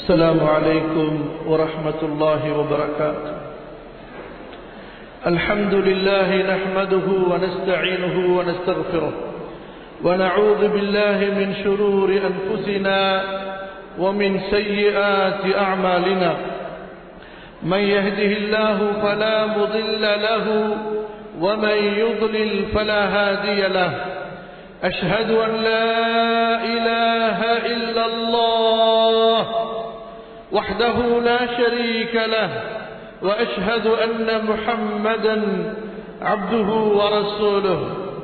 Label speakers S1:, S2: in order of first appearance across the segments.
S1: السلام عليكم ورحمة الله وبركاته الحمد لله نحمده ونستعينه ونستغفره ونعوذ بالله من شرور أنفسنا ومن سيئات أعمالنا من يهده الله فلا مضل له ومن يضلل فلا هادي له أشهد أن لا إله إلا الله وحده لا شريك له وأشهد أن محمدا عبده ورسوله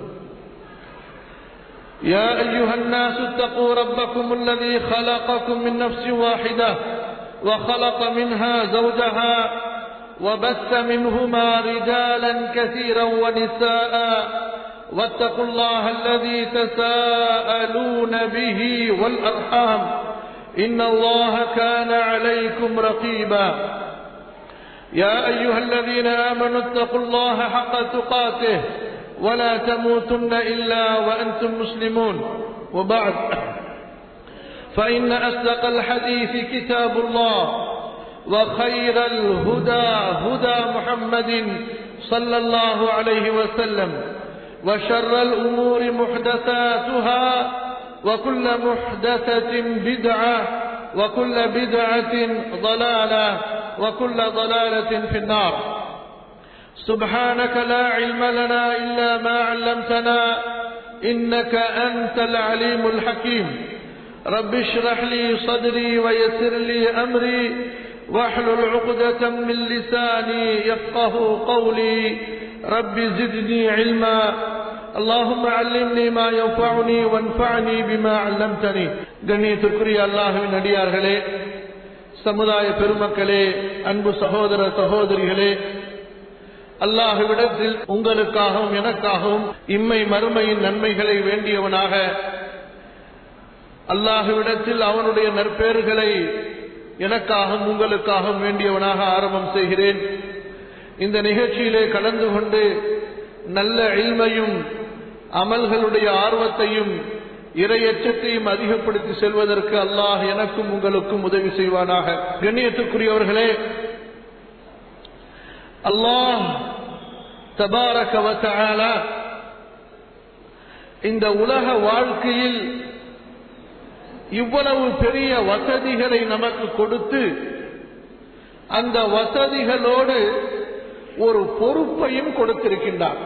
S1: يا أيها الناس اتقوا ربكم الذي خلقكم من نفس واحدة وخلق منها زوجها وبث منهما رجالا كثيرا ونساء واتقوا الله الذي تساءلون به والأرحام إن الله كان عليكم رقيبا يا أيها الذين آمنوا اتقوا الله حق تقاته ولا تموتن إلا وأنتم مسلمون وبعد فإن أصدق الحديث كتاب الله وخير الهدى هدى محمد صلى الله عليه وسلم وشر الأمور محدثاتها وكل محدثة بدعة وكل بدعة ضلالة وكل ضلالة في النار سبحانك لا علم لنا إلا ما علمتنا إنك أنت العليم الحكيم رب اشرح لي صدري ويسر لي أمري واحلل عقدة من لساني يفقه قولي رب زدني علما اللهم علمني ما ينفعني وانفعني بما علمتني கண்ணியத்திற்குரிய அல்லாஹுவின் அடியார்களே சமுதாய பெருமக்களே அன்பு சகோதர சகோதரிகளே அல்லாஹுவிடத்தில் உங்களுக்காகவும் எனக்காகவும் இம்மை மறுமையின் நன்மைகளை வேண்டியவனாக அல்லாஹுவிடத்தில் அவனுடைய நற்பேறுகளை எனக்காகவும் உங்களுக்காகவும் வேண்டியவனாக ஆரம்பம் செய்கிறேன் இந்த நிகழ்ச்சியிலே கலந்து கொண்டு நல்ல இல்மையும் அமல்களுடைய ஆர்வத்தையும் இரையச்சத்தையும் அதிகப்படுத்தி செல்வதற்கு அல்லாஹ் எனக்கும் உங்களுக்கும் உதவி செய்வானாக கண்ணியத்துக்குரியவர்களே அல்லாஹ் தபாரக இந்த உலக வாழ்க்கையில் இவ்வளவு பெரிய வசதிகளை நமக்கு கொடுத்து அந்த வசதிகளோடு ஒரு பொறுப்பையும் கொடுத்திருக்கின்றார்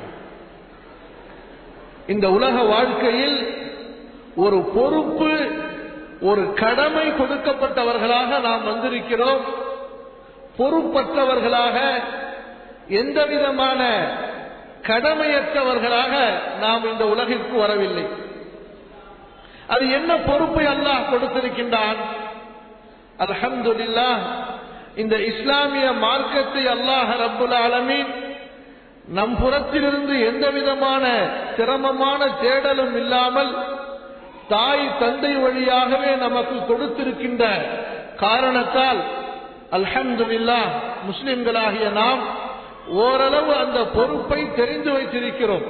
S1: இந்த உலக வாழ்க்கையில் ஒரு பொறுப்பு ஒரு கடமை கொடுக்கப்பட்டவர்களாக நாம் வந்திருக்கிறோம் பொறுப்பற்றவர்களாக எந்த விதமான கடமையற்றவர்களாக நாம் இந்த உலகிற்கு வரவில்லை அது என்ன பொறுப்பை அல்லாஹ் கொடுத்திருக்கின்றான் அல்ஹம்துல்லா இந்த இஸ்லாமிய மார்க்கத்தை அல்லாஹ் ரப்புல் ஆலமீன் நம் புறத்திலிருந்து எந்த விதமான சிரமமான தேடலும் இல்லாமல் தாய் தந்தை வழியாகவே நமக்கு கொடுத்திருக்கின்ற காரணத்தால் அல்ஹம்துல்லா முஸ்லிம்களாகிய நாம் ஓரளவு அந்த பொறுப்பை தெரிந்து வைத்திருக்கிறோம்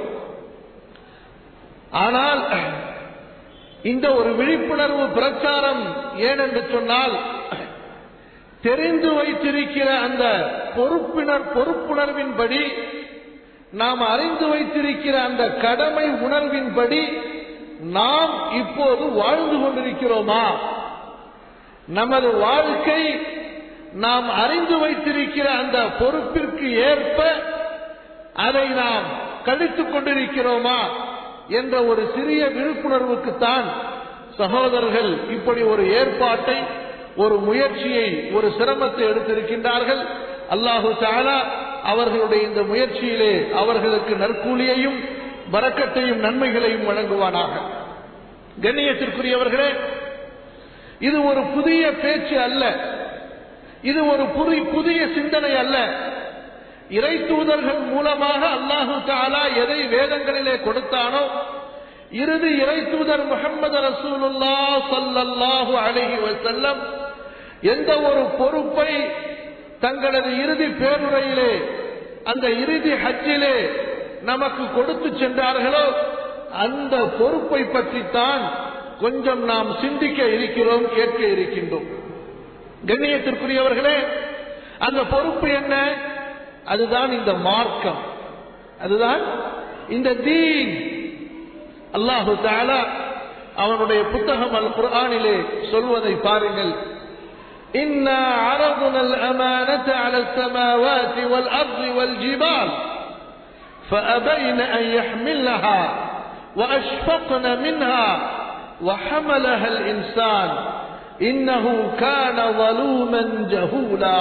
S1: ஆனால் இந்த ஒரு விழிப்புணர்வு பிரச்சாரம் ஏனென்று சொன்னால் தெரிந்து வைத்திருக்கிற அந்த பொறுப்பினர் பொறுப்புணர்வின்படி நாம் அறிந்து வைத்திருக்கிற அந்த கடமை உணர்வின்படி நாம் இப்போது வாழ்ந்து கொண்டிருக்கிறோமா நமது வாழ்க்கை நாம் அறிந்து வைத்திருக்கிற அந்த பொறுப்பிற்கு ஏற்ப அதை நாம் கழித்துக் கொண்டிருக்கிறோமா என்ற ஒரு சிறிய விழிப்புணர்வுக்குத்தான் சகோதரர்கள் இப்படி ஒரு ஏற்பாட்டை ஒரு முயற்சியை ஒரு சிரமத்தை எடுத்திருக்கின்றார்கள் அல்லாஹு தாலா அவர்களுடைய இந்த முயற்சியிலே அவர்களுக்கு நற்கூலியையும் வரக்கட்டையும் நன்மைகளையும் வழங்குவானாக கண்ணியத்திற்குரியவர்களே இது ஒரு புதிய பேச்சு அல்ல இது ஒரு புதிய புதிய சிந்தனை அல்ல இறை தூதர்கள் மூலமாக அல்லாஹு தாலா எதை வேதங்களிலே கொடுத்தானோ இறுதி இறை தூதர் முகமது ரசூலுல்லா சல்லல்லாஹு அழகி வசல்லம் எந்த ஒரு பொறுப்பை தங்களது இறுதி பேருரையிலே அந்த இறுதி ஹஜ்ஜிலே நமக்கு கொடுத்து சென்றார்களோ அந்த பொறுப்பை பற்றித்தான் கொஞ்சம் நாம் சிந்திக்க இருக்கிறோம் கேட்க இருக்கின்றோம் கண்ணியத்திற்குரியவர்களே அந்த பொறுப்பு என்ன அதுதான் இந்த மார்க்கம் அதுதான் இந்த தீன் அல்லாஹு தாலா அவனுடைய புத்தகம் அல் குர்ஆனிலே சொல்வதை பாருங்கள் إنا عرضنا الأمانة على السماوات والأرض والجبال فأبين أن يحملها وأشفقن منها وحملها الإنسان إنه كان ظلوما جهولا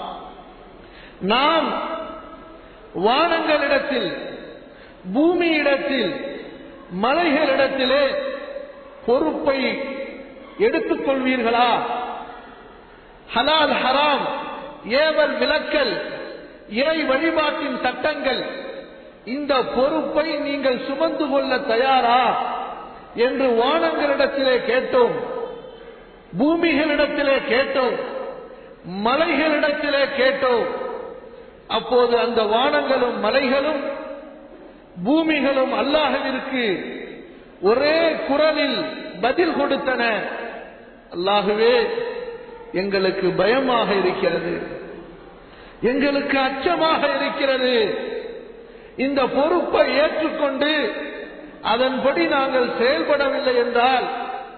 S1: நாம் வானங்களிடத்தில் பூமியிடத்தில் மலைகளிடத்திலே பொறுப்பை எடுத்துக் கொள்வீர்களா ஹலால் ஹராம் ஏவல் விலக்கல் இறை வழிபாட்டின் சட்டங்கள் இந்த பொறுப்பை நீங்கள் சுமந்து கொள்ள தயாரா என்று வானங்களிடத்திலே கேட்டோம் பூமிகளிடத்திலே கேட்டோம் மலைகளிடத்திலே கேட்டோம் அப்போது அந்த வானங்களும் மலைகளும் பூமிகளும் அல்லாஹுவிற்கு ஒரே குரலில் பதில் கொடுத்தன அல்லாஹுவே எங்களுக்கு பயமாக இருக்கிறது எங்களுக்கு அச்சமாக இருக்கிறது இந்த பொறுப்பை ஏற்றுக்கொண்டு அதன்படி நாங்கள் செயல்படவில்லை என்றால்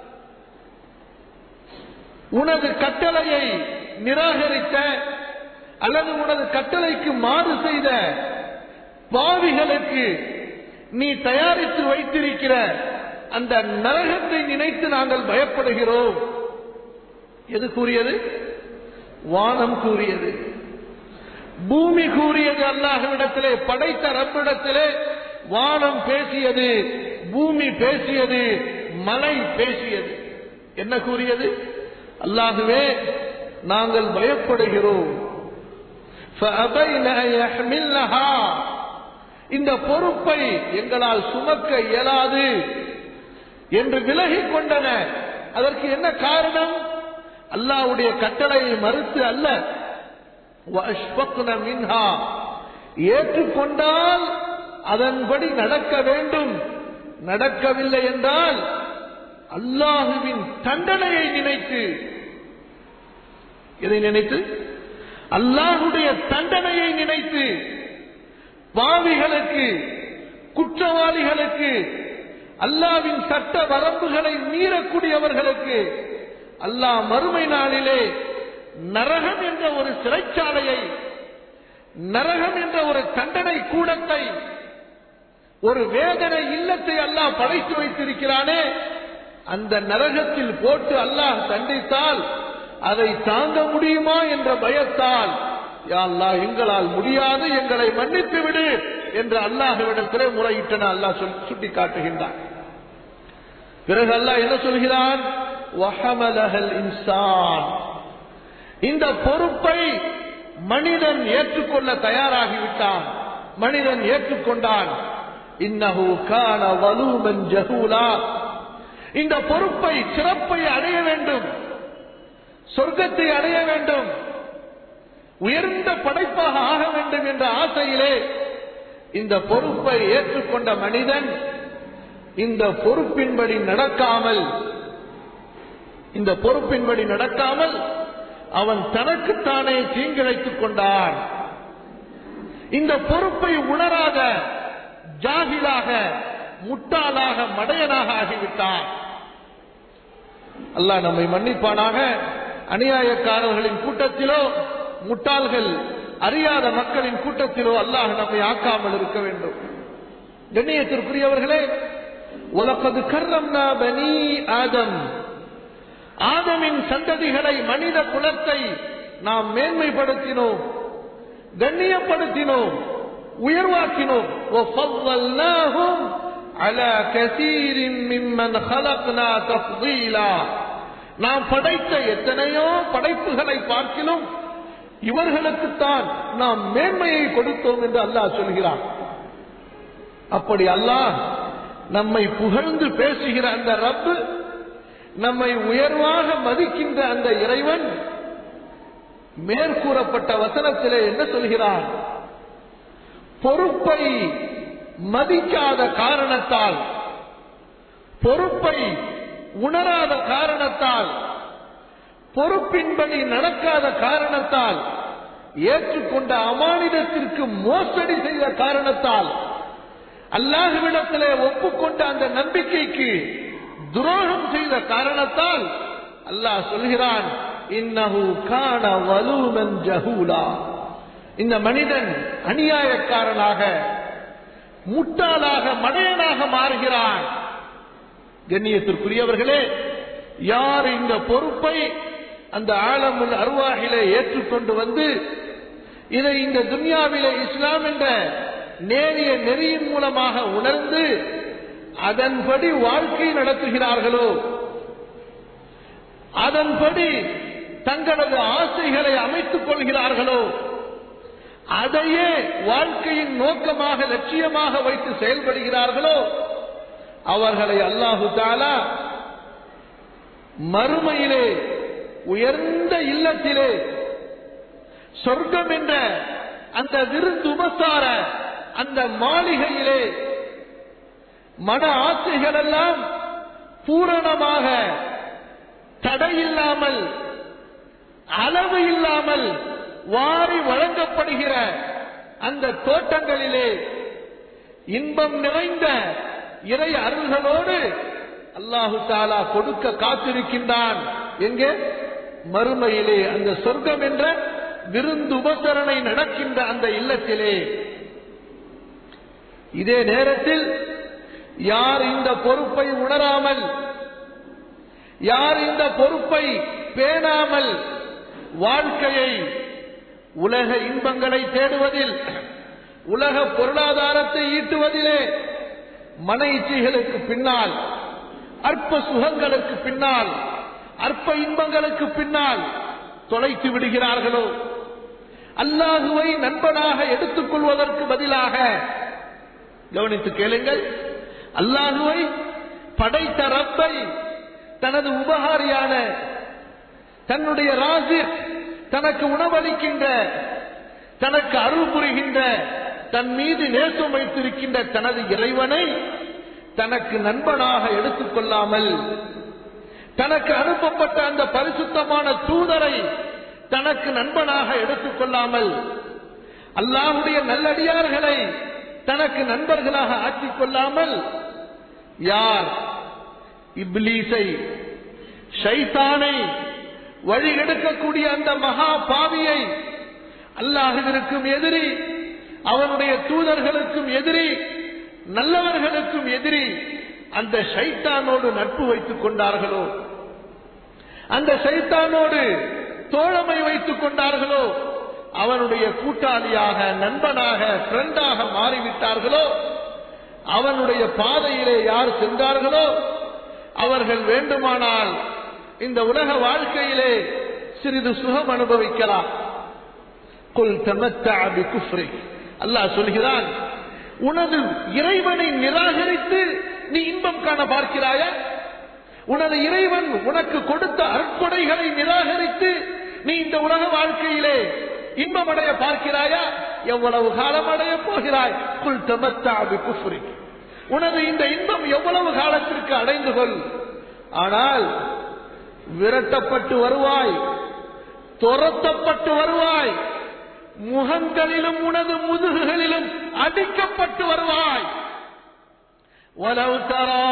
S1: உனது கட்டளையை நிராகரித்த அல்லது உனது கட்டளைக்கு மாறு செய்த பாவிகளுக்கு நீ தயாரித்து வைத்திருக்கிற அந்த நரகத்தை நினைத்து நாங்கள் பயப்படுகிறோம் எது கூறியது வானம் கூறியது பூமி கூறியது அல்லாஹ்விடத்திலே படைத்த ரப்பிடத்திலே வானம் பேசியது பூமி பேசியது மலை பேசியது என்ன கூறியது அல்லாஹுவே நாங்கள் பயப்படுகிறோம் فأبين أن يحملنها இந்த பொறுப்பை எங்களால் சுமக்க இயலாது என்று விலகிக் கொண்டன அதற்கு என்ன காரணம் அல்லாவுடைய கட்டளையை மறுத்து அல்ல وَأَشْفَقْنَ مِنْهَا ஏற்றுக்கொண்டால் அதன்படி நடக்க வேண்டும் நடக்கவில்லை என்றால் அல்லாஹுவின் தண்டனையை நினைத்து எதை நினைத்து அல்லாஹுடைய தண்டனையை நினைத்து பாவிகளுக்கு குற்றவாளிகளுக்கு அல்லாவின் சட்ட வரம்புகளை மீறக்கூடியவர்களுக்கு அல்லாஹ் மறுமை நாளிலே நரகம் என்ற ஒரு சிறைச்சாலையை நரகம் என்ற ஒரு தண்டனை கூடத்தை ஒரு வேதனை இல்லத்தை அல்லாஹ் படைத்து வைத்திருக்கிறானே அந்த நரகத்தில் போட்டு அல்லாஹ் தண்டித்தால் அதை தாங்க முடியுமா என்ற பயத்தால் யா அல்லாஹ் எங்களால் முடியாது எங்களை மன்னித்து விடு என்று அல்லாஹ்விடத்திலே முறையிட்டன அல்லாஹ் சொல்- சுட்டி காட்டுகின்றான் பிறகு அல்லாஹ் என்ன சொல்கிறான் வஹமலஹல் இன்சான் இந்த பொறுப்பை மனிதன் ஏற்றுக்கொள்ள தயாராகிவிட்டான் மனிதன் ஏற்றுக்கொண்டான் இன்னஹு கான வலூமன் ஜஹூலா இந்த பொறுப்பை சிறப்பை அடைய வேண்டும் சொர்க்கத்தை அடைய வேண்டும் உயர்ந்த படைப்பாக ஆக வேண்டும் என்ற ஆசையிலே இந்த பொறுப்பை ஏற்றுக்கொண்ட மனிதன் இந்த பொறுப்பின்படி நடக்காமல் இந்த பொறுப்பின்படி நடக்காமல் அவன் தனக்குத்தானே தீங்கிழைத்துக் கொண்டான் இந்த பொறுப்பை உணராத ஜாகிலாக முட்டாளாக மடையனாக ஆகிவிட்டான் அல்லாஹ் நம்மை மன்னிப்பானாக அநியாயக்காரர்களின் கூட்டத்திலோ முட்டாள்கள் அறியாத மக்களின் கூட்டத்திலோ அல்லாஹ் நம்மை ஆக்காமல் இருக்க வேண்டும் கண்ணியத்திற்குரியவர்களே உலகது கர்ரம்னா பனி ஆதம் ஆதமின் சந்ததிகளை மனித குலத்தை நாம் மேன்மைப்படுத்தினோம் கண்ணியப்படுத்தினோம் உயர்வாக்கினோம் وَفَضَّلْنَاهُمْ عَلَى كَثِيرٍ مِّمَّنْ خَلَقْنَا تَفْضِيلًا நாம் படைத்த எத்தனையோ படைப்புகளை பார்க்கிலும் இவர்களுக்குத்தான் நாம் மேன்மையை கொடுத்தோம் என்று அல்லாஹ் சொல்கிறான் அப்படி அல்லாஹ் நம்மை புகழ்ந்து பேசுகிற அந்த ரப்பு நம்மை உயர்வாக மதிக்கின்ற அந்த இறைவன் மேற்கூறப்பட்ட வசனத்திலே என்ன சொல்கிறார் பொறுப்பை மதிக்காத காரணத்தால் பொறுப்பை உணராத காரணத்தால் பொறுப்பின்படி நடக்காத காரணத்தால் ஏற்றுக்கொண்ட அமானிதத்திற்கு மோசடி செய்த காரணத்தால் அல்லாஹுவிடத்திலே ஒப்புக்கொண்ட அந்த நம்பிக்கைக்கு துரோகம் செய்த காரணத்தால் அல்லாஹ் சொல்கிறான் இன்னஹு கான வலூமன் ஜஹூலா இந்த மனிதன் அநியாயக்காரனாக முட்டாளாக மடையனாக மாறுகிறான் கண்ணியத்திற்குரியவர்களே யார் இந்த பொறுப்பை அந்த ஆலமுல் அருவாகிலே ஏற்றுக்கொண்டு வந்து இதை இந்த துன்யாவிலே இஸ்லாம் என்ற நேரிய நெறியின் மூலமாக உணர்ந்து அதன்படி வாழ்க்கை நடத்துகிறார்களோ அதன்படி தங்களது ஆசைகளை அமைத்துக் கொள்கிறார்களோ அதையே வாழ்க்கையின் நோக்கமாக லட்சியமாக வைத்து செயல்படுகிறார்களோ அவர்களை அல்லாஹு தாலா மறுமையிலே உயர்ந்த இல்லத்திலே சொர்க்கம் என்ற அந்த விருந்து உபசார அந்த மாளிகையிலே மன ஆசைகள் எல்லாம் பூரணமாக தடையில்லாமல் அளவு இல்லாமல் வாரி வழங்கப்படுகிற அந்த தோட்டங்களிலே இன்பம் நிறைந்த இறை அருள்களோடு அல்லாஹு தாலா கொடுக்க காத்திருக்கின்றான் எங்கே மறுமையிலே அந்த சொர்க்கம் என்ற விருந்து உபசரணை நடக்கின்ற அந்த இல்லத்திலே இதே நேரத்தில் யார் இந்த பொறுப்பை உணராமல் யார் இந்த பொறுப்பை பேணாமல் வாழ்க்கையை உலக இன்பங்களை தேடுவதில் உலக பொருளாதாரத்தை ஈட்டுவதிலே மன இச்சைகளுக்கு பின்னால் அற்ப சுகங்களுக்கு பின்னால் அற்ப இன்பங்களுக்கு பின்னால் தொலைத்து விடுகிறார்களோ அல்லாஹுவை நண்பனாக எடுத்துக் கொள்வதற்கு பதிலாக கவனித்து கேளுங்கள் அல்லாஹுவை படைத்த ரப்பை தனது உபகாரியான தன்னுடைய ராசி தனக்கு உணவளிக்கின்ற தனக்கு அருள் புரிகின்ற தன் மீது நேசம் வைத்திருக்கின்ற தனது இறைவனை தனக்கு நண்பனாக எடுத்துக் கொள்ளாமல் தனக்கு அனுப்பப்பட்ட அந்த பரிசுத்தமான தூதரை தனக்கு நண்பனாக எடுத்துக் கொள்ளாமல் அல்லாஹுடைய நல்லடியார்களை தனக்கு நண்பர்களாக ஆக்கிக் கொள்ளாமல் யார் இப்லீஸை ஷைத்தானை வழி எடுக்கக்கூடிய அந்த மகா பாவியை அல்லாஹுவிற்கும் எதிரி அவனுடைய தூதர்களுக்கும் எதிரி நல்லவர்களுக்கும் எதிரி அந்த ஷைத்தானோடு நட்பு வைத்துக் கொண்டார்களோ அந்த சைத்தானோடு தோழமை வைத்துக் கொண்டார்களோ அவனுடைய கூட்டாளியாக நண்பனாக ஃப்ரெண்டாக மாறிவிட்டார்களோ அவனுடைய பாதையிலே யார் சென்றார்களோ அவர்கள் வேண்டுமானால் இந்த உலக வாழ்க்கையிலே சிறிது சுகம் அனுபவிக்கலாம் குல் தமத்தாபி குஃப்ரி அல்லாஹ் சொல்கிறான் உனது இறைவனை நிராகரித்து நீ இன்பம் காண பார்க்கிறாயா உனது இறைவன் உனக்கு கொடுத்த அற்கொடைகளை நிராகரித்து நீ இந்த உலக வாழ்க்கையிலே இன்பம் அடைய பார்க்கிறாயா எவ்வளவு காலம் அடைய போகிறாய் குல் தமத்தாபி குஃப்ரி உனது இந்த இன்பம் எவ்வளவு காலத்திற்கு அடைந்து கொள் ஆனால் விரட்டப்பட்டு வருவாய் துரத்தப்பட்டு வருவாய் முகங்களிலும் உனது முதுகுகளிலும் அடிக்கப்பட்டு வருவாய் وَلَوْ تَرَى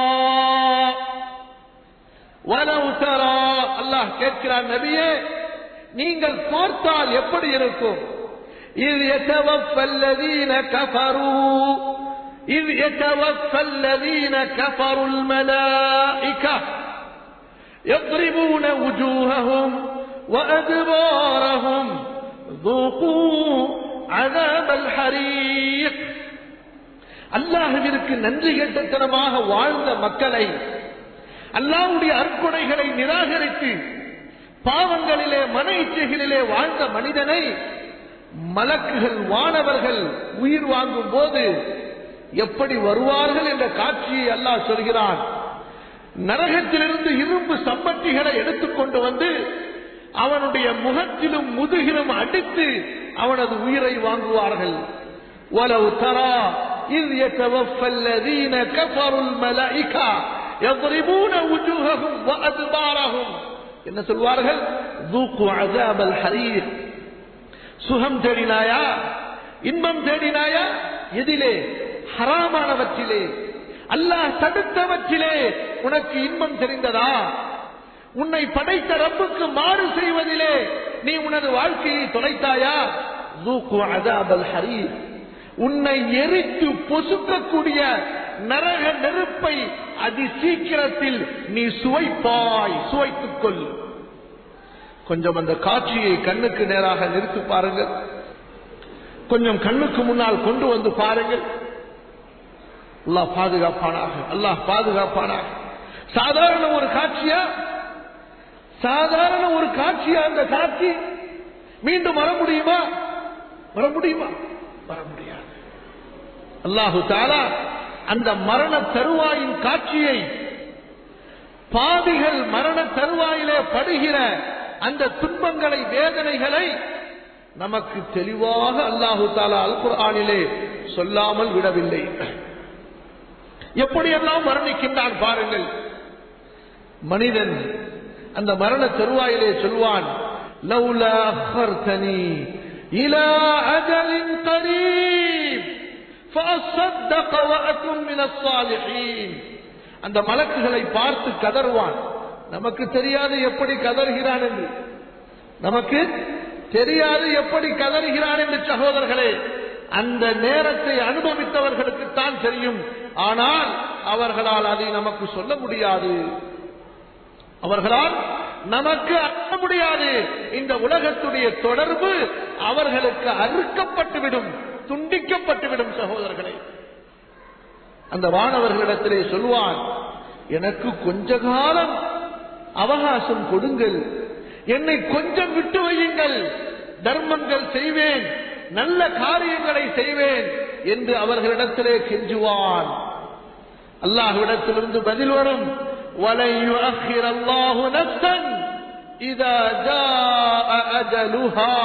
S1: وَلَوْ تَرَى அல்லாஹ் கேட்கிறார் நபியே நீங்கள் பார்த்தால் எப்படி இருக்கும் إذ يتوفى الذين كفروا إذ يتوفى الذين كفروا الملائكة يضربون وجوههم وأدبارهم ذوقوا عذاب الحريق அல்லாஹுவிற்கு நன்றி கெட்டத்தனமாக வாழ்ந்த மக்களை அல்லாஹுடைய அற்கொடைகளை நிராகரித்து பாவங்களிலே மன இச்சைகளிலே வாழ்ந்த மனிதனை மலக்குகள் வானவர்கள் உயிர் வாங்கும் போது எப்படி வருவார்கள் என்ற காட்சியை அல்லாஹ் சொல்கிறான் நரகத்திலிருந்து இரும்பு சம்பட்டிகளை எடுத்துக்கொண்டு வந்து அவனுடைய முகத்திலும் முதுகிலும் அடித்து அவனது உயிரை வாங்குவார்கள் ولو ترى إذ يتوفى الذين كفروا الملائكة يضربون وجوههم وأدبارهم என்ன சொல்வார்கள் ذوقوا عذاب الحريق சுகம் தேடினாயா இன்பம் தேடினாயா எதிலே ஹராமானவற்றிலே அல்லாஹ் தடுத்தவற்றிலே உனக்கு இன்பம் தெரிந்ததா உன்னை படைத்த ரப்புக்கு மாறு செய்வதிலே நீ உனது வாழ்க்கையை தொலைத்தாயா ذوقوا عذاب الحريق உன்னை எரித்து பொசுக்கக்கூடிய நரக நெருப்பை அதி சீக்கிரத்தில் நீ சுவைப்பாய் சுவைத்துக் கொள் கொஞ்சம் அந்த காட்சியை கண்ணுக்கு நேராக நிறுத்தி பாருங்கள் கொஞ்சம் கண்ணுக்கு முன்னால் கொண்டு வந்து பாருங்கள் அல்லாஹ் பாதுகாப்பானாக அல்லாஹ் பாதுகாப்பானாக சாதாரண ஒரு காட்சியா சாதாரண ஒரு காட்சியா அந்த காட்சி மீண்டும் வர முடியுமா வர முடியுமா வர முடியாது அல்லாஹு தாலா அந்த மரண தருவாயின் காட்சியை பாவிகள் மரண தருவாயிலே படுகிற அந்த துன்பங்களை வேதனைகளை நமக்கு தெளிவாக அல்லாஹு தாலா அல் குர்ஆனிலே சொல்லாமல் விடவில்லை எப்படியெல்லாம் மரணிக்கின்றான் பாருங்கள் மனிதன் அந்த மரண தருவாயிலே சொல்வான் லவ்லா அخرتني الى اجل قريب فاصدق واكن من الصالحين அந்த மலக்குகளை பார்த்து கதறுவான் நமக்கு தெரியாது எப்படி கதறுகிறான் என்று நமக்கு தெரியாது எப்படி கதறுகிறான் என்று சகோதரர்களே அந்த நேரத்தை அனுபவித்தவர்களுக்குத்தான் தெரியும் ஆனால் அவர்களால் அதை நமக்கு சொல்ல முடியாது அவர்களால் நமக்கு அறிய முடியாது இந்த உலகத்துடைய தொடர்பு அவர்களுக்கு அறுக்கப்பட்டுவிடும் துண்டிக்கப்பட்டுவிடும் சகோதரர்களே அந்த வானவர்களிடத்திலே சொல்வான் எனக்கு கொஞ்ச காலம் அவகாசம் கொடுங்கள் என்னை கொஞ்சம் விட்டு வையுங்கள் தர்மங்கள் செய்வேன் நல்ல காரியங்களை செய்வேன் என்று அவர்களிடத்திலே கெஞ்சுவான் அல்லாஹ்விடத்திலிருந்து பதில் வரும் وَلَنْ يُؤَخِّرَ اللَّهُ نَفْسًا إِذَا جَاءَ أَجَلُهَا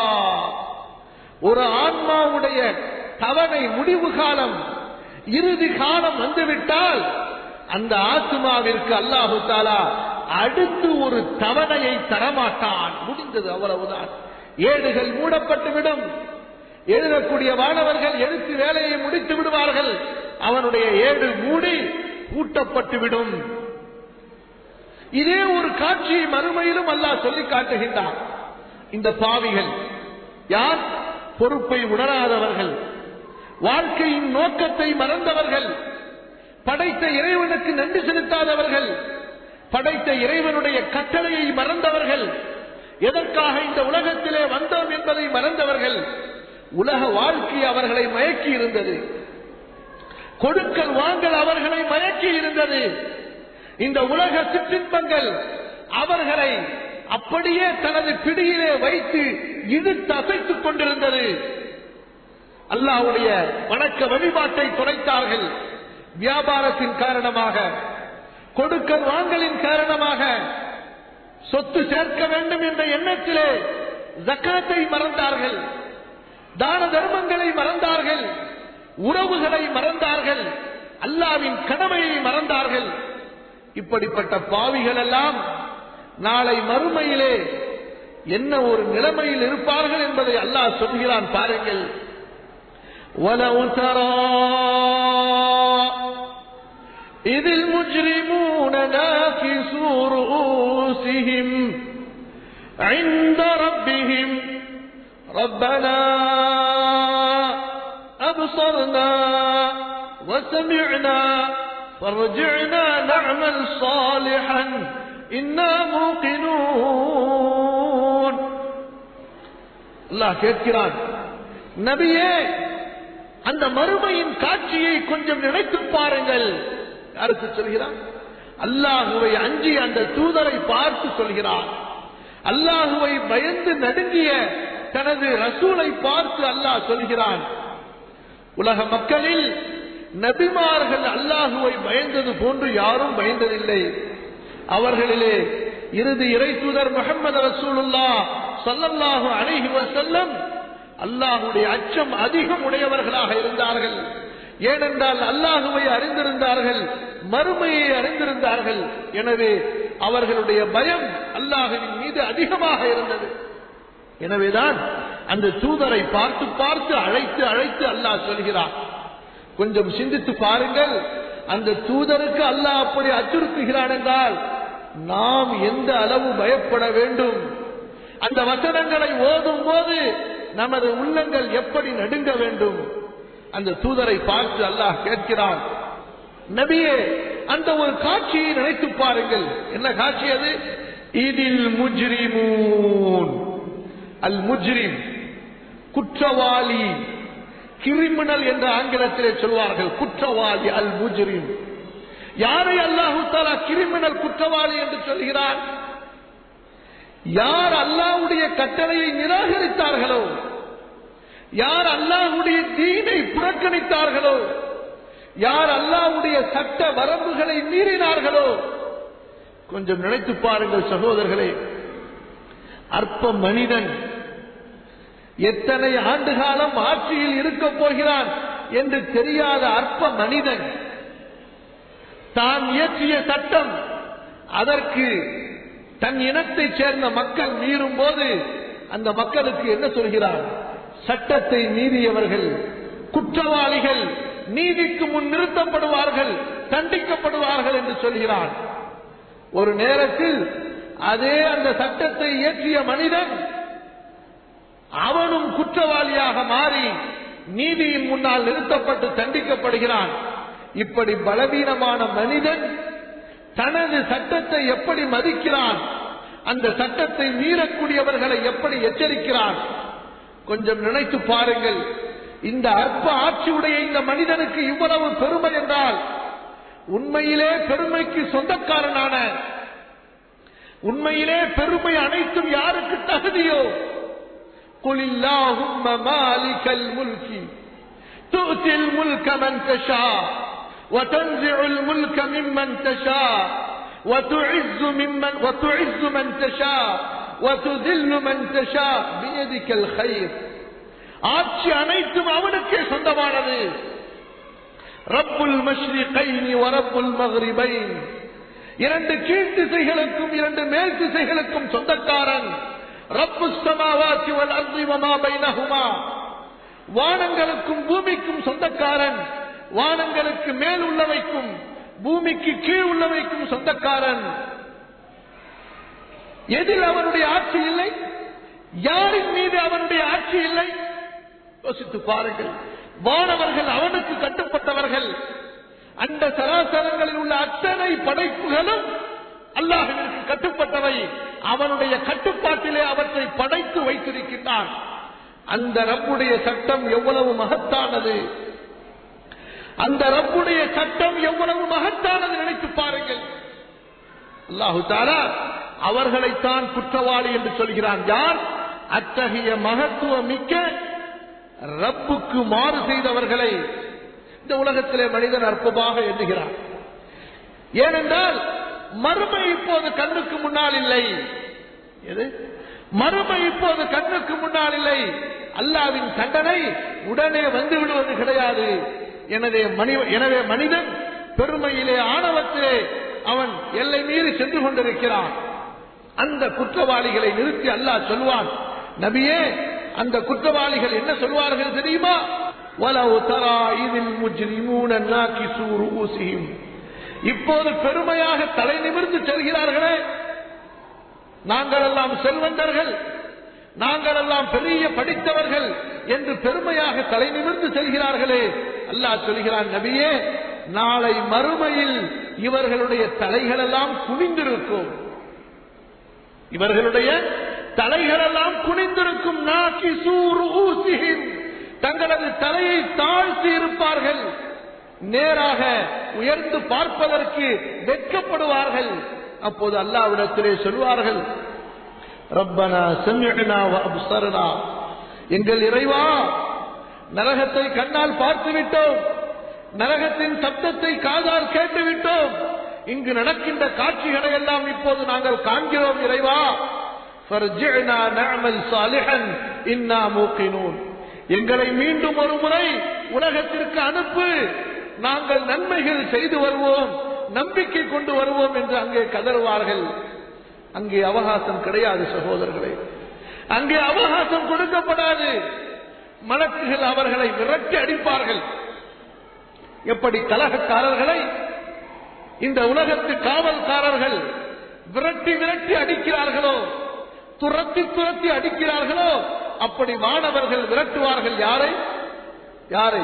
S1: ஒரு ஆன்மாவுடைய தவணை முடிவு காலம் இறுதி காலம் வந்துவிட்டால் அந்த ஆத்மாவிற்கு அல்லாஹு தாலா அடுத்து ஒரு தவணையை தரமாட்டான் முடிந்தது அவ்வளவுதான் ஏடுகள் மூடப்பட்டுவிடும் எழுதக்கூடிய மாணவர்கள் எழுத்து வேலையை முடித்து விடுவார்கள் அவனுடைய ஏடு மூடி பூட்டப்பட்டுவிடும் இதே ஒரு காட்சியை மறுமையிலும் அல்லாஹ் சொல்லி காட்டுகின்றான் இந்த பாவிகள் யார் பொறுப்பை உணராதவர்கள் வாழ்க்கையின் நோக்கத்தை மறந்தவர்கள் படைத்த இறைவனுக்கு நன்றி செலுத்தாதவர்கள் படைத்த இறைவனுடைய கட்டளையை மறந்தவர்கள் எதற்காக இந்த உலகத்திலே வந்தோம் என்பதை மறந்தவர்கள் உலக வாழ்க்கை அவர்களை மயக்கி இருந்தது கொடுக்கல் வாங்கல் அவர்களை மயக்கி இருந்தது இந்த உலக சிற்றின்பங்கள் அவர்களை அப்படியே தனது பிடியிலே வைத்து இழுத்து அசைத்துக் கொண்டிருந்தது அல்லாஹ்வுடைய வணக்க வழிபாட்டை துடைத்தார்கள் வியாபாரத்தின் காரணமாக கொடுக்கல் வாங்கலின் காரணமாக சொத்து சேர்க்க வேண்டும் என்ற எண்ணத்திலே ஜக்காத்தை மறந்தார்கள் தான தர்மங்களை மறந்தார்கள் உறவுகளை மறந்தார்கள் அல்லாவின் கடமையை மறந்தார்கள் இப்படிப்பட்ட பாவிகள் எல்லாம் நாளை மறுமையிலே என்ன ஒரு நிலைமையில் இருப்பார்கள் என்பதை அல்லாஹ் சொல்கிறான் பாருங்கள் وَلَوْ تَرَى إِذِ الْمُجْرِمُونَ نَاكِسُو رُؤُوسِهِمْ عِندَ رَبِّهِمْ رَبَّنَا أَبْصَرْنَا وَسَمِعْنَا فارجعنا نعمل صالحا إنا موقنون அல்லாஹ் கேட்கிறான் நபியே அந்த மறுமையின் காட்சியை கொஞ்சம் நினைத்து பாருங்கள் யாருக்கு சொல்கிறான் அல்லாஹுவை அஞ்சி அந்த தூதரை பார்த்து சொல்கிறான் அல்லாஹுவை பயந்து நடுங்கிய தனது ரசூலை பார்த்து அல்லாஹ் சொல்கிறான் உலக மக்களில் நபிமார்கள் அல்லாஹுவை பயந்தது போன்று யாரும் பயந்ததில்லை அவர்களிலே இறுதி இறை தூதர் முகமது ரசூலுல்லா சல்லல்லாஹு அலைஹி வஸல்லம் அல்லாஹுடைய அச்சம் அதிகம் உடையவர்களாக இருந்தார்கள் ஏனென்றால் அல்லாஹுவை அறிந்திருந்தார்கள் மறுமையை அறிந்திருந்தார்கள் எனவே அவர்களுடைய பயம் அல்லாஹுவின் மீது அதிகமாக இருந்தது எனவேதான் அந்த தூதரை பார்த்து பார்த்து அழைத்து அழைத்து அல்லாஹ் சொல்கிறான் கொஞ்சம் சிந்தித்து பாருங்கள் அந்த தூதருக்கு அல்லாஹ் அப்படி அச்சுறுத்துகிறான் என்றால் நாம் எந்த அளவு பயப்பட வேண்டும் அந்த வசனங்களை ஓதும் போது நமது உள்ளங்கள் எப்படி நடுங்க வேண்டும் அந்த தூதரை பார்த்து அல்லாஹ் கேட்கிறான் நபியே அந்த ஒரு காட்சியை நினைத்து பாருங்கள் என்ன காட்சி அது இதில் முஜ்ரிமூன் அல் முஜ்ரிம் குற்றவாளி கிரிமினல் என்ற ஆங்கிலத்திலே சொல்வார்கள் குற்றவாளி அல் முஜ்ரிம் யாரை அல்லாஹு தாலா கிரிமினல் குற்றவாளி என்று சொல்கிறார் யார் அல்லாஹ்வுடைய கட்டளையை நிராகரித்தார்களோ யார் அல்லாஹ்வுடைய தீனை புறக்கணித்தார்களோ யார் அல்லாஹ்வுடைய சட்ட வரம்புகளை மீறினார்களோ கொஞ்சம் நினைத்து பாருங்கள் சகோதரர்களே அற்ப மனிதன் எத்தனை ஆண்டு காலம் ஆட்சியில் இருக்க போகிறான் என்று தெரியாத அற்ப மனிதன் தான் இயற்றிய சட்டம் அதற்கு தன் இனத்தைச் சேர்ந்த மக்கள் மீறும் போது அந்த மக்களுக்கு என்ன சொல்கிறார் சட்டத்தை மீறியவர்கள் குற்றவாளிகள் நீதிக்கு முன் நிறுத்தப்படுவார்கள் தண்டிக்கப்படுவார்கள் என்று சொல்கிறான் ஒரு நேரத்தில் அதே அந்த சட்டத்தை இயற்றிய மனிதன் அவனும் குற்றவாளியாக மாறி நீதியின் முன்னால் நிறுத்தப்பட்டு தண்டிக்கப்படுகிறான் இப்படி பலவீனமான மனிதன் தனது சட்டத்தை எப்படி மதிக்கிறான் அந்த சட்டத்தை மீறக்கூடியவர்களை எப்படி எச்சரிக்கிறான் கொஞ்சம் நினைத்து பாருங்கள் இந்த அற்ப ஆட்சியுடைய இந்த மனிதனுக்கு இவ்வளவு பெருமை என்றால் உண்மையிலே பெருமைக்கு சொந்தக்காரனான உண்மையிலே பெருமை அனைத்தும் யாருக்கு தகுதியோ قل اللهم مالك الملك تؤتي الملك من تشاء وتنزع الملك ممن تشاء وتعز ممن وتعز من تشاء وتذل من تشاء بيدك الخير ஆட்சி அனைத்தும் அவனுக்கே சொந்தமானது ரப்புல் மஷ்ரிகைனி வரப்புல் மக்ரிபைன் இரண்டு கீழ் திசைகளுக்கும் இரண்டு மேல் திசைகளுக்கும் சொந்தக்காரன் ரப்பு சமாவாசி வல் அர்தி வமா பைனஹுமா வானங்களுக்கும் பூமிக்கும் சொந்தக்காரன் வானங்களுக்கு மேல் உள்ளவைக்கும் பூமிக்கு கீழ் உள்ளவைக்கும் சொந்தக்காரன் எதில் அவனுடைய ஆட்சி இல்லை யாரின் மீது அவனுடைய ஆட்சி இல்லை யோசித்து பாருங்கள் வானவர்கள் அவனுக்கு கட்டுப்பட்டவர்கள் அந்த சராசரங்களில் உள்ள அத்தனை படைப்புகளும் அல்லாஹுவிற்கு கட்டுப்பட்டவை அவனுடைய கட்டுப்பாட்டிலே அவற்றை படைத்து வைத்திருக்கின்றான் அந்த ரப்புடைய சட்டம் எவ்வளவு மகத்தானது அந்த ரப்புடைய சட்டம் எவ்வளவு மகத்தானது நினைத்து பாருங்கள் அல்லாஹு தாரா அவர்களைத்தான் குற்றவாளி என்று சொல்கிறான் யார் அத்தகைய மகத்துவம் மிக்க ரப்புக்கு மாறு செய்தவர்களை இந்த உலகத்திலே மனிதன் அற்பமாக எண்ணுகிறான் ஏனென்றால் மறுமை இப்போது கண்ணுக்கு முன்னால் இல்லை எது மறுமை இப்போது கண்ணுக்கு முன்னால் இல்லை அல்லாவின் தண்டனை உடனே வந்து விடுவது கிடையாது எனவே மனி எனவே மனிதன் பெருமையிலே ஆணவத்திலே அவன் எல்லை மீறி சென்று கொண்டிருக்கிறான் அந்த குற்றவாளிகளை நிறுத்தி அல்லாஹ் சொல்வான் நபியே அந்த குற்றவாளிகள் என்ன சொல்வார்கள் தெரியுமா வலவு தரா இதில் முஜ்ரிமூன நாக்கிசு ரூசிஹிம் இப்போது பெருமையாக தலை நிமிர்ந்து செல்கிறார்களே நாங்கள் எல்லாம் செல்வந்தர்கள் நாங்கள் எல்லாம் பெரிய படித்தவர்கள் என்று பெருமையாக தலை நிமிர்ந்து செல்கிறார்களே அல்லாஹ் சொல்கிறான் நபியே நாளை மறுமையில் இவர்களுடைய தலைகளெல்லாம் குனிந்திருக்கும் இவர்களுடைய தலைகளெல்லாம் குனிந்திருக்கும் நாக்கி சூறு ஊசிகின் தங்களது தலையை தாழ்த்தி இருப்பார்கள் நேராக உயர்ந்து பார்ப்பதற்கு வெட்கப்படுவார்கள் அப்போது அல்லாவிடத்திலே சொல்வார்கள் ரப்பனா செம்யனா அப்சரனா எங்கள் இறைவா நரகத்தை கண்ணால் பார்த்து விட்டோம் நரகத்தின் சப்தத்தை காதால் கேட்டு விட்டோம் இங்கு நடக்கின்ற காட்சிகளை எல்லாம் இப்போது நாங்கள் காண்கிறோம் இறைவா ஃபர்ஜிஅனா நஅமல் சாலிஹன் இன்னா மூகினூன் எங்களை மீண்டும் ஒரு முறை உலகத்திற்கு அனுப்பு நாங்கள் நன்மைகள் செய்து வருவோம் நம்பிக்கை கொண்டு வருவோம் என்று அங்கே கதறுவார்கள் அங்கே அவகாசம் கிடையாது சகோதரர்களே அங்கே அவகாசம் கொடுக்கப்படாது மலக்குகள் அவர்களை விரட்டி அடிப்பார்கள் எப்படி கலகக்காரர்களை இந்த உலகத்து காவல்காரர்கள் விரட்டி விரட்டி அடிக்கிறார்களோ துரத்தி துரத்தி அடிக்கிறார்களோ அப்படி மாணவர்கள் விரட்டுவார்கள் யாரை யாரை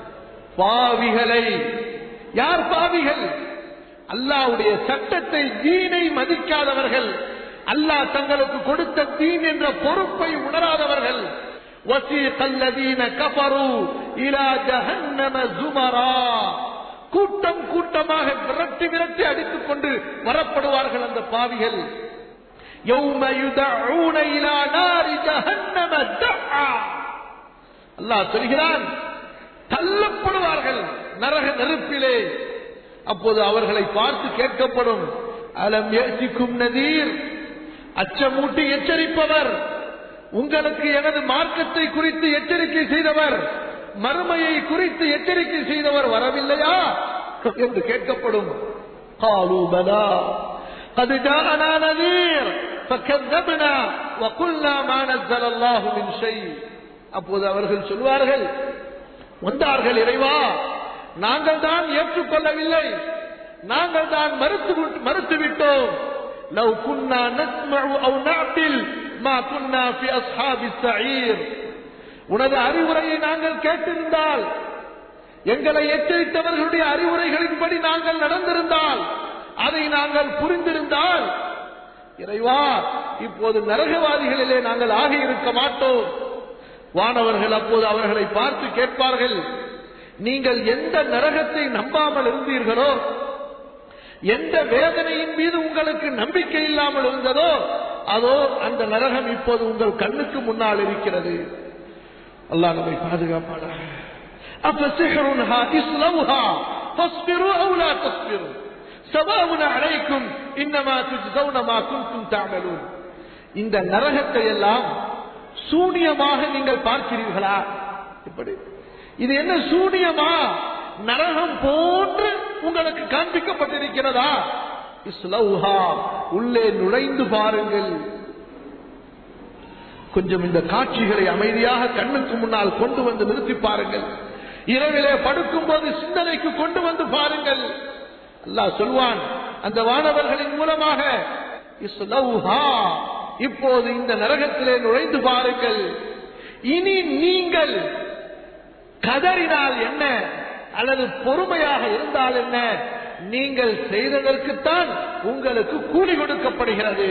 S1: பாவிகளை யார் பாவிகள் அல்லாவுடைய சட்டத்தை தீனை மதிக்காதவர்கள் அல்லாஹ் தங்களுக்கு கொடுத்த தீன் என்ற பொறுப்பை உணராதவர்கள் وَسِيقَ الَّذِينَ كَفَرُوا إِلَى جَهَنَّمَ زُمَرًا கூட்டம் கூட்டமாக விரட்டி விரட்டி அடித்துக் கொண்டு வரப்படுவார்கள் அந்த பாவிகள் يَوْمَ يُدَعُّونَ إِلَى نَارِ جَهَنَّمَ دَعًّا அல்லாஹ் சொல்கிறான் தள்ளப்படுவார்கள் நரக நெருப்பிலே அப்போது அவர்களை பார்த்து கேட்கப்படும் அலம் ஏசிக்கும் நதீர் அச்சமூட்டி எச்சரிப்பவர் உங்களுக்கு எனது மார்க்கத்தை குறித்து எச்சரிக்கை செய்தவர் மறுமையை குறித்து எச்சரிக்கை செய்தவர் வரவில்லையா என்று கேட்கப்படும் قالوا بلى قد جاءنا نذير فكذبنا وقلنا ما نزل الله من شيء அப்போது அவர்கள் சொல்வார்கள் வந்தார்கள் இறைவா நாங்கள் தான் ஏற்றுக்கொள்ளவில்லை நாங்கள் தான் மறுத்து மறுத்துவிட்டோம் لو كنا نسمع او نعقل ما كنا في اصحاب السعير உனது அறிவுரையை நாங்கள் கேட்டிருந்தால் எங்களை எச்சரித்தவர்களுடைய அறிவுரைகளின்படி நாங்கள் நடந்திருந்தால் அதை நாங்கள் புரிந்திருந்தால் இறைவா இப்போது நரகவாதிகளிலே நாங்கள் ஆகியிருக்க மாட்டோம் வானவர்கள் அப்போது அவர்களை பார்த்து கேட்பார்கள் நீங்கள் எந்த நரகத்தை நம்பாமல் இருந்தீர்களோ எந்த வேதனையின் மீது உங்களுக்கு நம்பிக்கை இல்லாமல் இருந்ததோ அதோ அந்த நரகம் இப்போது உங்கள் கண்ணுக்கு முன்னால் இருக்கிறது அல்லாஹ் நம்மை பாதுகாப்பானாக அப்ப சிஹருன்ஹா இஸ்லவுஹா فاصبروا او لا تصبروا سواء عليكم انما تجزون ما كنتم تعملون இந்த நரகத்தை எல்லாம் சூனியமாக நீங்கள் பார்க்கிறீர்களா இப்படி இது என்ன சூனியமா நரகம் போன்று உங்களுக்கு காண்பிக்கப்பட்டிருக்கிறதா இஸ்லௌஹா உள்ளே நுழைந்து பாருங்கள் கொஞ்சம் இந்த காட்சிகளை அமைதியாக கண்ணுக்கு முன்னால் கொண்டு வந்து நிறுத்தி பாருங்கள் இரவிலே படுக்கும் போது சிந்தனைக்கு கொண்டு வந்து பாருங்கள் அல்லாஹ் சொல்வான் அந்த வானவர்களின் மூலமாக இஸ்லௌஹா இப்போது இந்த நரகத்திலே நுழைந்து பாருங்கள் இனி நீங்கள் கதறினால் என்ன அல்லது பொறுமையாக இருந்தால் என்ன நீங்கள் செய்ததற்குத்தான் உங்களுக்கு கூலி கொடுக்கப்படுகிறது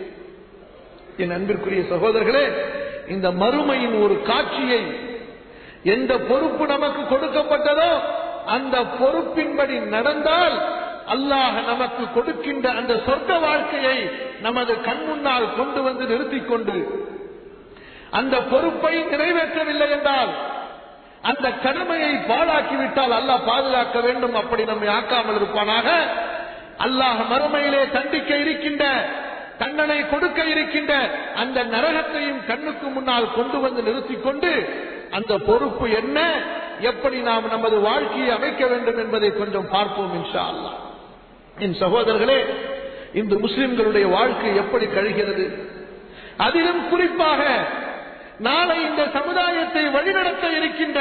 S1: என் அன்பிற்குரிய சகோதரர்களே இந்த மறுமையின் ஒரு காட்சியை எந்த பொறுப்பு நமக்கு கொடுக்கப்பட்டதோ அந்த பொறுப்பின்படி நடந்தால் அல்லாஹ் நமக்கு கொடுக்கின்ற அந்த சொர்க்க வாழ்க்கையை நமது கண் முன்னால் கொண்டு வந்து நிறுத்திக் கொண்டு அந்த பொறுப்பை நிறைவேற்றவில்லை என்றால் அந்த கடமையை பாழாக்கிவிட்டால் அல்லாஹ் பாதுகாக்க வேண்டும் அப்படி நம்மை ஆக்காமல் இருப்பானாக அல்லாஹ் மறுமையிலே தண்டிக்க இருக்கின்ற தண்டனை கொடுக்க இருக்கின்ற அந்த நரகத்தையும் கண்ணுக்கு முன்னால் கொண்டு வந்து நிறுத்திக் கொண்டு அந்த பொறுப்பு என்ன எப்படி நாம் நமது வாழ்க்கையை அமைக்க வேண்டும் என்பதை கொஞ்சம் பார்ப்போம் இன்ஷா அல்லாஹ் என் சகோதரர்களே இந்த முஸ்லிம்களுடைய வாழ்க்கை எப்படி கழிகிறது அதிலும் குறிப்பாக நாளை இந்த சமுதாயத்தை வழிநடத்த இருக்கின்ற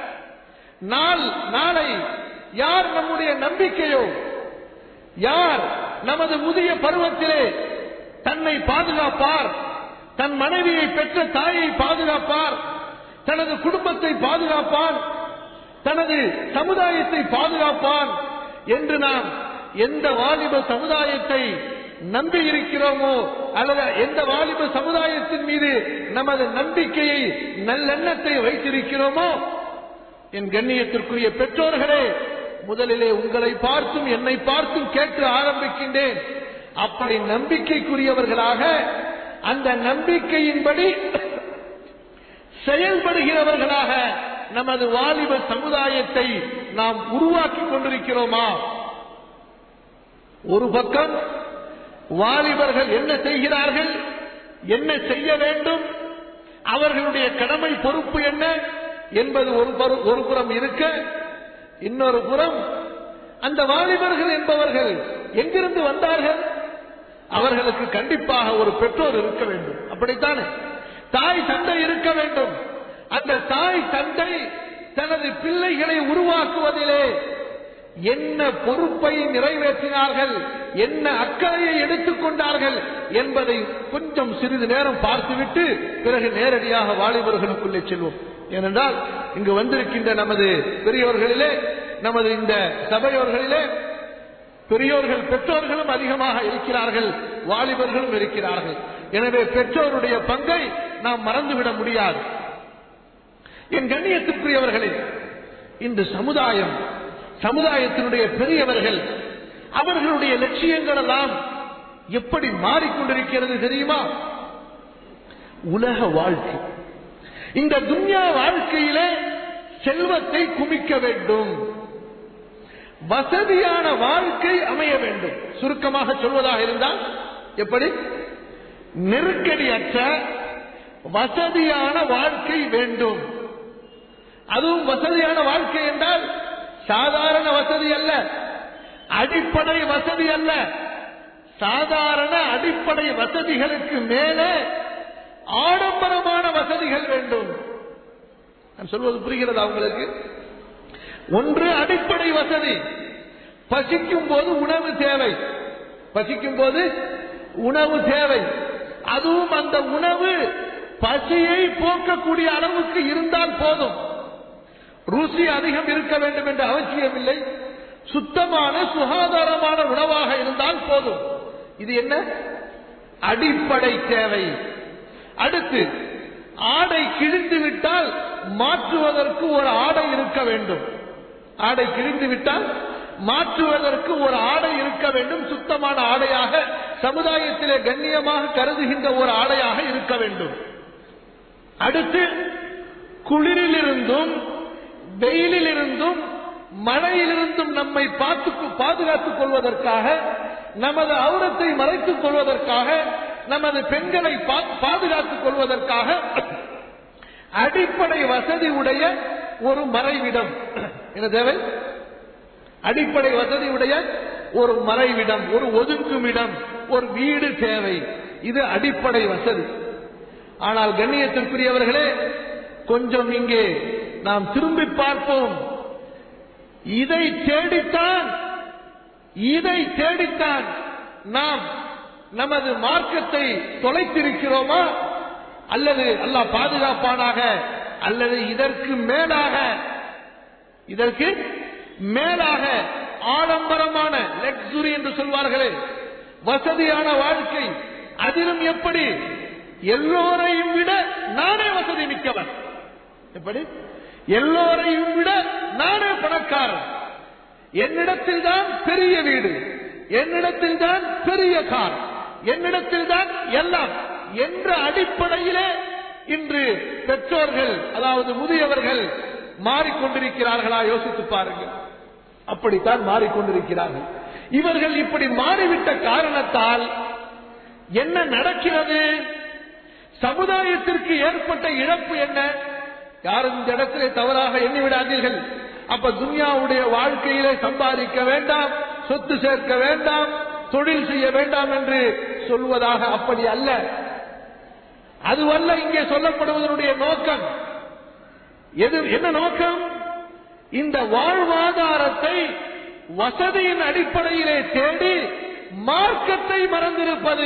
S1: நாள் நாளை யார் நம்முடைய நம்பிக்கையோ யார் நமது முதிய பருவத்திலே தன்னை பாதுகாப்பார் தன் மனைவியை பெற்ற தாயை பாதுகாப்பார் தனது குடும்பத்தை பாதுகாப்பான் தனது சமுதாயத்தை பாதுகாப்பான் என்று நாம் எந்த வாலிப சமுதாயத்தை நம்பி இருக்கிறோமோ அல்லது எந்த வாலிப சமுதாயத்தின் மீது நமது நம்பிக்கையை நல்லெண்ணத்தை வைத்திருக்கிறோமோ என் கண்ணியத்திற்குரிய பெற்றோர்களே முதலிலே உங்களை பார்த்தும் என்னை பார்த்தும் கேட்டு ஆரம்பிக்கின்றேன் அப்படி நம்பிக்கைக்குரியவர்களாக அந்த நம்பிக்கையின்படி செயல்படுகிறவர்களாக நமது வாலிப சமுதாயத்தை நாம் உருவாக்கி கொண்டிருக்கிறோமா ஒரு பக்கம் வாலிபர்கள் என்ன செய்கிறார்கள் என்ன செய்ய வேண்டும் அவர்களுடைய கடமை பொறுப்பு என்ன என்பது ஒரு ஒரு புறம் இருக்க இன்னொரு புறம் அந்த வாலிபர்கள் என்பவர்கள் எங்கிருந்து வந்தார்கள் அவர்களுக்கு கண்டிப்பாக ஒரு பெற்றோர் இருக்க வேண்டும் அப்படித்தானே தாய் தந்தை இருக்க வேண்டும் அந்த தாய் தந்தை தனது பிள்ளைகளை உருவாக்குவதிலே என்ன பொறுப்பை நிறைவேற்றினார்கள் என்ன அக்கறையை எடுத்துக்கொண்டார்கள் என்பதை கொஞ்சம் சிறிது நேரம் பார்த்துவிட்டு பிறகு நேரடியாக வாலிபர்களுக்குள்ளே செல்வோம் ஏனென்றால் இங்கு வந்திருக்கின்ற நமது பெரியவர்களிலே நமது இந்த சபையோர்களிலே பெரியோர்கள் பெற்றோர்களும் அதிகமாக இருக்கிறார்கள் வாலிபர்களும் இருக்கிறார்கள் எனவே பெற்றோருடைய பங்கை நாம் மறந்துவிட முடியாது என் கண்ணியத்துக்குரியவர்களே இந்த சமுதாயம் சமுதாயத்தினுடைய பெரியவர்கள் அவர்களுடைய லட்சியங்கள் எல்லாம் எப்படி மாறிக்கொண்டிருக்கிறது தெரியுமா உலக வாழ்க்கை இந்த துன்யா வாழ்க்கையிலே செல்வத்தை குமிக்க வேண்டும் வசதியான வாழ்க்கை அமைய வேண்டும் சுருக்கமாக சொல்வதாக இருந்தால் எப்படி நெருக்கடியற்ற வசதியான வாழ்க்கை வேண்டும் அதுவும் வசதியான வாழ்க்கை என்றால் சாதாரண வசதி அல்ல அடிப்படை வசதி அல்ல சாதாரண அடிப்படை வசதிகளுக்கு மேலே ஆடம்பரமான வசதிகள் வேண்டும் நான் சொல்வது புரிகிறதா உங்களுக்கு ஒன்று அடிப்படை வசதி பசிக்கும் போது உணவு தேவை பசிக்கும் போது உணவு தேவை அதுவும் அந்த உணவு பசியை போக்கக்கூடிய அளவுக்கு இருந்தால் போதும் ருசி அதிகம் இருக்க வேண்டும் என்ற அவசியம் இல்லை சுத்தமான சுகாதாரமான உணவாக இருந்தால் போதும் இது என்ன அடிப்படை தேவை அடுத்து ஆடை கிழிந்து விட்டால் மாற்றுவதற்கு ஒரு ஆடை இருக்க வேண்டும் ஆடை கிழிந்து விட்டால் மாற்றுவதற்கு ஒரு ஆடை இருக்க வேண்டும் சுத்தமான ஆடையாக சமுதாயத்திலே கண்ணியமாக கருதுகின்ற ஒரு ஆடையாக இருக்க வேண்டும் அடுத்து குளிரிலிருந்தும் வெயிலிலிருந்தும் மழையிலிருந்தும் நம்மை பார்த்து பாதுகாத்துக் கொள்வதற்காக நமது அவுரத்தை மறைத்துக் கொள்வதற்காக நமது பெண்களை பாதுகாத்துக் கொள்வதற்காக அடிப்படை வசதி உடைய ஒரு மறைவிடம் என்ன தேவை அடிப்படை வசதி உடைய ஒரு மறைவிடம் ஒரு ஒதுக்குமிடம் ஒரு வீடு தேவை இது அடிப்படை வசதி ஆனால் கண்ணியத்திற்குரியவர்களே கொஞ்சம் இங்கே நாம் திரும்பி பார்ப்போம் இதை தேடித்தான் இதை தேடித்தான் நாம் நமது மார்க்கத்தை தொலைத்திருக்கிறோமா அல்லது அல்லாஹ் பாதுகாப்பானாக அல்லது இதற்கு மேலாக இதற்கு மேலாக ஆடம்பரமான லக்ஸுரி என்று சொல்வார்களே வசதியான வாழ்க்கை அதிலும் எப்படி எல்லோரையும் விட நானே வசதி மிக்கவன் எப்படி எல்லோரையும் விட நானே பணக்காரன் என்னிடத்தில் தான் பெரிய வீடு என்னிடத்தில் தான் பெரிய கார் என்னிடத்தில் தான் எல்லாம் என்ற அடிப்படையிலே இன்று பெற்றோர்கள் அதாவது முதியவர்கள் மாறிக்கொண்டிருக்கிறார்களா யோசித்து பாருங்கள் அப்படித்தான் மாறிக்கொண்டிருக்கிறார்கள் இவர்கள் இப்படி மாறிவிட்ட காரணத்தால் என்ன நடக்கிறது சமுதாயத்திற்கு ஏற்பட்ட இழப்பு என்ன யாரும் இந்த இடத்திலே தவறாக எண்ணிவிடாதீர்கள் அப்ப துன்யாவுடைய வாழ்க்கையிலே சம்பாதிக்க வேண்டாம் சொத்து சேர்க்க வேண்டாம் தொழில் செய்ய வேண்டாம் என்று சொல்வதாக அப்படி அல்ல அதுவல்ல இங்கே சொல்லப்படுவதனுடைய நோக்கம் எது என்ன நோக்கம் இந்த வாழ்வாதாரத்தை வசதியின் அடிப்படையிலே தேடி மார்க்கத்தை மறந்திருப்பது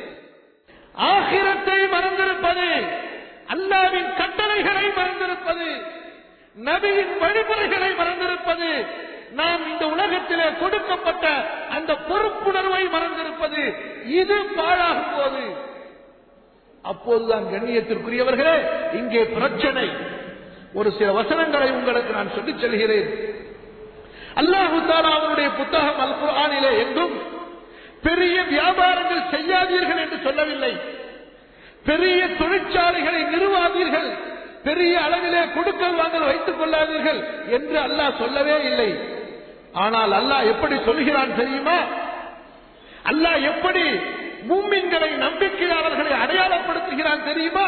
S1: ஆகிரத்தை மறந்திருப்பது அல்லாவின் கட்டளைகளை மறந்திருப்பது நபியின் வழிமுறைகளை மறந்திருப்பது நாம் இந்த உலகத்திலே கொடுக்கப்பட்ட அந்த பொறுப்புணர்வை மறந்திருப்பது இது பாழாகும் போது அப்போதுதான் கண்ணியத்திற்குரியவர்களே இங்கே பிரச்சனை ஒரு சில வசனங்களை உங்களுக்கு நான் சொல்லிச் செல்கிறேன் அல்லாஹு தாலா அவருடைய புத்தகம் அல் குர்ஆனிலே எங்கும் பெரிய வியாபாரங்கள் செய்யாதீர்கள் என்று சொல்லவில்லை பெரிய தொழிற்சாலைகளை நிறுவாதீர்கள் பெரிய அளவிலே கொடுக்கல் வாங்கல் வைத்துக் கொள்ளாதீர்கள் என்று அல்லாஹ் சொல்லவே இல்லை ஆனால் அல்லாஹ் எப்படி சொல்கிறான் தெரியுமா அல்லாஹ் எப்படி மூமின்களை நம்பிக்கையாளர்களை அடையாளப்படுத்துகிறான் தெரியுமா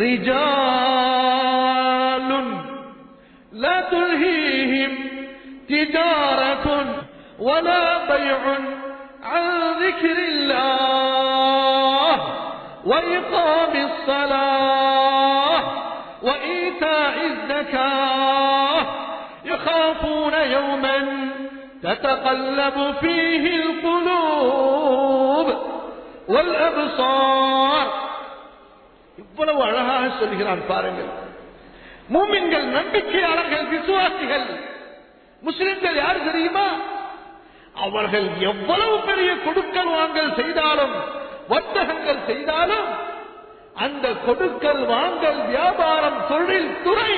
S1: ரிஜாலுன் لا تلهيهم تجارة ولا بيع عن ذكر الله وإقام الصلاة وإيتاء الزكاة يخافون يوما تتقلب فيه القلوب والأبصار இவ்வளவு அழகாக சொல்கிறான் பாருங்கள் மூமின்கள் நம்பிக்கையாளர்கள் விசுவாசிகள் முஸ்லிம்கள் யார் தெரியுமா அவர்கள் எவ்வளவு பெரிய கொடுக்கல் வாங்கல் செய்தாலும் வர்த்தகங்கள் செய்தாலும் அந்த கொடுக்கல் வாங்கல் வியாபாரம் தொழில் துறை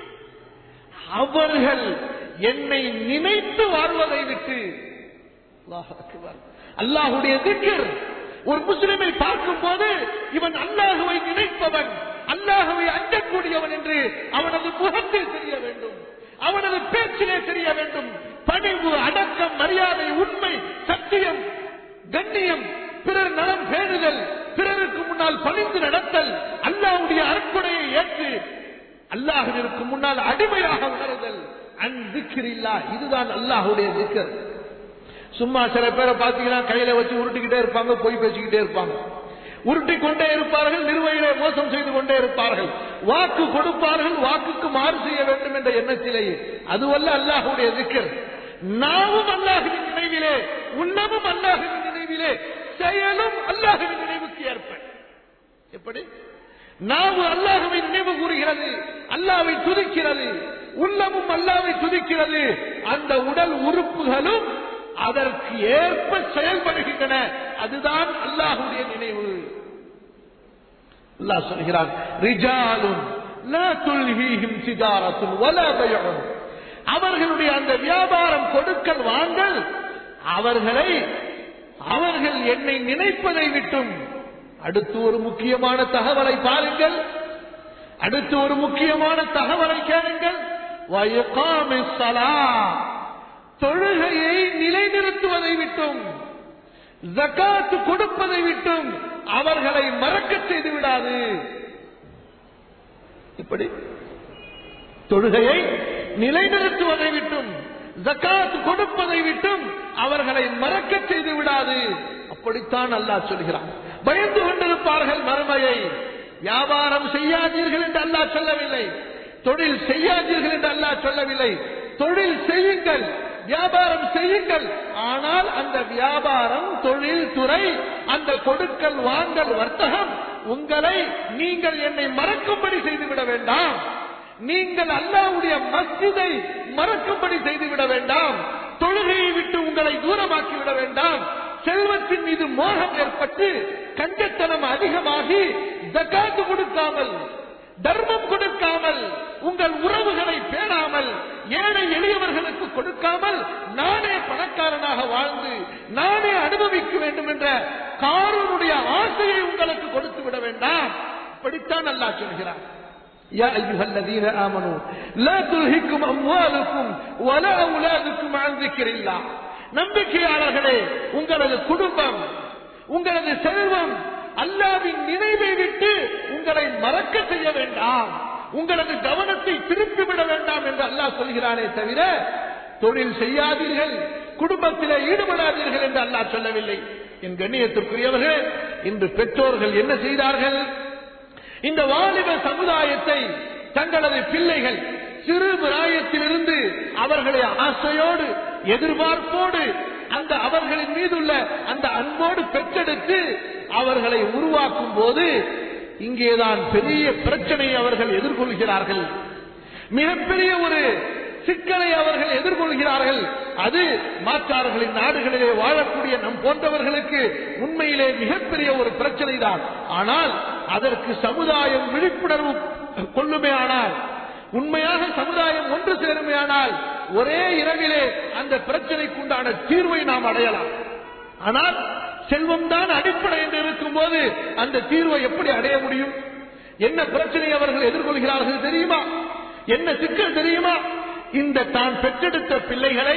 S1: அவர்கள் என்னை நினைத்து வாழ்வதை விட்டு அல்லாஹ் அக்பர். அல்லாஹுடைய திக்கர் ஒரு முஸ்லிமை பார்க்கும் போது இவன் அல்லாஹுவை நினைப்பவன் அல்லாஹுவை அஞ்சக்கூடியவன் என்று அவனது முகத்தில் தெரிய வேண்டும் அவனது பேச்சிலே தெரிய வேண்டும் பணிவு அடக்கம் மரியாதை உண்மை சத்தியம் கண்ணியம் பிறர் நலம் பேணுதல் பிறருக்கு முன்னால் பணிந்து நடத்தல் அல்லாஹ்வுடைய அற்புடையை ஏற்று அல்லாஹுவிற்கு முன்னால் அடிமையாக உணர்தல் அன்பிக்கிறில்லா இதுதான் அல்லாஹுடைய திக்கர் சும்மா சில பேரை பாத்தீங்கன்னா கையில வச்சு உருட்டிக்கிட்டே இருப்பாங்க பொய் பேசிக்கிட்டே இருப்பாங்க உருட்டி கொண்டே இருப்பார்கள் நிர்வகிகளை மோசம் செய்து கொண்டே இருப்பார்கள் வாக்கு கொடுப்பார்கள் வாக்குக்கு மாறு செய்ய வேண்டும் என்ற எண்ணத்திலேயே அதுவல்ல அல்லாஹுடைய திக்கர் நாவும் அல்லாஹுவின் நினைவிலே உண்ணமும் அல்லாஹுவின் நினைவிலே செயலும் அல்லாஹுவின் நினைவுக்கு ஏற்ப எப்படி நாவு அல்லாஹுவை நினைவு கூறுகிறது அல்லாவை துதிக்கிறது உள்ளமும் அல்லாவை துதிக்கிறது அந்த உடல் உறுப்புகளும் அதற்கு ஏற்ப செயல்படுகின்றன அதுதான் அல்லாஹுடைய நினைவு அல்லாஹ் சொல்கிறான் ரிஜாலும் லா துல்ஹீஹிம் திஜாரத்துன் வலா பைஉன் அவர்களுடைய அந்த வியாபாரம் கொடுக்கல் வாங்கல் அவர்களை அவர்கள் என்னை நினைப்பதை விட்டும் அடுத்து ஒரு முக்கியமான தகவலை பாருங்கள் அடுத்து ஒரு முக்கியமான தகவலை கேளுங்கள் வயகாமிஸ் ஸலாத். தொழுகையை நிலைநிறுத்துவதை விட்டும் ஜகாத்து கொடுப்பதை விட்டும் அவர்களை மறக்க செய்து விடாது இப்படி தொழுகையை நிலைநிறுத்துவதை விட்டும் ஜக்காத் கொடுப்பதை விட்டும் அவர்களை மறக்க செய்து விடாது அப்படித்தான் அல்லாஹ் சொல்கிறான் பயந்து கொண்டிருப்பார்கள் மறுமையை வியாபாரம் செய்யாதீர்கள் என்று அல்லாஹ் சொல்லவில்லை தொழில் செய்யாதீர்கள் என்று அல்லாஹ் சொல்லவில்லை தொழில் செய்யுங்கள் வியாபாரம் செய்யுங்கள் ஆனால் அந்த வியாபாரம் தொழில் துறை அந்த கொடுக்கல் வாங்கல் வர்த்தகம் உங்களை நீங்கள் என்னை மறக்கும்படி செய்துவிட வேண்டாம் நீங்கள் அல்லாவுடைய மஸ்ஜிதை மறக்கும்படி செய்துவிட வேண்டாம் தொழுகையை விட்டு உங்களை தூரமாக்கி விட வேண்டாம் செல்வத்தின் மீது மோகம் ஏற்பட்டு கஞ்சத்தனம் அதிகமாகி ஜக்காத்து கொடுக்காமல் தர்மம் கொடுக்காமல் உங்கள் உறவுகளை பேணாமல் ஏழை எளியவர்களுக்கு கொடுக்காமல் நானே பணக்காரனாக வாழ்ந்து நானே அனுபவிக்க வேண்டும் என்ற காரனுடைய ஆசையை உங்களுக்கு கொடுத்து விட வேண்டாம் இப்படித்தான் அல்லாஹ் சொல்கிறார் يا أيها الذين آمنوا لا تلهكم أموالكم ولا أولادكم عن ذكر الله நம்பிக்கையாளர்களே உங்களது குடும்பம் உங்களது செல்வம் அல்லாவின் நினைவை விட்டு உங்களை மறக்க செய்ய வேண்டாம் உங்களது கவனத்தை திருப்பிவிட வேண்டாம் என்று அல்லாஹ் சொல்கிறானே தவிர தொழில் செய்யாதீர்கள் குடும்பத்திலே ஈடுபடாதீர்கள் என்று அல்லாஹ் சொல்லவில்லை என் கண்ணியத்திற்குரியவர்கள் இன்று பெற்றோர்கள் என்ன செய்தார்கள் இந்த வாலிப சமுதாயத்தை தங்களது பிள்ளைகள் சிறு பிராயத்திலிருந்து அவர்களை ஆசையோடு எதிர்பார்ப்போடு அந்த அவர்களின் மீதுள்ள அந்த அன்போடு பெற்றெடுத்து அவர்களை உருவாக்கும் போது இங்கேதான் பெரிய பிரச்சனையை அவர்கள் எதிர்கொள்கிறார்கள் மிகப்பெரிய ஒரு சிக்கலை அவர்கள் எதிர்கொள்கிறார்கள் அது மாற்றார்களின் நாடுகளிலே வாழக்கூடிய நம் போன்றவர்களுக்கு உண்மையிலே மிகப்பெரிய ஒரு பிரச்சனை தான் ஆனால் அதற்கு சமுதாயம் விழிப்புணர்வு கொள்ளுமே ஆனால் உண்மையாக சமுதாயம் ஒன்று சேருமே ஆனால் ஒரே இரவிலே அந்த பிரச்சனைக்குண்டான தீர்வை நாம் அடையலாம் ஆனால் செல்வம் தான் அடிப்படை என்று இருக்கும் போது அந்த தீர்வை எப்படி அடைய முடியும் என்ன பிரச்சனை அவர்கள் எதிர்கொள்கிறார்கள் தெரியுமா என்ன சிக்கல் தெரியுமா இந்த தான் பெற்றெடுத்த பிள்ளைகளை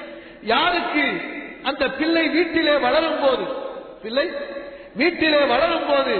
S1: யாருக்கு அந்த பிள்ளை வீட்டிலே வளரும் போது பிள்ளை வீட்டிலே வளரும் போது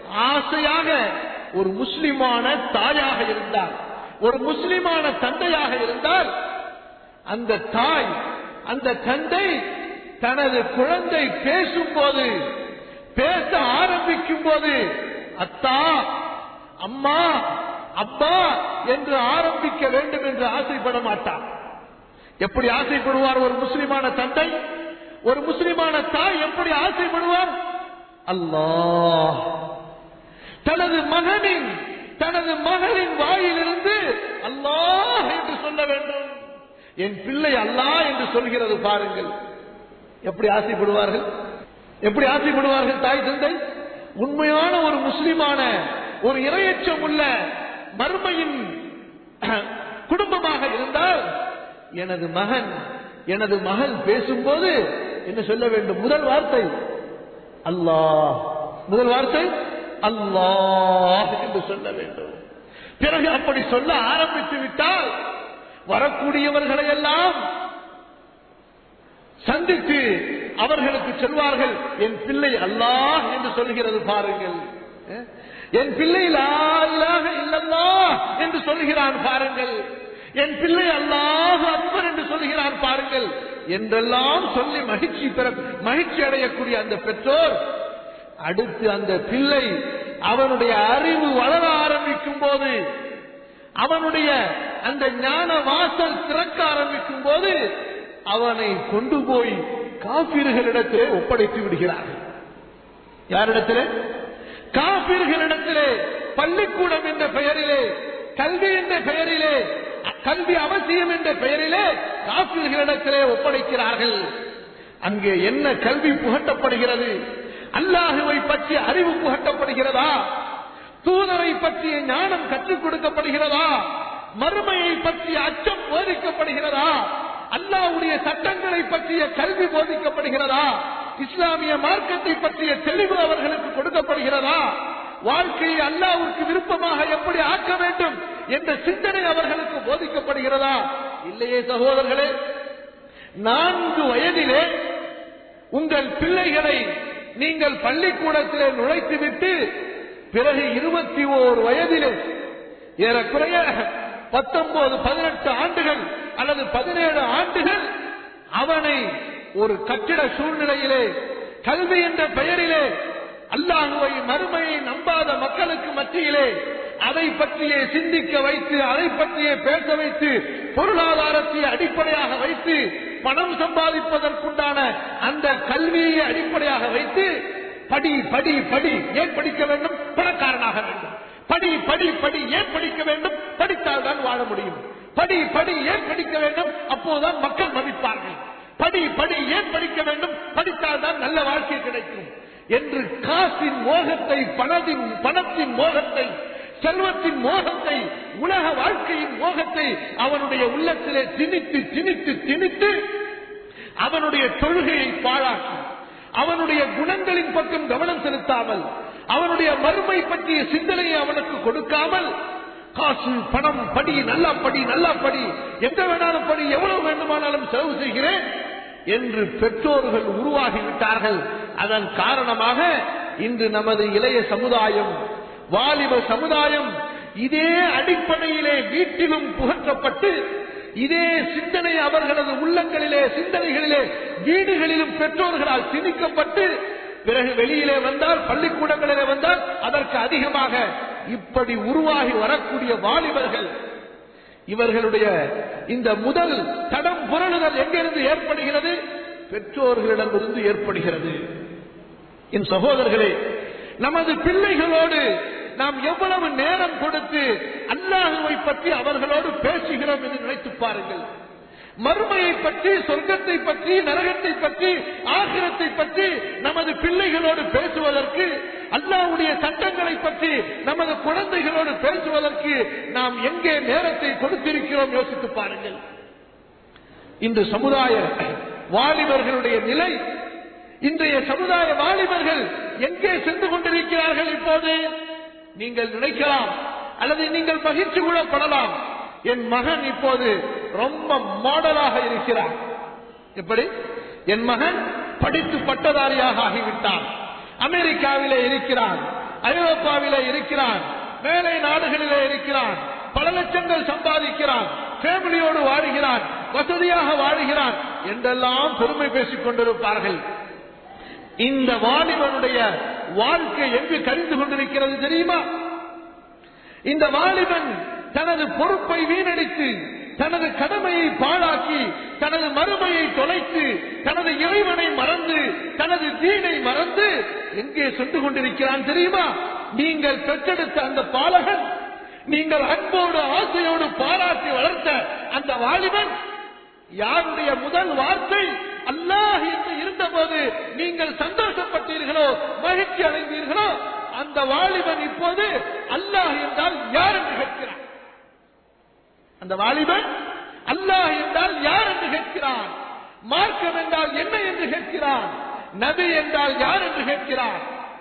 S1: ஆசையாக ஒரு முஸ்லிமான தாயாக இருந்தார் ஒரு முஸ்லிமான தந்தையாக இருந்தால் அந்த தாய் அந்த தந்தை தனது குழந்தை பேசும்போது பேச ஆரம்பிக்கும் போது அத்தா அம்மா அப்பா என்று ஆரம்பிக்க வேண்டும் என்று ஆசைப்பட மாட்டார் எப்படி ஆசைப்படுவார் ஒரு முஸ்லிமான தந்தை ஒரு முஸ்லிமான தாய் எப்படி ஆசைப்படுவார் அல்லாஹ் தனது மகனின் தனது மகளின் வாயிலிருந்து அல்லாஹ் என்று சொல்ல வேண்டும் என் பிள்ளை அல்லாஹ் என்று சொல்கிறது பாருங்கள் எப்படி ஆசைப்படுவார்கள் எப்படி ஆசைப்படுவார்கள் தாய் தந்தை உண்மையான ஒரு முஸ்லிமான ஒரு இரையச்சம் உள்ள மர்மையின் குடும்பமாக இருந்தால் எனது மகன் எனது மகள் பேசும்போது என்ன சொல்ல வேண்டும் முதல் வார்த்தை அல்லாஹ் முதல் வார்த்தை அல்லாஹ் என்று சொல்ல வேண்டும் பிறகு அப்படி சொல்ல ஆரம்பித்து விட்டால் வரக்கூடியவர்களை எல்லாம் சந்தித்து அவர்களுக்கு சொல்வார்கள் என் பிள்ளை அல்லாஹ் என்று சொல்கிறது பாருங்கள் அஹ், என் பிள்ளை லா இலாஹ இல்லல்லாஹ் என்று சொல்கிறான் பாருங்கள் என் பிள்ளை அல்லாஹ் அக்பர் என்று சொல்கிறான் பாருங்கள் என்றெல்லாம் சொல்லி மகிழ்ச்சி பெற மகிழ்ச்சி அடையக்கூடிய அந்த பெற்றோர் அடுத்து அந்த பிள்ளை அவனுடைய அறிவு வளர ஆரம்பிக்கும் போது அவனுடைய அந்த ஞான வாசல் திறக்க ஆரம்பிக்கும் போது அவனை கொண்டு போய் காப்பீர்களிடத்திலே ஒப்படைத்து விடுகிறார்கள் யாரிடத்திலே காப்பீர்களிடத்திலே பள்ளிக்கூடம் என்ற பெயரிலே கல்வி என்ற பெயரிலே கல்வி அவசியம் என்ற பெயரிலே காப்பீர்களிடத்திலே ஒப்படைக்கிறார்கள் அங்கே என்ன கல்வி புகட்டப்படுகிறது அல்லாஹுவை பற்றிய அறிவு புகட்டப்படுகிறதா தூதரை பற்றிய ஞானம் கற்றுக் கொடுக்கப்படுகிறதா மறுமையை பற்றிய அச்சம் போதிக்கப்படுகிறதா அல்லாஹ்வுடைய சட்டங்களை பற்றிய கல்வி போதிக்கப்படுகிறதா இஸ்லாமிய மார்க்கத்தை பற்றிய தெளிவு அவர்களுக்கு கொடுக்கப்படுகிறதா வாழ்க்கையை அல்லாஹ்வுக்கு விருப்பமாக எப்படி ஆக்க வேண்டும் என்ற சிந்தனை அவர்களுக்கு போதிக்கப்படுகிறதா இல்லையே சகோதரர்களே நான்கு வயதிலே உங்கள் பிள்ளைகளை நீங்கள் பள்ளிக்கூடத்திலே நுழைத்துவிட்டு பிறகு இருபத்தி ஓரு வயதிலே ஏறக்குறைய பத்தொன்பது பதினெட்டு ஆண்டுகள் அல்லது பதினேழு ஆண்டுகள் அவனை ஒரு கட்டிட சூழ்நிலையிலே கல்வி என்ற பெயரிலே அல்லாஹுவை மறுமையை நம்பாத மக்களுக்கு மத்தியிலே அதை பற்றியே சிந்திக்க வைத்து அதை பற்றியே பேச வைத்து பொருளாதாரத்தை அடிப்படையாக வைத்து பணம் சம்பாதிப்பதற்குண்டான அந்த கல்வியை அடிப்படையாக வைத்து படி படி படி ஏன் படிக்க வேண்டும் பணக்காரனாக வேண்டும் படி படி படி ஏன் படிக்க வேண்டும் படித்தால் தான் வாழ முடியும் படி படி ஏன் படிக்க வேண்டும் அப்போதுதான் மக்கள் மதிப்பார்கள் படி படி ஏன் படிக்க வேண்டும் படித்தால் தான் நல்ல வாழ்க்கை கிடைக்கும் என்று காசின் மோகத்தை பணத்தின் பணத்தின் மோகத்தை செல்வத்தின் மோகத்தை உலக வாழ்க்கையின் மோகத்தை அவனுடைய உள்ளத்திலே திணித்து திணித்து திணித்து அவனுடைய தொழுகையை பாழாக்கி அவனுடைய குணங்களின் பக்கம் கவனம் செலுத்தாமல் அவனுடைய மறுமை பற்றிய சிந்தனையை அவனுக்கு கொடுக்காமல் காசு பணம் படி நல்லா படி நல்லா படி எந்த வேணாலும் படி எவ்வளவு வேண்டுமானாலும் செலவு செய்கிறேன் என்று பெற்றோர்கள் உருவாகிவிட்டார்கள் அதன் காரணமாக இன்று நமது இளைய சமுதாயம் வாலிப சமுதாயம் இதே அடிப்படையிலே வீட்டிலும் புகற்றப்பட்டு இதே சிந்தனை அவர்களது உள்ளங்களிலே சிந்தனைகளிலே வீடுகளிலும் பெற்றோர்களால் திணிக்கப்பட்டு பிறகு வெளியிலே வந்தால் பள்ளிக்கூடங்களிலே வந்தால் அதற்கு அதிகமாக இப்படி உருவாகி வரக்கூடிய வாலிபர்கள் இவர்களுடைய இந்த முதல் தடம் புரளுதல் எங்கிருந்து ஏற்படுகிறது பெற்றோர்களிடமிருந்து ஏற்படுகிறது என் சகோதரர்களே நமது பிள்ளைகளோடு நாம் எவ்வளவு நேரம் கொடுத்து அல்லாஹுவை பற்றி அவர்களோடு பேசுகிறோம் என்று நினைத்து பாருங்கள் மறுமையை பற்றி சொர்க்கத்தை பற்றி நரகத்தை பற்றி ஆகிரத்தை பற்றி நமது பிள்ளைகளோடு பேசுவதற்கு அல்லாவுடைய சட்டங்களை பற்றி நமது குழந்தைகளோடு பேசுவதற்கு நாம் எங்கே நேரத்தை கொடுத்திருக்கிறோம் யோசித்து பாருங்கள் இன்று சமுதாய வாலிபர்களுடைய நிலை இன்றைய சமுதாய வாலிபர்கள் எங்கே சென்று கொண்டிருக்கிறார்கள் இப்போது நீங்கள் நினைக்கலாம் அல்லது நீங்கள் மகிழ்ச்சி கொள்ளப்படலாம் என் மகன் இப்போது ரொம்ப மாடலாக இருக்கிறார் எப்படி என் மகன் படித்து பட்டதாரியாக ஆகிவிட்டான் அமெரிக்காவிலே இருக்கிறான் ஐரோப்பாவிலே இருக்கிறான் மேலை நாடுகளிலே இருக்கிறான் பல லட்சங்கள் சம்பாதிக்கிறான் ஃபேமிலியோடு வாழுகிறான் வசதியாக வாழுகிறான் என்றெல்லாம் பெருமை பேசிக் கொண்டிருப்பார்கள் இந்த வாலிபனுடைய வாழ்க்கை எங்கு கழிந்து கொண்டிருக்கிறது தெரியுமா இந்த வாலிபன் தனது பொறுப்பை வீணடித்து தனது கடமையை பாழாக்கி தனது மறுமையை தொலைத்து தனது இறைவனை மறந்து தனது தீனை மறந்து எங்கே சென்று கொண்டிருக்கிறான் தெரியுமா நீங்கள் பெற்றெடுத்த அந்த பாலகன் நீங்கள் அன்போடு ஆசையோடு பாராட்டி வளர்த்த அந்த வாலிபன் யாருடைய முதல் வார்த்தை அல்லாஹ் என்று இருந்தபோது நீங்கள் சந்தோஷப்பட்டீர்களோ மகிழ்ச்சி அடைந்தீர்களோ அந்த வாலிபன் இப்போது அல்லாஹ் என்றால் யார் என்று கேட்கிறான் அந்த வாலிபன் அல்லாஹ் என்றால் யார் என்று கேட்கிறான் மார்க்கம் என்றால் என்ன என்று கேட்கிறான் நபி என்றால் யார் என்று கேட்கிறான்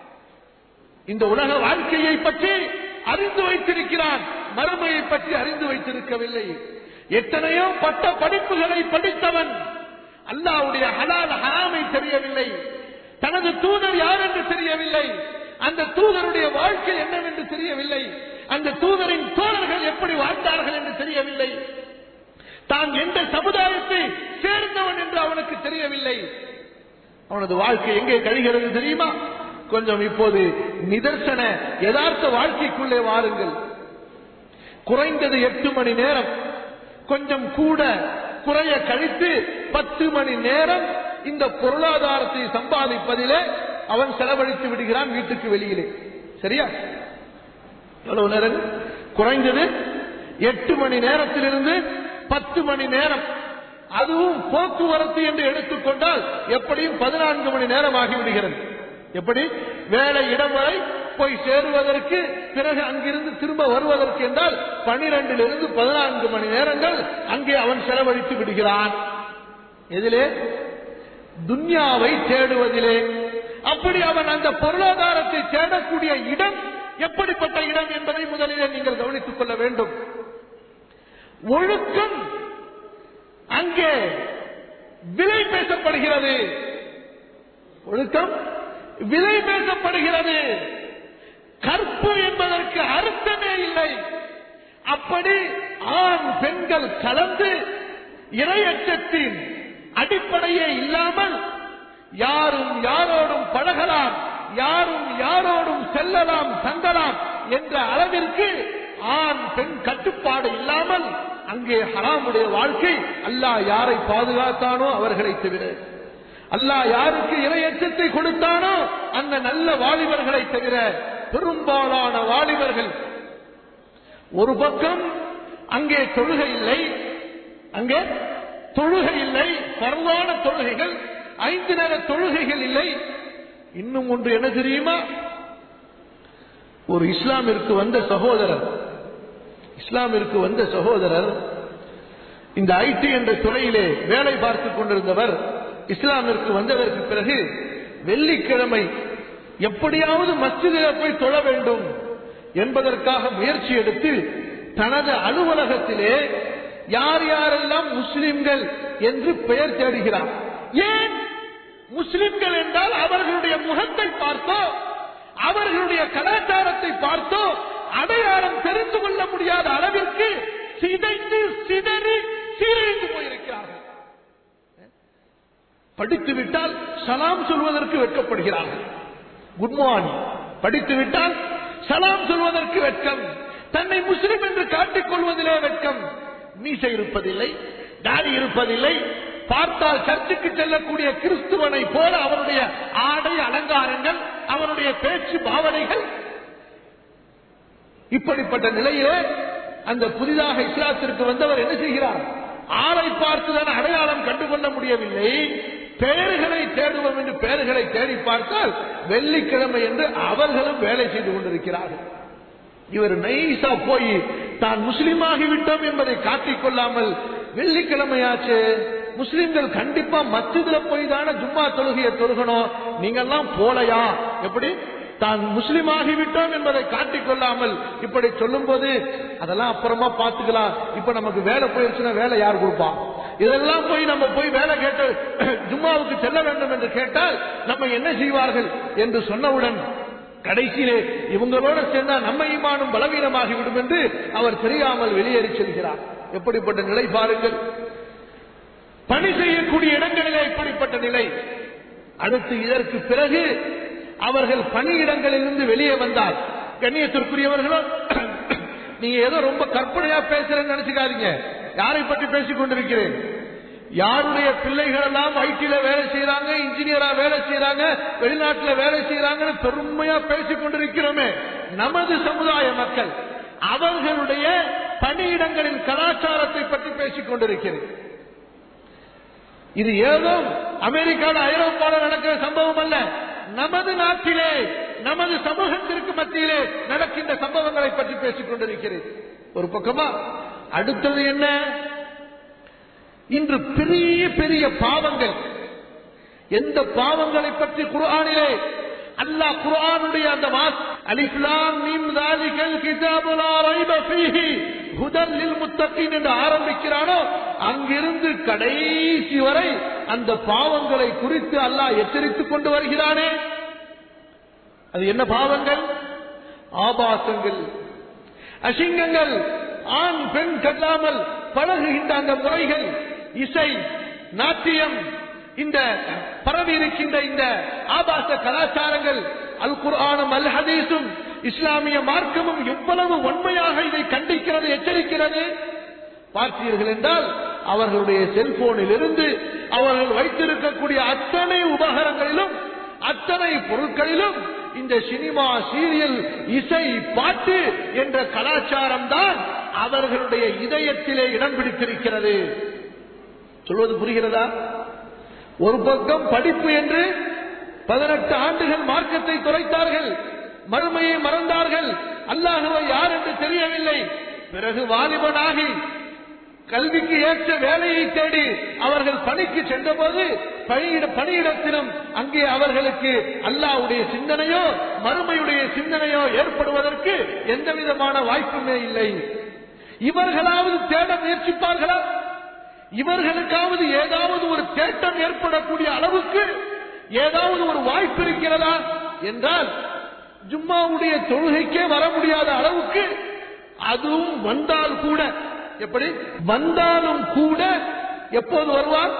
S1: இந்த உலக வாழ்க்கையை பற்றி அறிந்து வைத்திருக்கிறான் மறுமையை பற்றி அறிந்து வைத்திருக்கவில்லை எத்தனையோ பட்ட படிப்புகளை படித்தவன் அல்லாவுடைய ஹலால் ஹராமை தெரியவில்லை தனது தூதர் யார் என்று தெரியவில்லை அந்த தூதருடைய வாழ்க்கை என்னவென்று தெரியவில்லை அந்த தூதரின் தோழர்கள் எப்படி வாழ்ந்தார்கள் என்று தெரியவில்லை தான் எந்த சமுதாயத்தை சேர்ந்தவன் என்று அவனுக்கு தெரியவில்லை அவனது வாழ்க்கை எங்கே கழிகிறது தெரியுமா கொஞ்சம் இப்போது நிதர்சன யதார்த்த வாழ்க்கைக்குள்ளே வாருங்கள் குறைந்தது எட்டு மணி நேரம் கொஞ்சம் கூட குறைய கழித்து பத்து மணி நேரம் இந்த பொருளாதாரத்தை சம்பாதிப்பதிலே அவன் செலவழித்து விடுகிறான் வீட்டுக்கு வெளியிலே சரியா எவ்வளவு நேரம் குறைந்தது எட்டு மணி நேரத்திலிருந்து பத்து மணி நேரம் அதுவும் போக்குவரத்து என்று எடுத்துக்கொண்டால் எப்படியும் பதினான்கு மணி நேரம் ஆகிவிடுகிறது எப்படி வேலை இடம் வரை போய் சேருவதற்கு பிறகு அங்கிருந்து திரும்ப வருவதற்கு என்றால் பனிரெண்டிலிருந்து பதினான்கு மணி நேரங்கள் அங்கே அவன் செலவழித்து விடுகிறான் எதிலே துன்யாவை தேடுவதிலே அப்படி அவன் அந்த பொருளாதாரத்தை தேடக்கூடிய இடம் எப்படிப்பட்ட இடம் என்பதை முதலிலே நீங்கள் கவனித்துக் கொள்ள வேண்டும் ஒழுக்கம் அங்கே விலை பேசப்படுகிறது ஒழுக்கம் விலை பேசப்படுகிறது கற்பு என்பதற்கு அர்த்தமே இல்லை அப்படி ஆண் பெண்கள் கலந்து இரையச்சத்தின் அடிப்படையே இல்லாமல் யாரும் யாரோடும் பழகலாம் யாரும் யாரோடும் செல்லலாம் தங்கலாம் என்ற அளவிற்கு ஆண் பெண் கட்டுப்பாடு இல்லாமல் அங்கே ஹராமுடைய வாழ்க்கை அல்லாஹ் யாரை பாதுகாத்தானோ அவர்களை தவிர அல்லாஹ் யாருக்கு இரையச்சத்தை கொடுத்தானோ அந்த நல்ல வாலிபர்களை தவிர பெரும்பாலான வாலிபர்கள் ஒரு பக்கம் அங்கே தொழுகை இல்லை அங்கே தொழுகை இல்லை பரவான தொழுகைகள் ஐந்து நேர தொழுகைகள் இல்லை இன்னும் ஒன்று என்ன தெரியுமா ஒரு இஸ்லாமிற்கு வந்த சகோதரர் இஸ்லாமிற்கு வந்த சகோதரர் இந்த ஐடி என்ற துறையிலே வேலை பார்த்துக் கொண்டிருந்தவர் இஸ்லாமிற்கு வந்ததற்கு பிறகு வெள்ளிக்கிழமை எப்படியாவது மஸ்ஜிதில போய் தொழ வேண்டும் என்பதற்காக முயற்சி எடுத்து தனது அலுவலகத்திலே யார் யாரெல்லாம் முஸ்லிம்கள் என்று பெயர் தேடுகிறார் ஏன் முஸ்லிம்கள் என்றால் அவர்களுடைய முகத்தை பார்த்தோ அவர்களுடைய கலாச்சாரத்தை பார்த்தோ அடையாளம் தெரிந்து கொள்ள முடியாத அளவிற்கு சிதைந்து சிதறி சீரழிந்து போயிருக்கிறார்கள் படித்து விட்டால் சலாம் சொல்வதற்கு வெட்கப்படுகிறார்கள் குட் மார்னிங் படித்து விட்டால் சலாம் சொல்வதற்கு வெட்கம் தன்னை முஸ்லிம் என்று காட்டிக் கொள்வதிலே வெட்கம் மீசை இருப்பதில்லை தாடி இருப்பதில்லை பார்த்தால் சர்ச்சுக்கு செல்லக்கூடிய கிறிஸ்துவனை போல அவருடைய ஆடை அலங்காரங்கள் அவருடைய பேச்சு பாவனைகள் இப்படிப்பட்ட நிலையிலே அந்த புதிதாக இஸ்லாத்திற்கு வந்தவர் என்ன செய்கிறார் ஆளை பார்த்துதான் அடையாளம் கண்டுகொள்ள முடியவில்லை பெயர்களை தேடுவோம் என்று பெயர்களை தேடி பார்த்தால் வெள்ளிக்கிழமை என்று அவர்களும் வேலை செய்து கொண்டிருக்கிறார்கள் இவர் நைசா போய் தான் முஸ்லீமாகி விட்டோம் என்பதை காட்டிக் கொள்ளாமல் வெள்ளிக்கிழமையாச்சு முஸ்லிம்கள் கண்டிப்பா மத்தியதுல போய் தானே ஜும்மா தொழுகையை தொழுகணும் நீங்கெல்லாம் போலையா எப்படி தான் முஸ்லிமாகி விட்டோம் என்பதை காட்டிக் கொள்ளாமல் இப்படி சொல்லும் போது அதெல்லாம் அப்புறமா பாத்துக்கலாம் இப்ப நமக்கு வேலை போயிருச்சுன்னா வேலை யார் கொடுப்பா இதெல்லாம் போய் நம்ம போய் வேலை கேட்டு ஜும்மாவுக்கு செல்ல வேண்டும் என்று கேட்டால் நம்ம என்ன செய்வார்கள் என்று சொன்னவுடன் கடைசியிலே இவங்களோட சேர்ந்தா நம்ம ஈமானும் பலவீனமாகிவிடும் என்று அவர் தெரியாமல் வெளியேறி செல்கிறார் எப்படிப்பட்ட நிலை பாருங்கள் பணி செய்யக்கூடிய இடங்களிலே இப்படிப்பட்ட நிலை அடுத்து இதற்கு பிறகு அவர்கள் பணியிடங்களிலிருந்து வெளியே வந்தால் கண்ணியத்திற்குரியவர்களும் நீங்க ஏதோ ரொம்ப கற்பனையா பேசுறேன்னு நினைச்சுக்காதீங்க யாரை பற்றி பேசிக் கொண்டிருக்கிறேன் யாருடைய பிள்ளைகள் எல்லாம் ஐடில வேலை செய்யறாங்க இன்ஜினியரா வேலை செய்யறாங்க வெளிநாட்டுல வேலை செய்யறாங்கன்னு பெருமையா பேசிக் கொண்டிருக்கிறோமே நமது சமுதாய மக்கள் அவர்களுடைய பணியிடங்களின் கலாச்சாரத்தை பற்றி பேசிக் கொண்டிருக்கிறேன் இது ஏதோ அமெரிக்கால ஐரோப்பால நடக்கிற சம்பவம் அல்ல நமது நாட்டிலே நமது சமூகத்திற்கு மத்தியிலே நடக்கின்ற சம்பவங்களை பற்றி பேசிக் கொண்டிருக்கிறேன் ஒரு பக்கமா அடுத்தது என்ன இன்று பெரிய பெரிய பாவங்கள் எந்த பாவங்களை பற்றி குர்ஆனிலே அல்லாஹ் குர்ஆனுடைய அந்த வாஸ் அலிஃப்லாம் மீம் தாலிகல் கிதாபு லா ரைப ஃபீஹி ஹுதல் லில் முத்தகீன் என்று ஆரம்பிக்கிறானோ அங்கிருந்து கடைசி வரை அந்த பாவங்களை குறித்து அல்லாஹ் எச்சரித்துக் கொண்டு வருகிறானே அது என்ன பாவங்கள் ஆபாசங்கள் அசிங்கங்கள் ஆண் பெண் கல்லாமல் பழகுகின்ற அந்த முறைகள் இசை நாட்டியம் இந்த பரவி இருக்கின்ற இந்த ஆபாச கலாச்சாரங்கள் அல் குர்ஆனும் அல் ஹதீஸும் இஸ்லாமிய மார்க்கமும் எவ்வளவு உண்மையாக இதை கண்டிக்கிறது எச்சரிக்கிறது பார்த்தீர்கள் என்றால் அவர்களுடைய செல்போனில் இருந்து அவர்கள் வைத்திருக்கக்கூடிய அத்தனை உபகரணங்களிலும் அத்தனை பொருட்களிலும் இந்த சினிமா சீரியல் இசை பாட்டு என்ற கலாச்சாரம் தான் அவர்களுடைய இதயத்திலே இடம் பிடித்திருக்கிறது சொல்வது புரிகிறதா ஒரு பக்கம் படிப்பு என்று பதினெட்டு ஆண்டுகள் மார்க்கத்தை துறைத்தார்கள் மறுமையை மறந்தார்கள் அல்லாஹுவை யார் என்று தெரியவில்லை பிறகு வாலிபனாகி கல்விக்கு ஏற்ற வேலையை தேடி அவர்கள் பணிக்கு சென்றபோது பணியிட பணியிடத்திலும் அங்கே அவர்களுக்கு அல்லாவுடைய சிந்தனையோ மறுமையுடைய சிந்தனையோ ஏற்படுவதற்கு எந்த விதமான வாய்ப்புமே இல்லை இவர்களாவது தேட முயற்சிப்பார்களா இவர்களுக்காவது ஏதாவது ஒரு தேட்டம் ஏற்படக்கூடிய அளவுக்கு ஏதாவது ஒரு வாய்ப்பு இருக்கிறதா என்றால் ஜும்மாவுடைய தொழுகைக்கே வர முடியாத அளவுக்கு அதுவும் வந்தால் கூட எப்படி வந்தாலும் கூட எப்போது வருவார்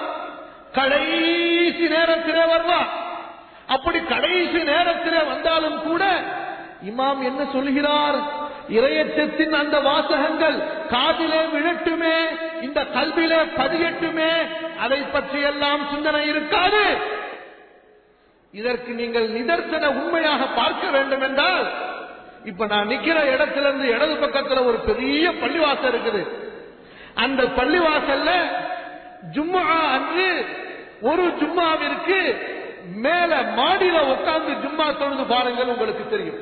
S1: கடைசி நேரத்திலே வருவார் அப்படி கடைசி நேரத்திலே வந்தாலும் கூட இமாம் என்ன சொல்கிறார் இரையச்சத்தின் அந்த வாசகங்கள் காதிலே விழட்டுமே இந்த கல்வியிலே பதியட்டுமே அதை பற்றியெல்லாம் சிந்தனை இருக்காது இதற்கு நீங்கள் நிதர்சன உண்மையாக பார்க்க வேண்டும் என்றால் இப்ப நான் நிக்கிற இடத்துல இருந்து இடது பக்கத்துல ஒரு பெரிய பள்ளிவாசல் இருக்குது அந்த பள்ளிவாசல்ல ஜும்மா அன்று ஒரு ஜும்மாவிற்கு மேல மாடியில உட்கார்ந்து ஜும்மா தொழுது பாருங்கள் உங்களுக்கு தெரியும்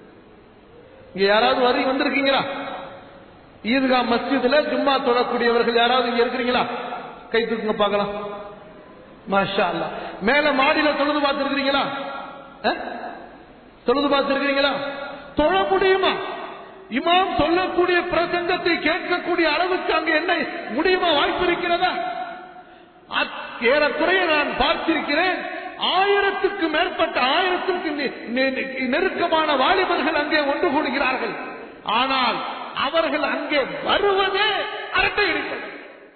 S1: இங்க யாராவது வரி வந்திருக்கீங்களா ஈதுகா மஸ்ஜிதுல ஜும்மா தொழக்கூடியவர்கள் யாராவது இங்க இருக்கிறீங்களா கை தூக்குங்க பார்க்கலாம் மாஷா அல்லா மேல மாடியில தொழுது பார்த்திருக்கிறீங்களா அஹ்? தொழுது பார்த்திருக்கிறீங்களா தொழ முடியுமா இமாம் சொல்லக்கூடிய பிரசங்கத்தை கேட்கக்கூடிய அளவுக்கு அங்க என்ன முடியுமா வாய்ப்பு இருக்கிறதா அத்- ஏறக்குறைய நான் பார்த்திருக்கிறேன் ஆயிரத்துக்கு மேற்பட்ட ஆயிரத்துக்கு நெ- நெ- நெ- நெருக்கமான வாலிபர்கள் அங்கே ஒன்று கூடுகிறார்கள் ஆனால் அவர்கள் அங்கே வருவதே அரட்டை அடிப்பது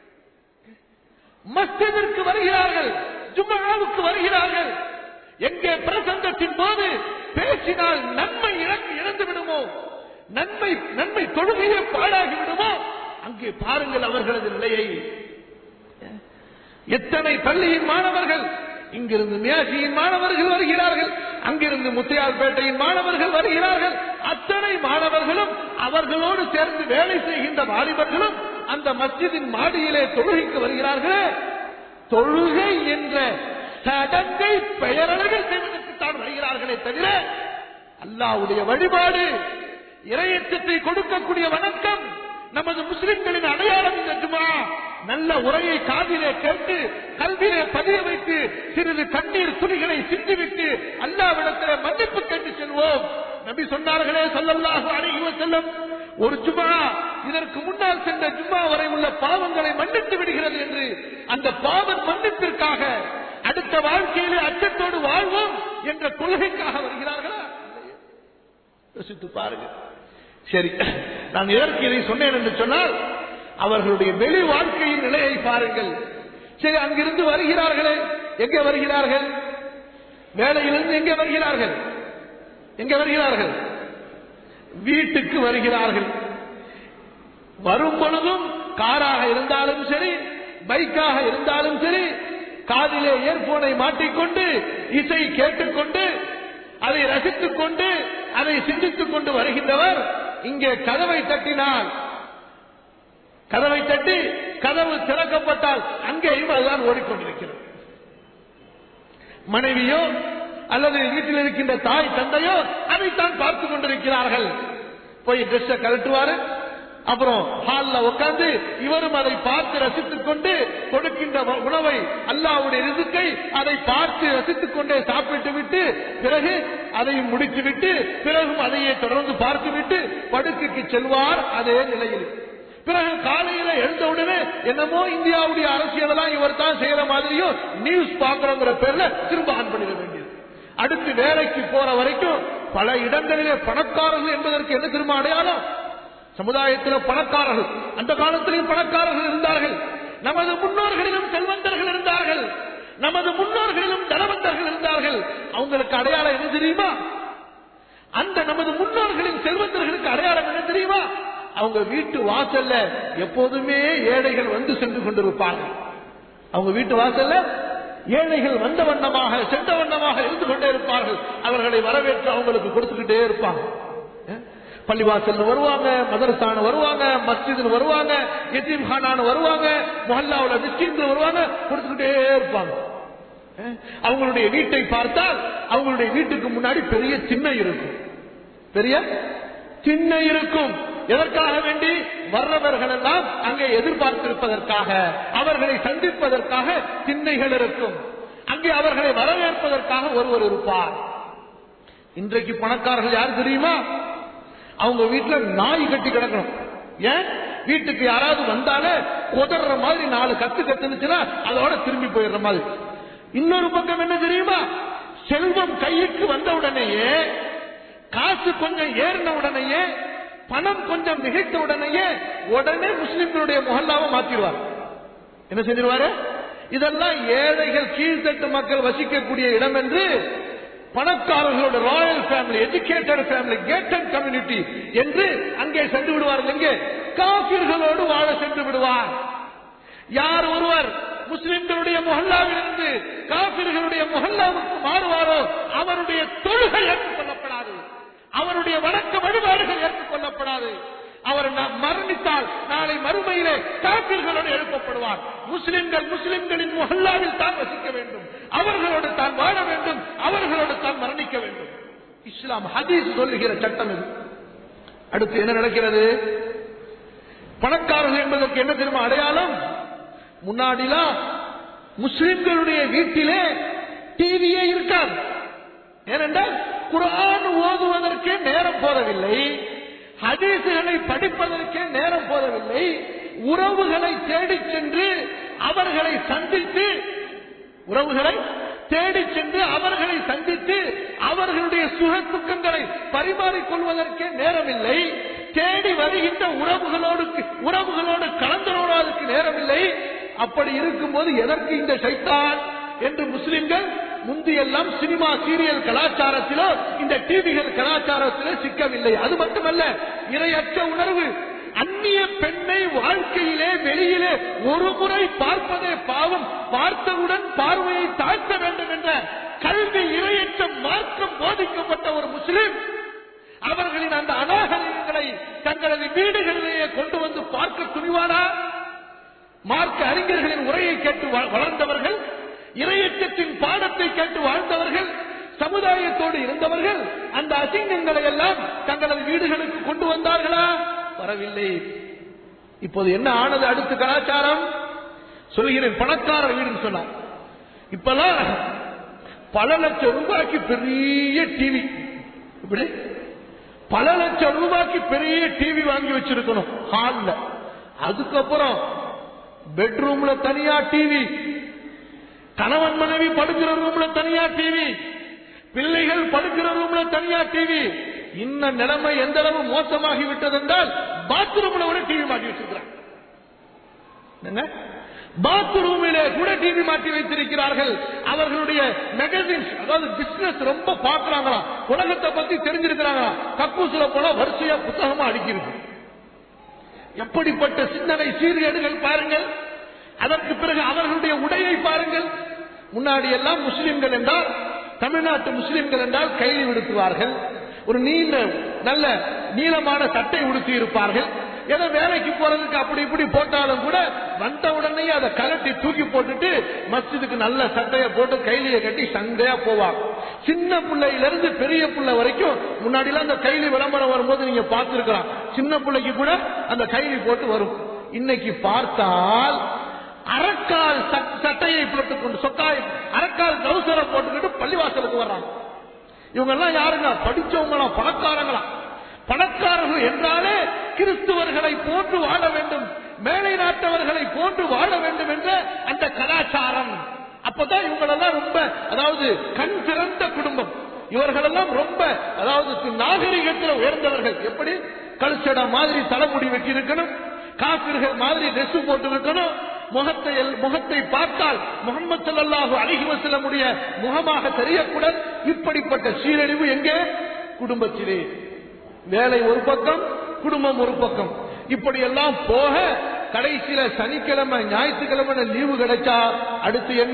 S1: மஸ்ஜிதிற்கு வருகிறார்கள் ஜும்மாவுக்கு வருகிறார்கள் எங்கே பிரசங்கத்தின் போது பேசினால் நன்மை இழந்து இழந்து விடுமோ நன்மை நன்மை தொழுகையே பாழாகி விடுமோ அங்கே பாருங்கள் அவர்களது நிலையை எத்தனை பள்ளியின் மாணவர்கள் இங்கிருந்து மியாசியின் மாணவர்கள் வருகிறார்கள் அங்கிருந்து முத்தையார்பேட்டையின் மாணவர்கள் வருகிறார்கள் அத்தனை மாணவர்களும் அவர்களோடு சேர்ந்து வேலை செய்கின்ற வாலிபர்களும் அந்த மஸ்ஜிதின் மாடியிலே தொழுகைக்கு வருகிறார்களே தொழுகை என்ற சடங்கை பெயரளவில் செய்வதற்குத்தான் வருகிறார்களே தவிர அல்லாவுடைய வழிபாடு இறையச்சத்தை கொடுக்கக்கூடிய வணக்கம் நமது முஸ்லிம்களின் அடையாளம் இந்த ஜுமா நல்ல உரையை காதிலே கேட்டு கல்வியிலே பதிய வைத்து சிறிது கண்ணீர் துணிகளை சிந்திவிட்டு அல்லாவிடத்திலே மன்னிப்பு கேட்டு செல்வோம் நபி சொன்னார்களே ஸல்லல்லாஹு அலைஹி வஸல்லம் ஒரு ஜுமா இதற்கு முன்னால் சென்ற ஜும்மா வரை உள்ள பாவங்களை மன்னித்து விடுகிறது என்று அந்த பாவ மன்னிப்பிற்காக அடுத்த வாழ்க்கையிலே அச்சத்தோடு வாழ்வோம் என்ற கொள்கைக்காக வருகிறார்களா யோசித்து பாருங்க சரி நான் எதற்கு இதை சொன்னேன் என்று சொன்னால் அவர்களுடைய வெளி வாழ்க்கையின் நிலையை பாருங்கள் சரி அங்கிருந்து வருகிறார்களே எங்கே வருகிறார்கள் வேலையிலிருந்து எங்கே வருகிறார்கள் எங்கே வருகிறார்கள் வீட்டுக்கு வருகிறார்கள் வரும் பொழுதும் காராக இருந்தாலும் சரி பைக்காக இருந்தாலும் சரி காதிலே இயர்போனை மாட்டிக்கொண்டு இசை கேட்டுக்கொண்டு அதை ரசித்துக் கொண்டு அதை சிந்தித்துக் கொண்டு வருகின்றவர் இங்கே கதவை தட்டினால் கதவை தட்டி கதவு திறக்கப்பட்டால் அங்கேயும் அதுதான் ஓடிக்கொண்டிருக்கிறது மனைவியோ அல்லது வீட்டில் இருக்கின்ற தாய் தந்தையோ அதைத்தான் பார்த்து கொண்டிருக்கிறார்கள் போய் ட்ரெஸ்ஸை கழட்டுவாரு அப்புறம் ஹால்ல உட்கார்ந்து இவரும் அதை பார்த்து ரசித்துக் கொண்டு கொடுக்கின்ற வ- உணவை அல்லாவுடைய ரிசுக்கை அதை பார்த்து ரசித்துக் கொண்டே சாப்பிட்டு விட்டு பிறகு அதையும் முடித்து விட்டு பிறகும் அதையே தொடர்ந்து பார்த்து விட்டு படுக்கைக்கு செல்வார் அதே நிலையில் பிறகு காலையில எழுந்தவுடனே என்னமோ இந்தியாவுடைய அரசியலெல்லாம் இவர் தான் செய்யற மாதிரியும் நியூஸ் பாக்குறோங்கிற பேர்ல திரும்ப ஆன் பண்ணிட வேண்டியது அடுத்து வேலைக்கு போற வரைக்கும் பல இடங்களிலே பணக்காரர்கள் என்பதற்கு என்ன திரும்ப அடையாளம் சமுதாயத்தில் பணக்காரர்கள் அந்த காலத்திலும் பணக்காரர்கள் இருந்தார்கள் நமது முன்னோர்களிலும் செல்வந்தர்கள் இருந்தார்கள் நமது முன்னோர்களிலும் தனவந்தர்கள் இருந்தார்கள் அவங்களுக்கு அடையாளம் என்ன தெரியுமா அந்த நமது முன்னோர்களின் செல்வந்தர்களுக்கு அடையாளம் என்ன தெரியுமா அவங்க வீட்டு வாசல்ல எப்போதுமே ஏழைகள் வந்து சென்று கொண்டிருப்பார்கள் அவங்க வீட்டு வாசல்ல ஏழைகள் வந்த வண்ணமாக சென்ற வண்ணமாக இருந்து கொண்டே இருப்பார்கள் அவர்களை வரவேற்று அவங்களுக்கு கொடுத்துக்கிட்டே இருப்பாங்க அஹ்? பள்ளிவாசல்ல வருவாங்க மதரசான வருவாங்க மஸ்ஜிதுல வருவாங்க எத்தீம் கானான வருவாங்க மொஹல்லாவுல மிஸ்கின்ல வருவாங்க கொடுத்துக்கிட்டே இருப்பாங்க அஹ்? அவங்களுடைய வீட்டை பார்த்தால் அவங்களுடைய வீட்டுக்கு முன்னாடி பெரிய சின்ன இருக்கும் பெரிய சின்ன இருக்கும் எதற்காக வேண்டி வர்றவர்கள் எல்லாம் அங்கே எதிர்பார்த்திருப்பதற்காக அவர்களை சந்திப்பதற்காக திண்ணைகள் இருக்கும் அங்கே அவர்களை வரவேற்பதற்காக ஒருவர் இருப்பார் இன்றைக்கு பணக்காரர்கள் யார் தெரியுமா அவங்க வீட்டுல நாய் கட்டி கிடக்கணும் ஏன் வீட்டுக்கு யாராவது வந்தாலே குதற மாதிரி நாலு கத்து கத்துனுச்சுன்னா அதோட திரும்பி போயிடுற மாதிரி இன்னொரு பக்கம் என்ன தெரியுமா செல்வம் கைக்கு வந்த உடனேயே காசு கொஞ்சம் ஏறின உடனேயே பணம் கொஞ்சம் மிகைத்த உடனேயே உடனே முஸ்லிம்களுடைய முகல்லாவை மாத்திடுவார் என்ன செஞ்சிருவாரு இதெல்லாம் ஏழைகள் கீழ்த்தட்டு மக்கள் வசிக்கக்கூடிய இடம் என்று பணக்காரர்களோட royal family educated family gated community என்று அங்கே சென்று விடுவார்கள் எங்கே காபிர்களோடு வாழ சென்று விடுவார் யார் ஒருவர் முஸ்லிம்களுடைய முகல்லாவிலிருந்து காபிர்களுடைய முகல்லாவுக்கு மாறுவாரோ அவருடைய தொழுகை ஏற்றுக்கொள்ளப்படாது அவருடைய வணக்க வழிபாடுகள் ஏற்றுக்கொள்ளப்படாது அவர் நா- மரணித்தால் நாளை மறுமையிலே காபிர்களோடு எழுப்பப்படுவார் முஸ்லிம்கள் முஸ்லிம்களின் முகல்லாவில் தான் வசிக்க வேண்டும் அவர்களோடு தான் வாழ வேண்டும் அவர்களோடு தான் மரணிக்க வேண்டும் இஸ்லாம் ஹதீஸ் சொல்லுகிற சட்டம் இது அடுத்து என்ன நடக்கிறது பணக்காரர்கள் என்பதற்கு என்ன தெரியுமா அடையாளம் முன்னாடிலாம் முஸ்லிம்களுடைய வீட்டிலே டிவியே இருக்காது ஏனென்றால் குர்ஆன் ஓதுவதற்கே நேரம் போதவில்லை ஹதீசுகளை படிப்பதற்கே நேரம் போதவில்லை உறவுகளை தேடிச் சென்று அவர்களை சந்தித்து உறவுகளை தேடிச் சென்று அவர்களை சந்தித்து அவர்களுடைய சுக துக்கங்களை பரிமாறிக் கொள்வதற்கே நேரமில்லை தேடி வருகின்ற உறவுகளோடு உறவுகளோடு கலந்துரோடுவதற்கு நேரமில்லை அப்படி இருக்கும்போது எதற்கு இந்த சைத்தான் என்று முஸ்லிம்கள் முந்தியெல்லாம் சினிமா சீரியல் கலாச்சாரத்திலோ இந்த டிவிகள் கலாச்சாரத்திலோ சிக்கவில்லை அது மட்டுமல்ல இரையற்ற உணர்வு அந்நிய பெண்ணை வாழ்க்கையிலே வெளியிலே ஒரு முறை பார்ப்பதே பாவம் பார்த்தவுடன் பார்வையை தாழ்த்த வேண்டும் என்ற கல்வி இரையற்ற மார்க்கம் போதிக்கப்பட்ட ஒரு முஸ்லிம் அவர்களின் அந்த அநாகரிகங்களை தங்களது வீடுகளிலேயே கொண்டு வந்து பார்க்க துணிவானா மார்க்க அறிஞர்களின் உரையை கேட்டு வ- வளர்ந்தவர்கள் இரையச்சத்தின் பாடத்தை கேட்டு வாழ்ந்தவர்கள் சமுதாயத்தோடு இருந்தவர்கள் அந்த அசிங்கங்களை எல்லாம் தங்களது வீடுகளுக்கு கொண்டு வந்தார்களா வரவில்லை இப்போது என்ன ஆனது அடுத்த கலாச்சாரம் சொல்கிறேன் பணக்கார வீடுன்னு சொன்னார் இப்பெல்லாம் பல லட்சம் ரூபாய்க்கு பெரிய டிவி இப்படி பல லட்சம் ரூபாய்க்கு பெரிய டிவி வாங்கி வச்சிருக்கணும் ஹால்ல அதுக்கப்புறம் பெட்ரூம்ல தனியா டிவி கணவன் மனைவி படுக்கிற ரூம்ல தனியா டிவி பிள்ளைகள் படுக்கிற ரூம்ல தனியா டிவி இன்ன நிலைமை எந்த அளவு மோசமாகி விட்டது என்றால் பாத்ரூம்ல கூட டிவி மாட்டி வச்சிருக்கிறாங்க என்ன பாத்ரூமிலே கூட டிவி மாட்டி வைத்திருக்கிறார்கள் அவர்களுடைய மேகசின்ஸ் அதாவது பிசினஸ் ரொம்ப பாக்குறாங்களா உலகத்தை பத்தி தெரிஞ்சிருக்கிறாங்களா கக்கூசுல போல வரிசையா புத்தகமா அடிக்கிறது எப்படிப்பட்ட சிந்தனை சீர்கேடுகள் பாருங்கள் அதற்கு பிறகு அவர்களுடைய உடையை பாருங்கள் முன்னாடி எல்லாம் முஸ்லிம்கள் என்றால் தமிழ்நாட்டு முஸ்லிம்கள் என்றால் கைலி விடுத்துவார்கள் ஒரு நீல நல்ல நீளமான சட்டை உடுத்தி இருப்பார்கள் ஏதோ வேலைக்கு போறதுக்கு அப்படி இப்படி போட்டாலும் கூட வந்த உடனே அதை கலட்டி தூக்கி போட்டுட்டு மஸ்ஜிதுக்கு நல்ல சட்டையை போட்டு கைலியை கட்டி சண்டையா போவாங்க சின்ன பிள்ளையில இருந்து பெரிய பிள்ளை வரைக்கும் முன்னாடி எல்லாம் அந்த கைலி விளம்பரம் வரும்போது நீங்க பார்த்திருக்கலாம் சின்ன பிள்ளைக்கு கூட அந்த கைலி போட்டு வரும் இன்னைக்கு பார்த்தால் அறக்கால் சட்- சட்டையை போட்டுக்கொண்டு சொக்காய் அறக்கால் கவுசரை போட்டுக்கிட்டு பள்ளிவாசலுக்கு வர்றாங்க இவங்க எல்லாம் யாருங்க படிச்சவங்களா பணக்காரங்களா பணக்காரர்கள் என்றாலே கிறிஸ்துவர்களை போன்று வாழ வேண்டும் மேலை நாட்டவர்களை போன்று வாழ வேண்டும் என்ற அந்த கலாச்சாரம் அப்பதான் இவங்களெல்லாம் ரொம்ப அதாவது கண் திறந்த குடும்பம் இவர்களெல்லாம் ரொம்ப அதாவது நாகரிகத்தில் உயர்ந்தவர்கள் எப்படி கல்சடா மாதிரி தலைமுடி வெட்டி இருக்கணும் காப்பிர்கள் மாதிரி ட்ரெஸ் போட்டு இருக்கணும் முகத்தை எல்- முகத்தை பார்த்தால் முகமது ஸல்லல்லாஹு அலைஹி வஸல்லமுடைய முகமாக தெரியக்கூடாது இப்படிப்பட்ட சீரழிவு எங்கே குடும்பத்திலே வேலை ஒரு பக்கம் குடும்பம் ஒரு பக்கம் இப்படி எல்லாம் போக கடைசியில சனிக்கிழமை ஞாயிற்றுக்கிழமை லீவு கிடைச்சா அடுத்து என்ன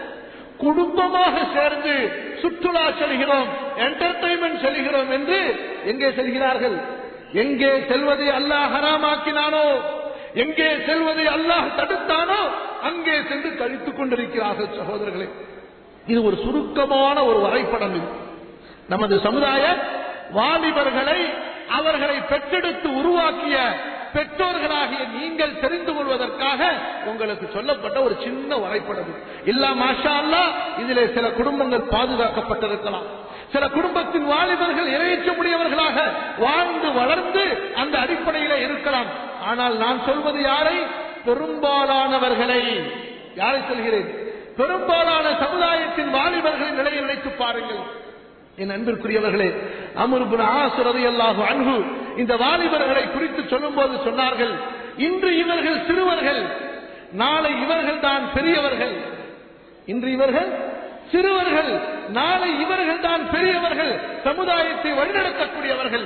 S1: குடும்பமாக சேர்ந்து சுற்றுலா செல்கிறோம் என்டர்டைன்மெண்ட் செல்கிறோம் என்று எங்கே செல்கிறார்கள் எங்கே செல்வதை அல்லாஹ் ஹராமாக்கினானோ எங்கே செல்வதை அல்லாஹ் தடுத்தானோ அங்கே சென்று கழித்துக் கொண்டிருக்கிறார்கள் சகோதரர்களே இது ஒரு சுருக்கமான ஒரு வரைபடம் இது நமது சமுதாய வாலிபர்களை அவர்களை பெற்றெடுத்து உருவாக்கிய பெற்றோர்களாகிய நீங்கள் தெரிந்து கொள்வதற்காக உங்களுக்கு சொல்லப்பட்ட ஒரு சின்ன வரைபடம் இது. இல்லா மாஷா அல்லாஹ் இதிலே சில குடும்பங்கள் பாதுகாக்கப்பட்டிருக்கலாம் சில குடும்பத்தின் வாலிபர்கள் இறையற்றமுடையவர்களாக வாழ்ந்து வளர்ந்து அந்த அடிப்படையிலே இருக்கலாம் ஆனால் நான் சொல்வது யாரை பெரும்பாலானவர்களை யாரை சொல்கிறேன் பெரும்பாலான சமுதாயத்தின் வாலிபர்களின் நிலையை நினைத்து பாருங்கள் என் அன்பிற்குரியவர்களே அமருபுன் ஆசுரதை அல்லாஹு அன்பு இந்த வாலிபர்களை குறித்து சொல்லும்போது சொன்னார்கள் இன்று இவர்கள் சிறுவர்கள் நாளை இவர்கள் தான் பெரியவர்கள் இன்று இவர்கள் சிறுவர்கள் நாளை இவர்கள் தான் பெரியவர்கள் சமுதாயத்தை வழிநடத்தக்கூடியவர்கள்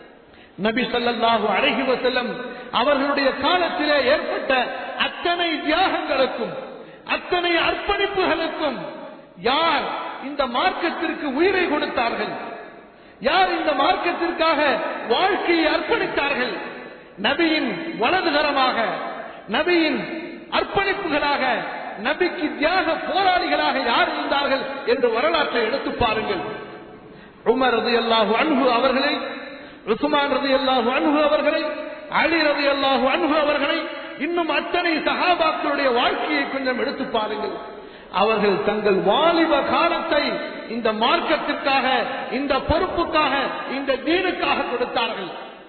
S1: நபி ஸல்லல்லாஹு அலைஹி வஸல்லம் அவர்களுடைய காலத்திலே ஏற்பட்ட அத்தனை தியாகங்களுக்கும் அத்தனை அர்ப்பணிப்புகளுக்கும் யார் இந்த மார்க்கத்திற்கு உயிரை கொடுத்தார்கள் யார் இந்த மார்க்கத்திற்காக வாழ்க்கையை அர்ப்பணித்தார்கள் நபியின் வலதுகரமாக நபியின் அர்ப்பணிப்புகளாக நபிக்கு தியாக போராளிகளாக யார் இருந்தார்கள் என்று வரலாற்றை எடுத்து பாருங்கள் உமர் ரதி அல்லாஹு அன்பு அவர்களை உஸ்மான் ரதி அல்லாஹு அன்பு அவர்களை அலி ரதி அல்லாஹு அன்பு அவர்களை இன்னும் அத்தனை சகாபாக்களுடைய வாழ்க்கையை கொஞ்சம் எடுத்து பாருங்கள் அவர்கள் தங்கள் வாலிப காலத்தை இந்த மார்க்கத்திற்காக இந்த பொறுப்புக்காக இந்த தீனுக்காக கொடுத்தார்கள்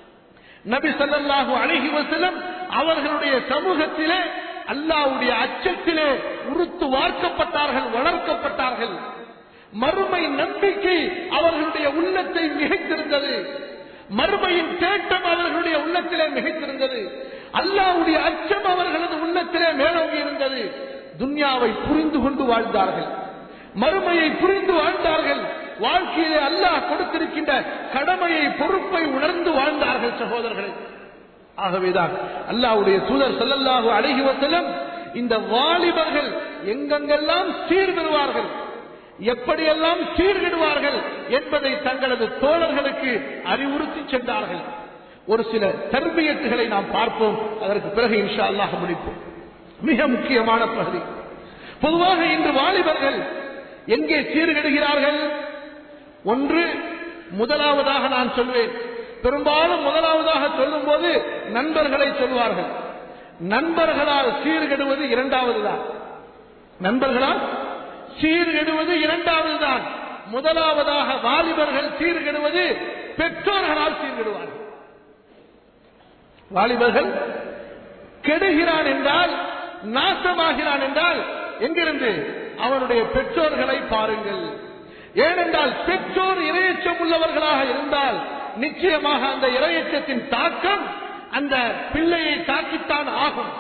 S1: நபி ஸல்லல்லாஹு அலைஹி வஸல்லம் அவர்களுடைய சமூகத்திலே அல்லாஹ்வுடைய அச்சத்திலே உருத்து வார்க்கப்பட்டார்கள் வளர்க்கப்பட்டார்கள் மறுமை நம்பிக்கை அவர்களுடைய உள்ளத்தை மிகைத்திருந்தது மறுமையின் தேட்டம் அவர்களுடைய உள்ளத்திலே மிகைத்திருந்தது அல்லாஹ்வுடைய அச்சம் அவர்களது உள்ளத்திலே மேலோங்கி இருந்தது துன்யாவை புரிந்து கொண்டு வாழ்ந்தார்கள் மறுமையை புரிந்து வாழ்ந்தார்கள் வாழ்க்கையிலே அல்லாஹ் கொடுத்திருக்கின்ற கடமையை பொறுப்பை உணர்ந்து வாழ்ந்தார்கள் சகோதரர்களே ஆகவேதான் அல்லாஹ்வுடைய தூதர் ஸல்லல்லாஹு அலைஹி வஸல்லம் இந்த வாலிபர்கள் எங்கெங்கெல்லாம் சீர்பெறுவார்கள் எப்படியெல்லாம் சீர்கிடுவார்கள் என்பதை தங்களது தோழர்களுக்கு அறிவுறுத்தி சென்றார்கள் ஒரு சில தர்பியத்துகளை நாம் பார்ப்போம் அதற்கு பிறகு இன்ஷா அல்லாஹ் முடிப்போம் மிக முக்கியமான பகுதி பொதுவாக இன்று வாலிபர்கள் எங்கே சீர்கெடுகிறார்கள் ஒன்று முதலாவதாக நான் சொல்வேன் பெரும்பாலும் முதலாவதாக சொல்லும் போது நண்பர்களை சொல்வார்கள் நண்பர்களால் சீர்கெடுவது இரண்டாவது தான் நண்பர்களால் சீர்கெடுவது இரண்டாவது தான் முதலாவதாக வாலிபர்கள் சீர்கெடுவது பெற்றோர்களால் சீர்கெடுவார்கள் வாலிபர்கள் கெடுகிறான் என்றால் நாசமாகிறான் என்றால் எங்கிருந்து அவனுடைய பெற்றோர்களை பாருங்கள் ஏனென்றால் பெற்றோர் இரையச்சம் உள்ளவர்களாக இருந்தால் நிச்சயமாக அந்த இரையச்சத்தின் தாக்கம் அந்த பிள்ளையை தாக்கித்தான் ஆகும்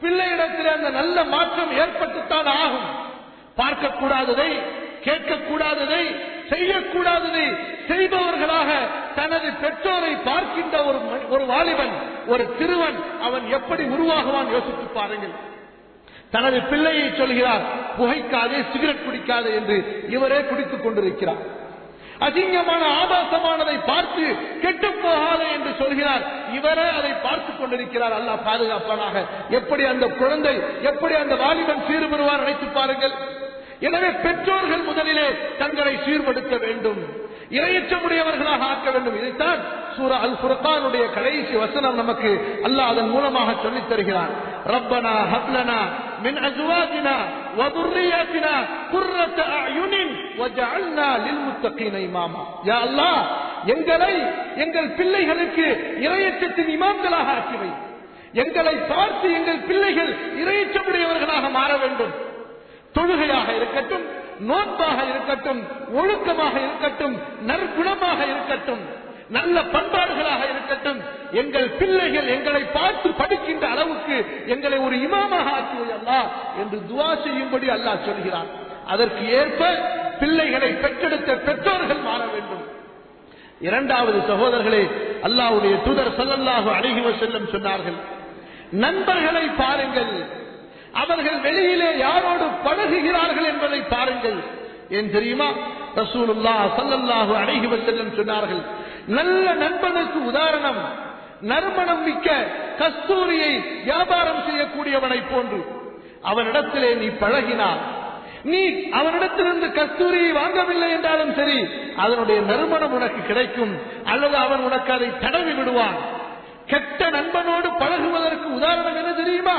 S1: பிள்ளையிடத்தில் அந்த நல்ல மாற்றம் ஏற்பட்டுத்தான் ஆகும் பார்க்கக்கூடாததை கேட்கக்கூடாததை செய்யக்கூடாததை செய்பவர்களாக தனது பெற்றோரை பார்க்கின்ற ஒரு ம- ஒரு வாலிபன் ஒரு சிறுவன் அவன் எப்படி உருவாகுவான் யோசித்து பாருங்கள் தனது பிள்ளையை சொல்கிறார் புகைக்காதே சிகரெட் குடிக்காதே என்று இவரே குடித்துக் கொண்டிருக்கிறார் அசிங்கமான ஆபாசமானதை பார்த்து கெட்டு போகாதே என்று சொல்கிறார் இவரே அதை பார்த்துக் கொண்டிருக்கிறார் அல்லாஹ் பாதுகாப்பானாக எப்படி அந்த குழந்தை எப்படி அந்த வாலிபன் சீர்பெறுவார் நினைத்து பாருங்கள் எனவே பெற்றோர்கள் முதலிலே தங்களை சீர்படுத்த வேண்டும் இரையற்றமுடையவர்களாக ஆக்க வேண்டும் இதைத்தான் சூரா அல் ஃபுர்கானுடைய கடைசி வசனம் நமக்கு அல்லாஹ் அதன் மூலமாக சொல்லித் தருகிறான் ரப்பனா ஹப்லனா மின் அஸ்வாஜினா வதுர்ரியாத்தினா குர்ரத்த அயுனின் வஜஅல்னா லில்முத்தகீன இமாமா யா அல்லாஹ் எங்களை எங்கள் பிள்ளைகளுக்கு இரையற்றத்தின் இமாம்களாக ஆக்கி வை எங்களை பார்த்து எங்கள் பிள்ளைகள் இரையற்றமுடையவர்களாக மாற வேண்டும் தொழுகையாக இருக்கட்டும் நோன்பாக இருக்கட்டும் ஒழுக்கமாக இருக்கட்டும் நற்குணமாக இருக்கட்டும் நல்ல பண்பாடுகளாக இருக்கட்டும் எங்கள் பிள்ளைகள் எங்களை பார்த்து படிக்கின்ற அளவுக்கு எங்களை ஒரு இமாமாக ஆக்குவது அல்லாஹ் என்று துவா செய்யும்படி அல்லாஹ் சொல்கிறான் அதற்கு ஏற்ப பிள்ளைகளை பெற்றெடுத்த பெற்றோர்கள் மாற வேண்டும் இரண்டாவது சகோதரர்களே அல்லாஹ்வுடைய தூதர் ஸல்லல்லாஹு அலைஹி வஸல்லம் சொன்னார்கள் நண்பர்களை பாருங்கள் அவர்கள் வெளியிலே யாரோடு பழகுகிறார்கள் என்பதை பாருங்கள் ஏன் தெரியுமா ரசூலுல்லாஹ் ஸல்லல்லாஹு அலைஹி வஸல்லம் சொன்னார்கள் நல்ல நண்பனுக்கு உதாரணம் நறுமணம் மிக்க கஸ்தூரியை வியாபாரம் செய்யக்கூடியவனை போன்று அவனிடத்திலே நீ பழகினார் நீ அவனிடத்திலிருந்து கஸ்தூரியை வாங்கவில்லை என்றாலும் சரி அதனுடைய நறுமணம் உனக்கு கிடைக்கும் அல்லது அவன் உனக்கு அதை தடவி விடுவான் கெட்ட நண்பனோடு பழகுவதற்கு உதாரணம் என்ன தெரியுமா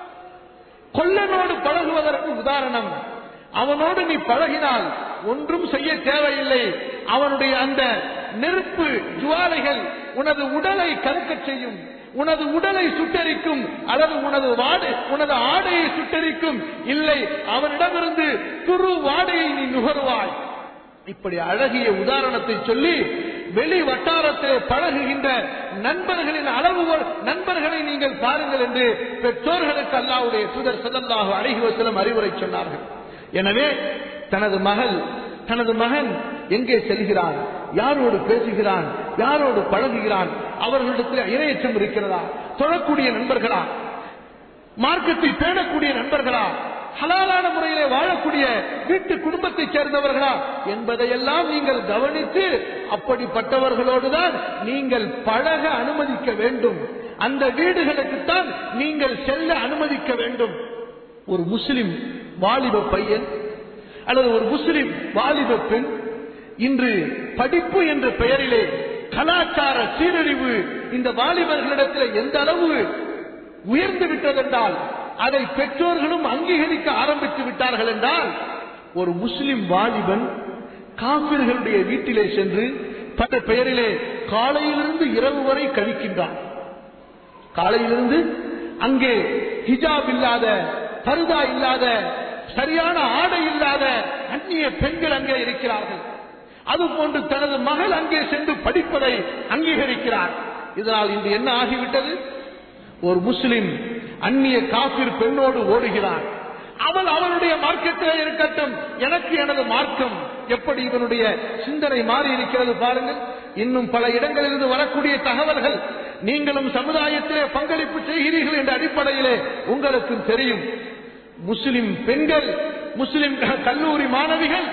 S1: கொல்லனோடு பழகுவதற்கு உதாரணம் அவனோடு நீ பழகினால் ஒன்றும் செய்ய தேவையில்லை அவனுடைய அந்த நெருப்பு ஜுவாலைகள் உனது உடலை கருக்கச் செய்யும் உனது உடலை சுட்டரிக்கும் அல்லது உனது வாடை உனது ஆடையை சுட்டரிக்கும் இல்லை அவனிடமிருந்து துரு வாடையை நீ நுகருவாய் இப்படி அழகிய உதாரணத்தை சொல்லி வெளி வட்டாரத்திலே பழகுகின்ற நண்பர்களின் அளவுகோல் நண்பர்களை நீங்கள் பாருங்கள் என்று பெற்றோர்களுக்கு அல்லாவுடைய தூதர் சதல்லாக அழகி வசலம் அறிவுரை சொன்னார்கள் எனவே தனது மகள் தனது மகன் எங்கே செல்கிறான் யாரோடு பேசுகிறான் யாரோடு பழகுகிறான் அவர்களிடத்தில் இரையச்சம் இருக்கிறதா தொழக்கூடிய நண்பர்களா மார்க்கத்தை பேணக்கூடிய நண்பர்களா ஹலாலான முறையிலே வாழக்கூடிய வீட்டு குடும்பத்தைச் சேர்ந்தவர்களா என்பதையெல்லாம் நீங்கள் கவனித்து அப்படிப்பட்டவர்களோடுதான் நீங்கள் பழக அனுமதிக்க வேண்டும் அந்த வீடுகளுக்குத்தான் நீங்கள் செல்ல அனுமதிக்க வேண்டும் ஒரு முஸ்லிம் வாலிப பையன் அல்லது ஒரு முஸ்லிம் வாலிப பெண் இன்று படிப்பு என்ற பெயரிலே கலாச்சார சீரழிவு இந்த வாலிபர்களிடத்தில் எந்த அளவு உயர்ந்து விட்டதென்றால் அதை பெற்றோர்களும் அங்கீகரிக்க ஆரம்பித்து விட்டார்கள் என்றால் ஒரு முஸ்லிம் வாலிபன் காபிர்களுடைய வீட்டிலே சென்று பல பெயரிலே காலையிலிருந்து இரவு வரை கழிக்கின்றான் காலையிலிருந்து அங்கே ஹிஜாப் இல்லாத பருதா இல்லாத சரியான ஆடை இல்லாத அந்நிய பெண்கள் அங்கே இருக்கிறார்கள் அதுபோன்று தனது மகள் அங்கே சென்று படிப்பதை அங்கீகரிக்கிறார் இதனால் இன்று என்ன ஆகிவிட்டது ஒரு முஸ்லிம் அந்நிய காபிர் பெண்ணோடு ஓடுகிறார் அவள் அவளுடைய மார்க்கத்திலே இருக்கட்டும் எனக்கு எனது மார்க்கம் எப்படி இவனுடைய சிந்தனை மாறி இருக்கிறது பாருங்கள் இன்னும் பல இடங்களிலிருந்து வரக்கூடிய தகவல்கள் நீங்களும் சமுதாயத்திலே பங்களிப்பு செய்கிறீர்கள் என்ற அடிப்படையிலே உங்களுக்கும் தெரியும் முஸ்லிம் பெண்கள் முஸ்லிம் கல்லூரி மாணவிகள்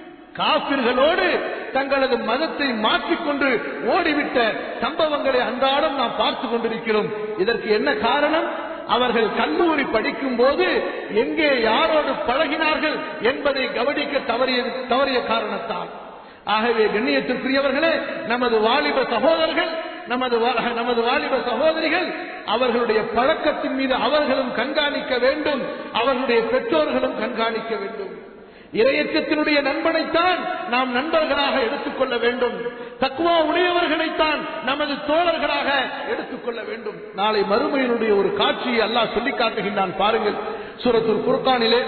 S1: காபிர்களோடு தங்களது மதத்தை மாற்றிக்கொண்டு ஓடிவிட்ட சம்பவங்களை அன்றாடம் நாம் பார்த்து கொண்டிருக்கிறோம் இதற்கு என்ன காரணம் அவர்கள் கல்லூரி படிக்கும் போது எங்கே யாரோடு பழகினார்கள் என்பதை கவனிக்க தவறிய தவறிய காரணத்தால் ஆகவே கண்ணியத்திற்குரியவர்களே நமது வாலிப சகோதரர்கள் நமது வா- நமது வாலிப சகோதரிகள் அவர்களுடைய பழக்கத்தின் மீது அவர்களும் கண்காணிக்க வேண்டும் அவர்களுடைய பெற்றோர்களும் கண்காணிக்க வேண்டும் இரையச்சத்தினுடைய நண்பனைத்தான் நாம் நண்பர்களாக எடுத்துக்கொள்ள வேண்டும் தக்குவா உடையவர்களைத்தான் நமது தோழர்களாக எடுத்துக்கொள்ள வேண்டும் நாளை மறுமையினுடைய ஒரு காட்சியை அல்லாஹ் சொல்லி காட்டுகின்றான் பாருங்கள் சூரத்துல் குர்கானிலே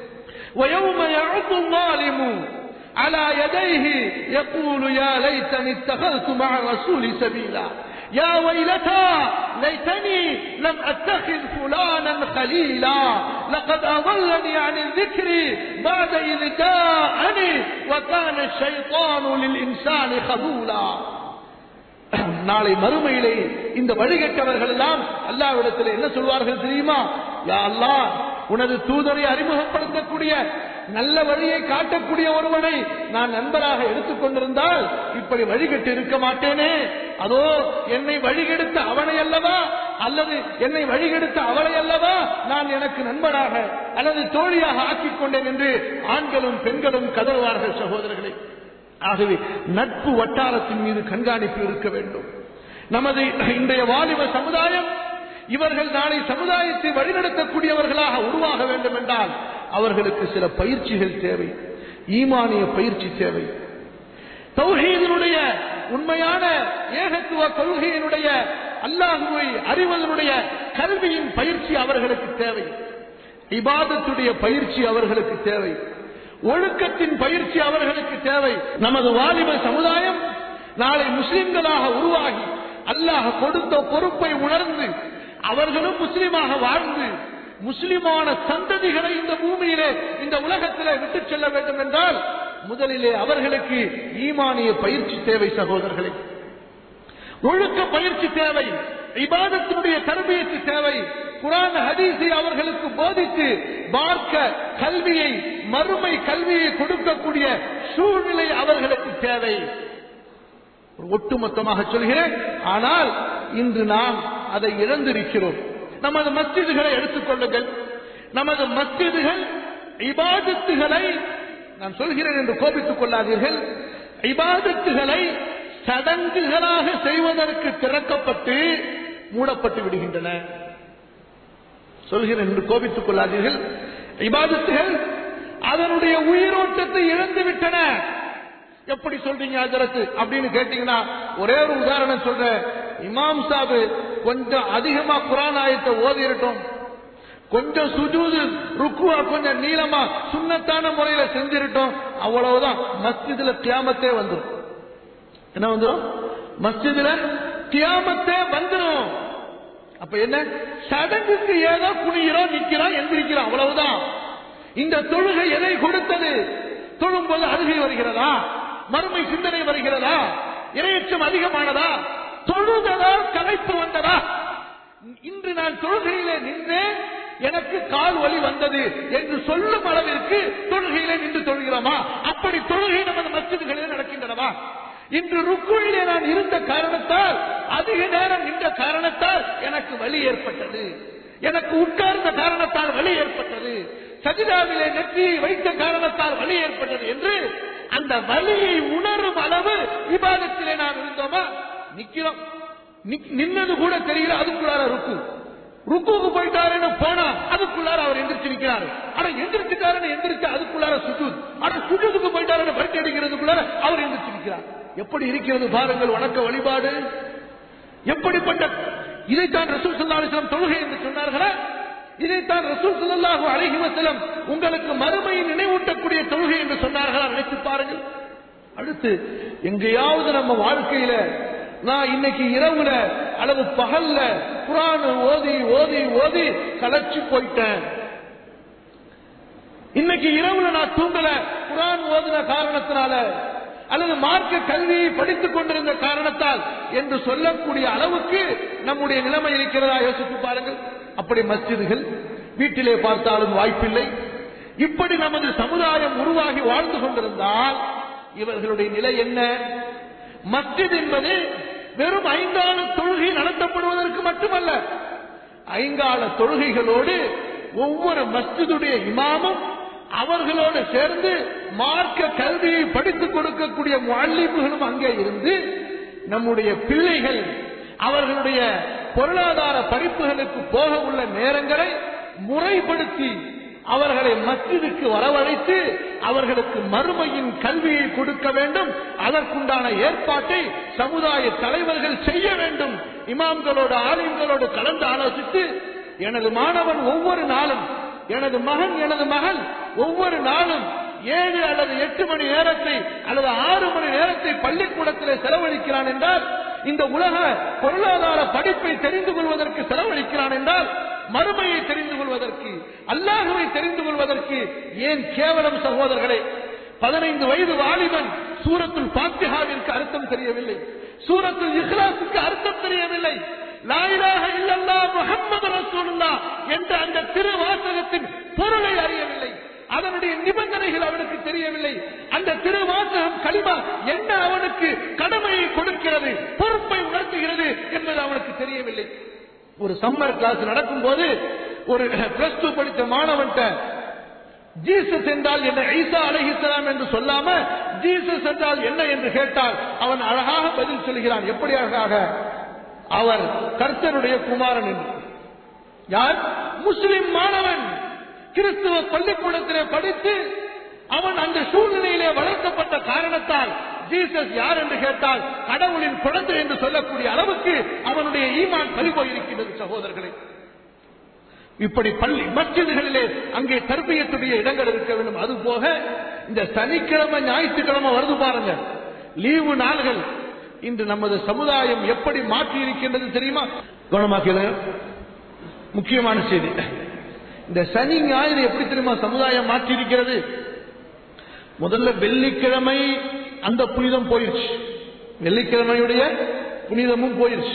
S1: ويوم يعض الظالم على يديه يقول يا ليتني اتخذت مع الرسول سبيلا يا ويلتى ليتني لم اتخذ فلانا خليلا لقد اضلني عن الذكر بعد اذ جاءني وكان الشيطان للانسان خذولا நாளை மறுமையிலே இந்த வழிகட்டவர்கள் எல்லாம் அல்லாவிடத்தில் என்ன சொல்வார்கள் தெரியுமா யா அல்லாஹ் உனது தூதரை அறிமுகப்படுத்தக்கூடிய நல்ல வழியை காட்டக்கூடிய ஒருவனை நான் நண்பராக எடுத்துக் கொண்டிருந்தால் இப்படி வழிகட்டு இருக்க மாட்டேனே அதோ என்னை வழிகெடுத்த அவனை அல்லவா அல்லது என்னை வழிகெடுத்த அவளை அல்லவா நான் எனக்கு நண்பராக அல்லது தோழியாக ஆக்கிக் கொண்டேன் என்று ஆண்களும் பெண்களும் கதறுவார்கள் சகோதரர்களே ஆகவே நட்பு வட்டாரத்தின் மீது கண்காணிப்பு இருக்க வேண்டும் நமது இன்றைய வாலிப சமுதாயம் இவர்கள் நாளை சமுதாயத்தை வழிநடத்தக்கூடியவர்களாக உருவாக வேண்டும் என்றால் அவர்களுக்கு சில பயிற்சிகள் தேவை ஈமானிய பயிற்சி தேவை தௌஹீதினுடைய உண்மையான ஏகத்துவ கொள்கையினுடைய அல்லாஹுவை அறிவதனுடைய கல்வியின் பயிற்சி அவர்களுக்கு தேவை இபாதத்துடைய பயிற்சி அவர்களுக்கு தேவை ஒழுக்கத்தின் பயிற்சி அவர்களுக்கு தேவை நமது வாலிப சமுதாயம் நாளை முஸ்லிம்களாக உருவாகி அல்லாஹ் கொடுத்த பொறுப்பை உணர்ந்து அவர்களும் முஸ்லிமாக வாழ்ந்து முஸ்லிமான சந்ததிகளை இந்த பூமியிலே இந்த உலகத்திலே விட்டுச் செல்ல வேண்டும் என்றால் முதலிலே அவர்களுக்கு ஈமானிய பயிற்சி தேவை சகோதரர்களே ஒழுக்க பயிற்சி தேவை இபாதத்தினுடைய தரபியத்து தேவை குரான் ஹதீஸை அவர்களுக்கு போதித்து பார்க்க கல்வியை மறுமை கல்வியை கொடுக்கக்கூடிய சூழ்நிலை அவர்களுக்கு தேவை ஒட்டுமொத்தமாக சொல்கிறேன் ஆனால் இன்று நாம் அதை இழந்திருக்கிறோம் நமது மஸ்ஜிதுகளை எடுத்துக்கொள்ளுங்கள் நமது மஸ்ஜிதுகள் இபாதத்துகளை நான் சொல்கிறேன் என்று கோபித்துக் கொள்ளாதீர்கள் இபாதத்துகளை சடங்குகளாக செய்வதற்கு திறக்கப்பட்டு மூடப்பட்டு விடுகின்றன சொல்கிறேன் என்று கோபித்துக் கொள்ளாதீர்கள் இபாதத்துகள் அதனுடைய உயிரோட்டத்தை இழந்து விட்டன எப்படி சொல்றீங்க அதற்கு அப்படின்னு கேட்டீங்கன்னா ஒரே ஒரு உதாரணம் சொல்றேன் இமாம் சாபு கொஞ்சம் அதிகமா குரான் ஆயத்தை ஓதிரட்டும் கொஞ்சம் சுஜூது ருக்குவா கொஞ்சம் நீளமா சுண்ணத்தான முறையில செஞ்சிருட்டோம் அவ்வளவுதான் மஸ்ஜிதுல கியாமத்தே வந்துடும் என்ன வந்துடும் மஸ்ஜிதுல கியாமத்தே வந்துடும் அப்ப என்ன சடங்குக்கு ஏதோ குனிகிறோம் நிக்கிறோம் எந்திரிக்கிறோம் அவ்வளவுதான் இந்த தொழுகை எதை கொடுத்தது தொழும்போது அருகே வருகிறதா மறுமை சிந்தனை வருகிறதா இரையச்சம் அதிகமானதா தொழுததால் கலைப்பு வந்ததா இன்று நான் தொழுகையிலே நின்றேன் எனக்கு கால் வலி வந்தது என்று சொல்லும் அளவிற்கு தொழுகையிலே நின்று தொழுகிறோமா அப்படி தொழுகை நமது மசிதிகளில் நடக்கின்றனவா இன்று ருக்குழிலே நான் இருந்த காரணத்தால் அதிக நேரம் நின்ற காரணத்தால் எனக்கு வலி ஏற்பட்டது எனக்கு உட்கார்ந்த காரணத்தால் வலி ஏற்பட்டது சஜிதாவிலே நெற்றியை வைத்த காரணத்தால் வலி ஏற்பட்டது என்று அந்த வலியை உணரும் அளவு விவாதத்திலே நாம் இருந்தோமா நிக்கிறோம் நின்னது கூட தெரியல அதுக்குள்ளார ருக்கு ருக்குக்கு போயிட்டாருன்னு போனா அதுக்குள்ளார அவர் எந்திரிச்சு நிக்கிறாரு ஆனா எந்திரிச்சுட்டாருன்னு எந்திரிச்சு அதுக்குள்ளார சுஜூத் ஆனா சுஜூதுக்கு போயிட்டாருன்னு பரிட்டு அடிக்கிறதுக்குள்ளார அவர் எந்திரிச்சு நிக்கிறார் எப்படி இருக்கிறது பாருங்கள் வணக்க வழிபாடு எப்படிப்பட்ட இதைத்தான் ரசூல் சல்லாஹம் தொழுகை என்று சொன்னார்களா இதைத்தான் ரசூல் சல்லாஹு அழகி வசலம் உங்களுக்கு மறுமையை நினைவூட்டக்கூடிய தொழுகை என்று சொன்னார்களா நினைத்து பாருங்கள் அடுத்து எங்கேயாவது நம்ம வாழ்க்கையில நான் இன்னைக்கு இரவுல அல்லது பகல்ல குரான் ஓதி ஓதி ஓதி கலைச்சு போயிட்டேன் இன்னைக்கு இரவுல நான் தூங்கல குரான் ஓதின காரணத்தினால அல்லது மார்க்க கல்வியை படித்துக் கொண்டிருந்த காரணத்தால் என்று சொல்லக்கூடிய அளவுக்கு நம்முடைய நிலைமை இருக்கிறதா யோசித்து பாருங்கள் அப்படி மஸ்ஜிதுகள் வீட்டிலே பார்த்தாலும் வாய்ப்பில்லை இப்படி நமது சமுதாயம் உருவாகி வாழ்ந்து கொண்டிருந்தால் இவர்களுடைய நிலை என்ன மஸ்ஜித் என்பது வெறும் ஐந்தாள தொழுகை நடத்தப்படுவதற்கு மட்டுமல்ல ஐங்கால தொழுகைகளோடு ஒவ்வொரு மஸ்ஜிதுடைய இமாமும் அவர்களோடு சேர்ந்து மார்க்க கல்வியை படித்துக் கொடுக்கக்கூடிய வாழ்லிப்புகளும் அங்கே இருந்து நம்முடைய பிள்ளைகள் அவர்களுடைய பொருளாதார படிப்புகளுக்கு போக உள்ள நேரங்களை முறைப்படுத்தி அவர்களை மஸ்ஜிதுக்கு வரவழைத்து அவர்களுக்கு மறுமையின் கல்வியை கொடுக்க வேண்டும் அதற்குண்டான ஏற்பாட்டை சமுதாய தலைவர்கள் செய்ய வேண்டும் இமாம்களோடு ஆலயங்களோடு கலந்து ஆலோசித்து எனது மாணவன் ஒவ்வொரு நாளும் எனது மகன் எனது மகள் ஒவ்வொரு நாளும் ஏழு அல்லது எட்டு மணி நேரத்தை அல்லது ஆறு மணி நேரத்தை பள்ளிக்கூடத்தில் செலவழிக்கிறான் என்றால் இந்த உலக பொருளாதார படிப்பை தெரிந்து கொள்வதற்கு செலவழிக்கிறான் என்றால் மறுமையை தெரிந்து கொள்வதற்கு அல்லாஹுவை தெரிந்து கொள்வதற்கு ஏன் கேவலம் சகோதரர்களே பதினைந்து வயது வாலிபன் சூரத்துல் பாத்திஹாவிற்கு அர்த்தம் தெரியவில்லை சூரத்துல் இஹ்லாஸுக்கு அர்த்தம் தெரியவில்லை லாயிலாக இல்லல்லா முகம்மது ரசூலுல்லா என்ற அந்த திருவாசகத்தின் பொருளை அறியவில்லை அதனுடைய நிபந்தனைகள் அவனுக்கு தெரியவில்லை அந்த திருவாசகம் களிமா என்ன அவனுக்கு கடமையை கொடுக்கிறது பொறுப்பை உணர்த்துகிறது என்பது அவனுக்கு தெரியவில்லை ஒரு சம்மர் கிளாஸ் நடக்கும் போது ஒரு பிளஸ் டூ படித்த மாணவன்ட்ட ஜீசஸ் என்றால் என்ன ஈசா அலைஹிஸ்ஸலாம் என்று சொல்லாம ஜீசஸ் என்றால் என்ன என்று கேட்டால் அவன் அழகாக பதில் சொல்கிறான் எப்படி அழகாக அவர் கர்த்தருடைய குமாரன் என்று யார் முஸ்லிம் மாணவன் கிறிஸ்துவ பள்ளிக்கூடத்திலே படித்து அவன் அந்த சூழ்நிலையிலே வளர்க்கப்பட்ட காரணத்தால் ஜீசஸ் யார் என்று கேட்டால் கடவுளின் குழந்தை என்று சொல்லக்கூடிய அளவுக்கு அவனுடைய ஈமான் பறிபோயிருக்கிறது சகோதரர்களே இப்படி பள்ளி மஸ்ஜிதுகளிலே அங்கே தர்பியத்துடைய இடங்கள் இருக்க வேண்டும் அது போக இந்த சனிக்கிழமை ஞாயிற்றுக்கிழமை வருது பாருங்க லீவு நாள்கள் இன்று நமது சமுதாயம் எப்படி மாற்றி இருக்கின்றது தெரியுமா கவனமாக்கிறது முக்கியமான செய்தி இந்த சனி ஞாயிறு எப்படி தெரியுமா சமுதாயம் மாற்றி இருக்கிறது முதல்ல வெள்ளிக்கிழமை அந்த புனிதம் போயிடுச்சு வெள்ளிக்கிழமையுடைய புனிதமும் போயிடுச்சு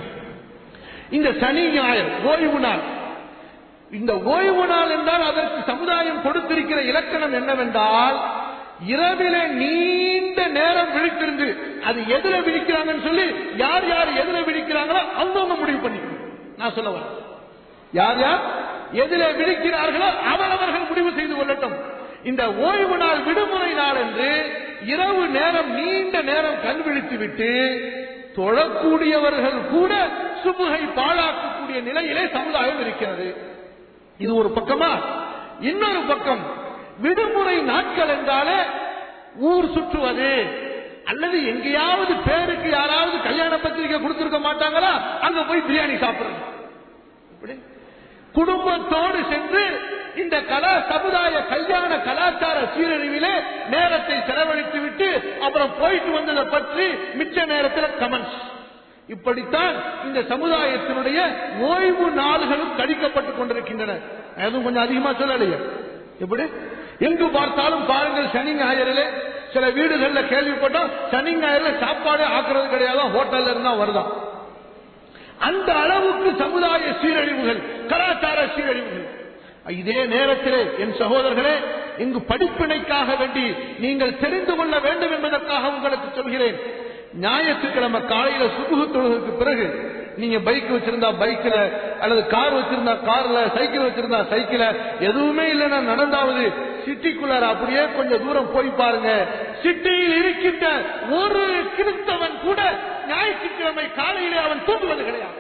S1: இந்த சனி ஞாயிறு ஓய்வு நாள் இந்த ஓய்வு நாள் என்றால் அதற்கு சமுதாயம் கொடுத்திருக்கிற இலக்கணம் என்னவென்றால் இரவிலே நீண்ட நேரம் விழித்திருந்து அது எதுல விழிக்கிறாங்கன்னு சொல்லி யார் யார் எதுல விழிக்கிறாங்களோ அவங்கவுங்க முடிவு பண்ணிக்கணும் நான் சொல்ல வரேன் யார் யார் எதிலே விழிக்கிறார்களோ அவரவர்கள் முடிவு செய்து கொள்ளட்டும் இந்த ஓய்வு நாள் விடுமுறை நாள் என்று இரவு நேரம் நீண்ட நேரம் கண் விழித்து விட்டு தொழக்கூடியவர்கள் கூட சுபுகை பாழாக்கக்கூடிய நிலையிலே சமுதாயம் இருக்கிறது இது ஒரு பக்கமா இன்னொரு பக்கம் விடுமுறை நாட்கள் என்றாலே ஊர் சுற்றுவது அல்லது எங்கேயாவது பேருக்கு யாராவது கல்யாண பத்திரிகை கொடுத்திருக்க மாட்டாங்களா அங்க போய் பிரியாணி சாப்பிடுறது இப்படி குடும்பத்தோடு சென்று இந்த கலா சமுதாய கல்யாண கலாச்சார சீரழிவிலே நேரத்தை செலவழித்து விட்டு அப்புறம் போயிட்டு வந்ததை பற்றி மிச்ச நேரத்தில் கமெண்ட்ஸ் இப்படித்தான் இந்த சமுதாயத்தினுடைய ஓய்வு நாள்களும் கடிக்கப்பட்டுக் கொண்டிருக்கின்றன அதுவும் கொஞ்சம் அதிகமா சொல்லலையே எப்படி எங்கு பார்த்தாலும் பாருங்கள் சனி ஞாயிறிலே சில வீடுகள்ல கேள்விப்பட்டோம் சனி ஞாயிறுல சாப்பாடு ஆக்குறது கிடையாது ஹோட்டல்ல இருந்தா வருதான் அந்த அளவுக்கு சமுதாய சீரழிவுகள் கலாச்சார சீரழிவுகள் இதே நேரத்திலே என் சகோதரர்களே இங்கு படிப்பினைக்காக வேண்டி நீங்கள் தெரிந்து கொள்ள வேண்டும் என்பதற்காக உங்களுக்கு சொல்கிறேன் ஞாயிற்றுக்கிழமை காலையில சுகுகு தொழுகைக்கு பிறகு நீங்க பைக் வச்சிருந்தா பைக்ல அல்லது கார் வச்சிருந்தா கார்ல சைக்கிள் வச்சிருந்தா சைக்கிள எதுவுமே இல்லைன்னா நடந்தாவது சிட்டிக்குள்ளார அப்படியே கொஞ்சம் தூரம் போய் பாருங்க சிட்டியில் இருக்கின்ற ஒரு கிறிஸ்தவன் கூட ஞாயிற்றுக்கிழமை காலையிலே அவன் தூங்குவது கிடையாது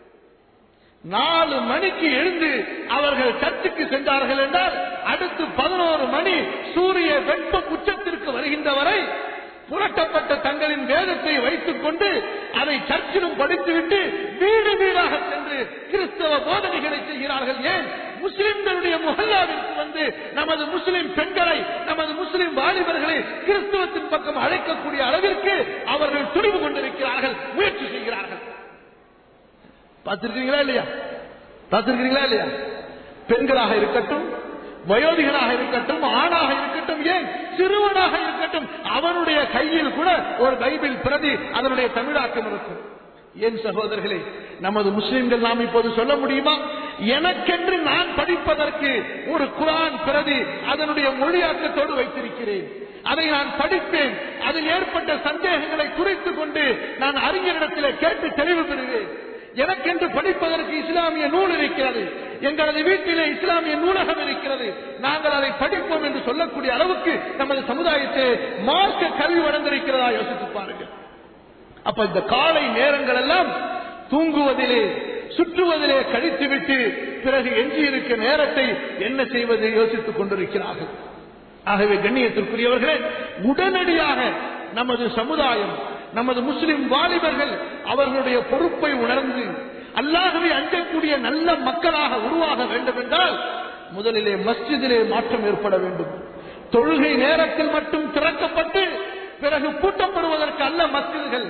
S1: நாலு மணிக்கு எழுந்து அவர்கள் சர்ச்சுக்கு சென்றார்கள் என்றால் அடுத்து பதினோரு மணி சூரிய வெப்ப உச்சத்திற்கு வருகின்ற வரை புரட்டப்பட்ட தங்களின் வேதத்தை வைத்துக் கொண்டு அதை சர்ச்சிலும் படித்துவிட்டு வீடு வீடாக சென்று கிறிஸ்தவ போதனைகளை செய்கிறார்கள் ஏன் முஸ்லிம்களுடைய முகல்லாவிற்கு வந்து நமது முஸ்லிம் பெண்களை நமது முஸ்லிம் வாலிபர்களை கிறிஸ்தவத்தின் பக்கம் அழைக்கக்கூடிய அளவிற்கு அவர்கள் துணிவு கொண்டிருக்கிறார்கள் முயற்சி செய்கிறார்கள் பார்த்திருக்கீங்களா இல்லையா பார்த்திருக்கீங்களா இல்லையா பெண்களாக இருக்கட்டும் வயோதிகளாக இருக்கட்டும் ஆணாக இருக்கட்டும் ஏன் சிறுவனாக இருக்கட்டும் அவனுடைய கையில் கூட ஒரு பைபிள் பிரதி அதனுடைய தமிழாக்கம் இருக்கும் ஏன் சகோதரர்களே நமது முஸ்லிம்கள் நாம் இப்போது சொல்ல முடியுமா எனக்கென்று நான் படிப்பதற்கு ஒரு குரான் பிரதி அதனுடைய மொழியாக்கத்தோடு வைத்திருக்கிறேன் அதை நான் படிப்பேன் அதில் ஏற்பட்ட சந்தேகங்களை குறித்துக் கொண்டு நான் அறிஞரிடத்தில் கேட்டு தெளிவு பெறுவேன் எனக்கென்று படிப்பதற்கு இஸ்லாமிய நூல் இருக்கிறது எங்களது வீட்டிலே இஸ்லாமிய நூலகம் இருக்கிறது நாங்கள் அதை படிப்போம் என்று சொல்லக்கூடிய அளவுக்கு நமது சமுதாயத்தை மார்க்க கல்வி வழங்கிருக்கிறதா யோசித்து பாருங்கள் அப்ப இந்த காலை நேரங்கள் எல்லாம் தூங்குவதிலே சுற்றுவதிலே கழித்துவிட்டு பிறகு எஞ்சியிருக்க நேரத்தை என்ன செய்வது யோசித்துக் கொண்டிருக்கிறார்கள் ஆகவே கண்ணியத்திற்குரியவர்களே உடனடியாக நமது சமுதாயம் நமது முஸ்லிம் வாலிபர்கள் அவர்களுடைய பொறுப்பை உணர்ந்து அல்லாகவே அஞ்சக்கூடிய நல்ல மக்களாக உருவாக வேண்டும் என்றால் முதலிலே மஸ்ஜிதிலே மாற்றம் ஏற்பட வேண்டும் தொழுகை நேரத்தில் மட்டும் திறக்கப்பட்டு பிறகு பூட்டப்படுவதற்கு அல்ல மஸ்ஜிதுகள்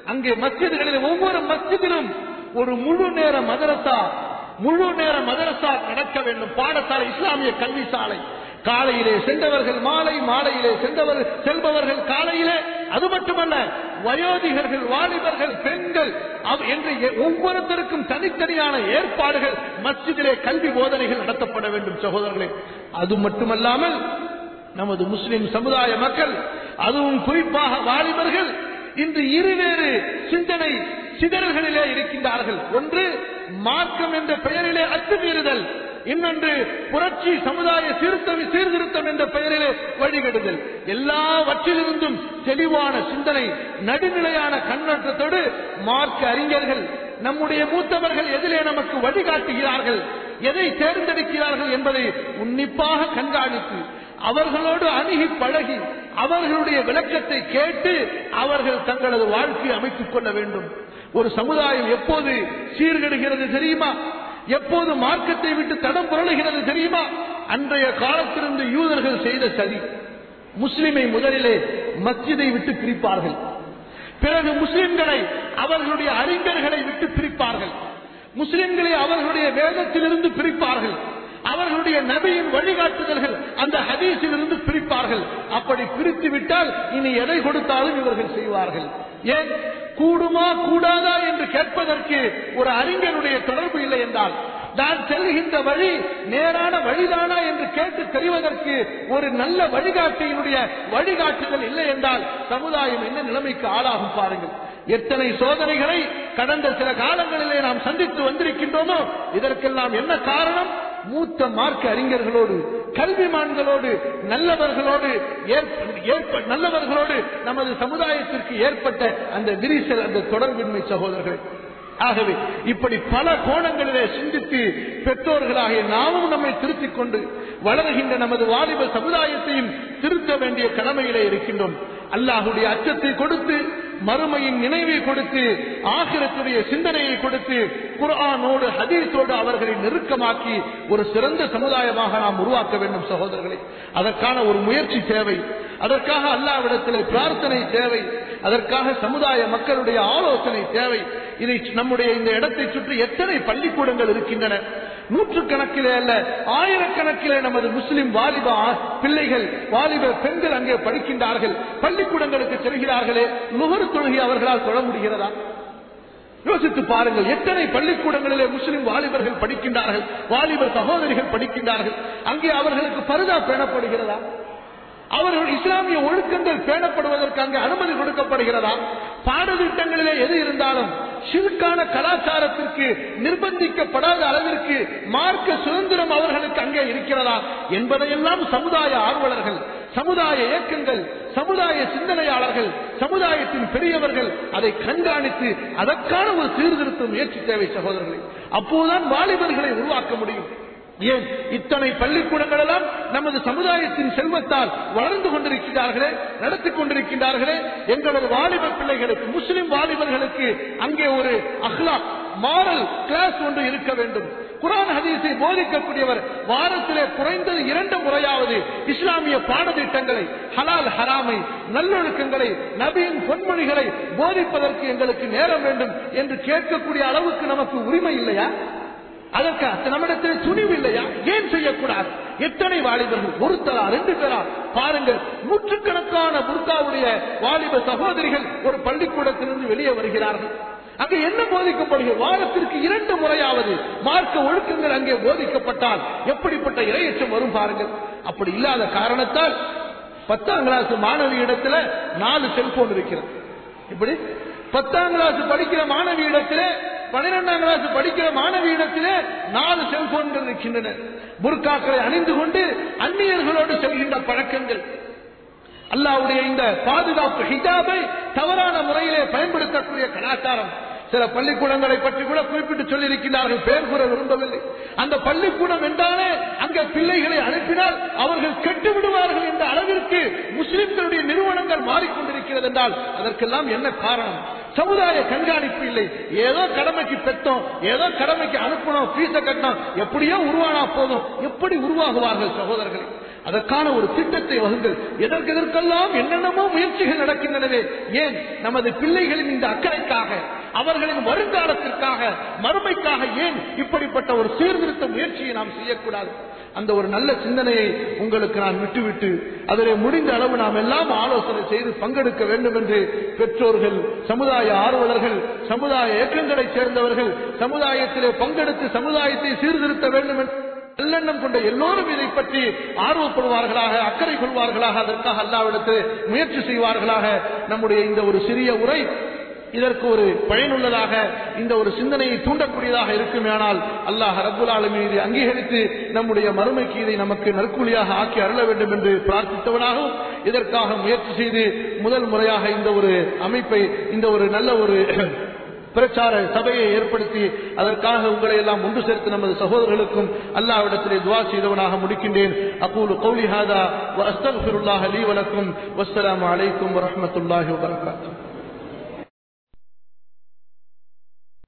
S1: அங்கே மஸ்ஜிதுகளில் ஒவ்வொரு மஸ்ஜிதிலும் ஒரு முழு நேர மதரசா முழு நேர மதரசா நடக்க வேண்டும் பாடசாலை இஸ்லாமிய கல்வி சாலை காலையிலே சென்றவர்கள் மாலை மாலையிலே சென்றவர் செல்பவர்கள் காலையிலே அது மட்டுமல்ல வயோதிகர்கள் வாலிபர்கள் பெண்கள் அவ்- என்று எ- ஒவ்வொருத்தருக்கும் தனித்தனியான ஏற்பாடுகள் மஸ்ஜிதிலே கல்வி போதனைகள் நடத்தப்பட வேண்டும் சகோதரர்களே அது மட்டுமல்லாமல் நமது முஸ்லிம் சமுதாய மக்கள் அதுவும் குறிப்பாக வாலிபர்கள் இன்று இருவேறு சிந்தனை சிதறல்களிலே இருக்கின்றார்கள் ஒன்று மார்க்கம் என்ற பெயரிலே அத்துமீறுதல் இன்னொன்று புரட்சி சமுதாய சீர்திருத்தம் சீர்திருத்தம் என்ற பெயரிலே வழிகெடுதல் எல்லாவற்றிலிருந்தும் தெளிவான சிந்தனை நடுநிலையான கண்ணோட்டத்தோடு மார்க்க அறிஞர்கள் நம்முடைய மூத்தவர்கள் எதிலே நமக்கு வழிகாட்டுகிறார்கள் எதை தேர்ந்தெடுக்கிறார்கள் என்பதை உன்னிப்பாக கண்காணித்து அவர்களோடு அணுகி பழகி அவர்களுடைய விளக்கத்தை கேட்டு அவர்கள் தங்களது வாழ்க்கையை அமைத்துக் கொள்ள வேண்டும் ஒரு சமுதாயம் எப்போது சீர்கெடுகிறது தெரியுமா எப்போது மார்க்கத்தை விட்டு தடம் புரளுகிறது தெரியுமா அன்றைய காலத்திலிருந்து யூதர்கள் செய்த சதி முஸ்லிமை முதலிலே மஸ்ஜிதை விட்டு பிரிப்பார்கள் பிறகு முஸ்லிம்களை அவர்களுடைய அறிஞர்களை விட்டு பிரிப்பார்கள் முஸ்லிம்களை அவர்களுடைய வேதத்திலிருந்து பிரிப்பார்கள் அவர்களுடைய நபியின் வழிகாட்டுதல்கள் அந்த ஹதீஸிலிருந்து பிரிப்பார்கள் அப்படி பிரித்து விட்டால் இனி எதை கொடுத்தாலும் இவர்கள் செய்வார்கள் ஏன் கூடுமா கூடாதா என்று கேட்பதற்கு ஒரு அறிஞருடைய தொடர்பு இல்லை என்றால் நான் செல்கின்ற வழி நேரான வழிதானா என்று கேட்டு தெரிவதற்கு ஒரு நல்ல வழிகாட்டியினுடைய வழிகாட்டுதல் இல்லை என்றால் சமுதாயம் என்ன நிலைமைக்கு ஆளாகும் பாருங்கள் எத்தனை சோதனைகளை கடந்த சில காலங்களிலே நாம் சந்தித்து வந்திருக்கின்றோமோ இதற்கெல்லாம் என்ன காரணம் மூத்த மார்க்க அறிஞர்களோடு கல்விமான்களோடு நல்லவர்களோடு ஏற்ப- ஏற்ப- நல்லவர்களோடு நமது சமுதாயத்திற்கு ஏற்பட்ட அந்த விரிசல் அந்த தொடர்பின்மை சகோதரர்கள் ஆகவே இப்படி பல கோணங்களிலே சிந்தித்து பெற்றோர்களாகிய நாமும் நம்மை திருத்திக் கொண்டு வளர்கின்ற நமது வாலிப சமுதாயத்தையும் திருத்த வேண்டிய கடமையிலே இருக்கின்றோம் அல்லாஹுடைய அச்சத்தை கொடுத்து மறுமையின் நினைவை கொடுத்து ஆகிரத்துடைய சிந்தனையை கொடுத்து குர்ஆனோடு ஹதீஸோடு அவர்களை நெருக்கமாக்கி ஒரு சிறந்த சமுதாயமாக நாம் உருவாக்க வேண்டும் சகோதரர்களே அதற்கான ஒரு முயற்சி தேவை அதற்காக அல்லாவிடத்தில் பிரார்த்தனை தேவை அதற்காக சமுதாய மக்களுடைய ஆலோசனை தேவை இதை நம்முடைய இந்த இடத்தை சுற்றி எத்தனை பள்ளிக்கூடங்கள் இருக்கின்றன நூற்றுக்கணக்கிலே அல்ல ஆயிரக்கணக்கிலே நமது முஸ்லிம் வாலிப ஆ- பிள்ளைகள் வாலிப பெண்கள் அங்கே படிக்கின்றார்கள் பள்ளிக்கூடங்களுக்கு செல்கிறார்களே நுகர் தொழுகை அவர்களால் தொழ முடிகிறதா யோசித்து பாருங்கள் எத்தனை பள்ளிக்கூடங்களிலே முஸ்லிம் வாலிபர்கள் படிக்கின்றார்கள் வாலிபர் சகோதரிகள் படிக்கின்றார்கள் அங்கே அவர்களுக்கு பருதா பேணப்படுகிறதா அவர்கள் இஸ்லாமிய ஒழுக்கங்கள் பேணப்படுவதற்கு அங்கே அனுமதி கொடுக்கப்படுகிறதா பாடத்திட்டங்களிலே எது இருந்தாலும் சிறுக்கான கலாச்சாரத்திற்கு நிர்பந்திக்கப்படாத அளவிற்கு மார்க்க சுதந்திரம் அவர்களுக்கு அங்கே இருக்கிறதா என்பதையெல்லாம் சமுதாய ஆர்வலர்கள் சமுதாய இயக்கங்கள் சமுதாய சிந்தனையாளர்கள் சமுதாயத்தின் பெரியவர்கள் அதை கண்காணித்து அதற்கான ஒரு சீர்திருத்த முயற்சி தேவை சகோதரர்களே அப்போதுதான் வாலிபர்களை உருவாக்க முடியும் ஏன் இத்தனை பள்ளிக்கூடங்கள் எல்லாம் நமது சமுதாயத்தின் செல்வத்தால் வளர்ந்து கொண்டிருக்கிறார்களே நடத்தி கொண்டிருக்கின்றார்களே எங்களது வாலிப பிள்ளைகளுக்கு முஸ்லிம் வாலிபர்களுக்கு அங்கே ஒரு அஹ்லா மாரல் கிளாஸ் ஒன்று இருக்க வேண்டும் குரான் ஹதீஸை போதிக்கக்கூடியவர் வாரத்திலே குறைந்தது இரண்டு முறையாவது இஸ்லாமிய பாடத்திட்டங்களை ஹலால் ஹராமை நல்லொழுக்கங்களை நபியின் பொன்மொழிகளை போதிப்பதற்கு எங்களுக்கு நேரம் வேண்டும் என்று கேட்கக்கூடிய அளவுக்கு நமக்கு உரிமை இல்லையா அதற்கு நம்மிடத்தில் துணிவு இல்லையா ஏன் செய்யக்கூடாது எத்தனை வாலிபர்கள் ஒருத்தரா ரெண்டு பேரா பாருங்கள் நூற்றுக்கணக்கான புர்காவுடைய வாலிப சகோதரிகள் ஒரு பள்ளிக்கூடத்திலிருந்து வெளியே வருகிறார்கள் அங்கே என்ன போதிக்கப்படுகிறது வாரத்திற்கு இரண்டு முறையாவது மார்க்க ஒழுக்கங்கள் அங்கே போதிக்கப்பட்டால் எப்படிப்பட்ட இரையச்சம் வரும் பாருங்கள் அப்படி இல்லாத காரணத்தால் பத்தாம் கிளாஸ் மாணவி இடத்துல நாலு செல்போன் இருக்கிறது இப்படி பத்தாம் கிளாஸ் படிக்கிற மாணவி இடத்திலே பன்னிரெண்டாம் கிளாஸ் படிக்கிற மாணவி இடத்திலே நாலு செல்போன்கள் இருக்கின்றன புர்காக்களை அணிந்து கொண்டு அந்நியர்களோடு செல்கின்ற பழக்கங்கள் அல்லாவுடைய இந்த பாதுகாப்பு ஹிஜாபை தவறான முறையிலே பயன்படுத்தக்கூடிய கலாச்சாரம் சில பள்ளிக்கூடங்களை பற்றி கூட குறிப்பிட்டு சொல்லியிருக்கிறார்கள் பெயர் கூற விரும்பவில்லை அந்த பள்ளிக்கூடம் என்றாலே அங்கே பிள்ளைகளை அனுப்பினால் அவர்கள் கெட்டு விடுவார்கள் என்ற அளவிற்கு முஸ்லிம்களுடைய நிறுவனங்கள் மாறிக்கொண்டிருக்கிறது என்றால் அதற்கெல்லாம் என்ன காரணம் சமுதாய கண்காணிப்பு இல்லை ஏதோ கடமைக்கு பெற்றோம் ஏதோ கடமைக்கு அனுப்பணும் பீச கட்டணும் எப்படியோ உருவானா போதும் எப்படி உருவாகுவார்கள் சகோதரர்களே அதற்கான ஒரு திட்டத்தை வகுங்கள் எதற்கு எதற்கெல்லாம் என்னென்னமோ முயற்சிகள் நடக்கின்றனவே ஏன் நமது பிள்ளைகளின் இந்த அக்கறைக்காக அவர்களின் வருங்காலத்திற்காக மறுமைக்காக ஏன் இப்படிப்பட்ட ஒரு சீர்திருத்த முயற்சியை நாம் செய்யக்கூடாது அந்த ஒரு நல்ல சிந்தனையை உங்களுக்கு நான் விட்டுவிட்டு அதிலே முடிந்த அளவு நாம் எல்லாம் ஆலோசனை செய்து பங்கெடுக்க வேண்டும் என்று பெற்றோர்கள் சமுதாய ஆர்வலர்கள் சமுதாய இயக்கங்களைச் சேர்ந்தவர்கள் சமுதாயத்திலே பங்கெடுத்து சமுதாயத்தை சீர்திருத்த வேண்டும் என்று நல்லெண்ணம் கொண்ட எல்லோரும் இதை பற்றி ஆர்வப்படுவார்களாக அக்கறை கொள்வார்களாக அதற்காக அல்லாவிடத்தில் முயற்சி செய்வார்களாக நம்முடைய இந்த ஒரு சிறிய உரை இதற்கு ஒரு பயனுள்ளதாக இந்த ஒரு சிந்தனையை தூண்டக்கூடியதாக இருக்குமேனால் அல்லாஹ் ரப்புல் ஆலமீன் இதை அங்கீகரித்து நம்முடைய மறுமைக்கு இதை நமக்கு நற்கூலியாக ஆக்கி அருள வேண்டும் என்று பிரார்த்தித்தவனாகவும் இதற்காக முயற்சி செய்து முதல் முறையாக இந்த ஒரு அமைப்பை இந்த ஒரு நல்ல ஒரு பிரச்சார சபையை ஏற்படுத்தி அதற்காக உங்களை எல்லாம் ஒன்று சேர்த்து நமது சகோதரர்களுக்கும் அல்லாவிடத்திலே துவா செய்தவனாக முடிக்கின்றேன் அக்கூலு கௌலி ஹாதா வ அஸ்தக்ஃபிருல்லாஹ லீ வலக்கும் வஸ்ஸலாமு அலைக்கும் வரஹ்மத்துல்லாஹி வபரகாத்துஹு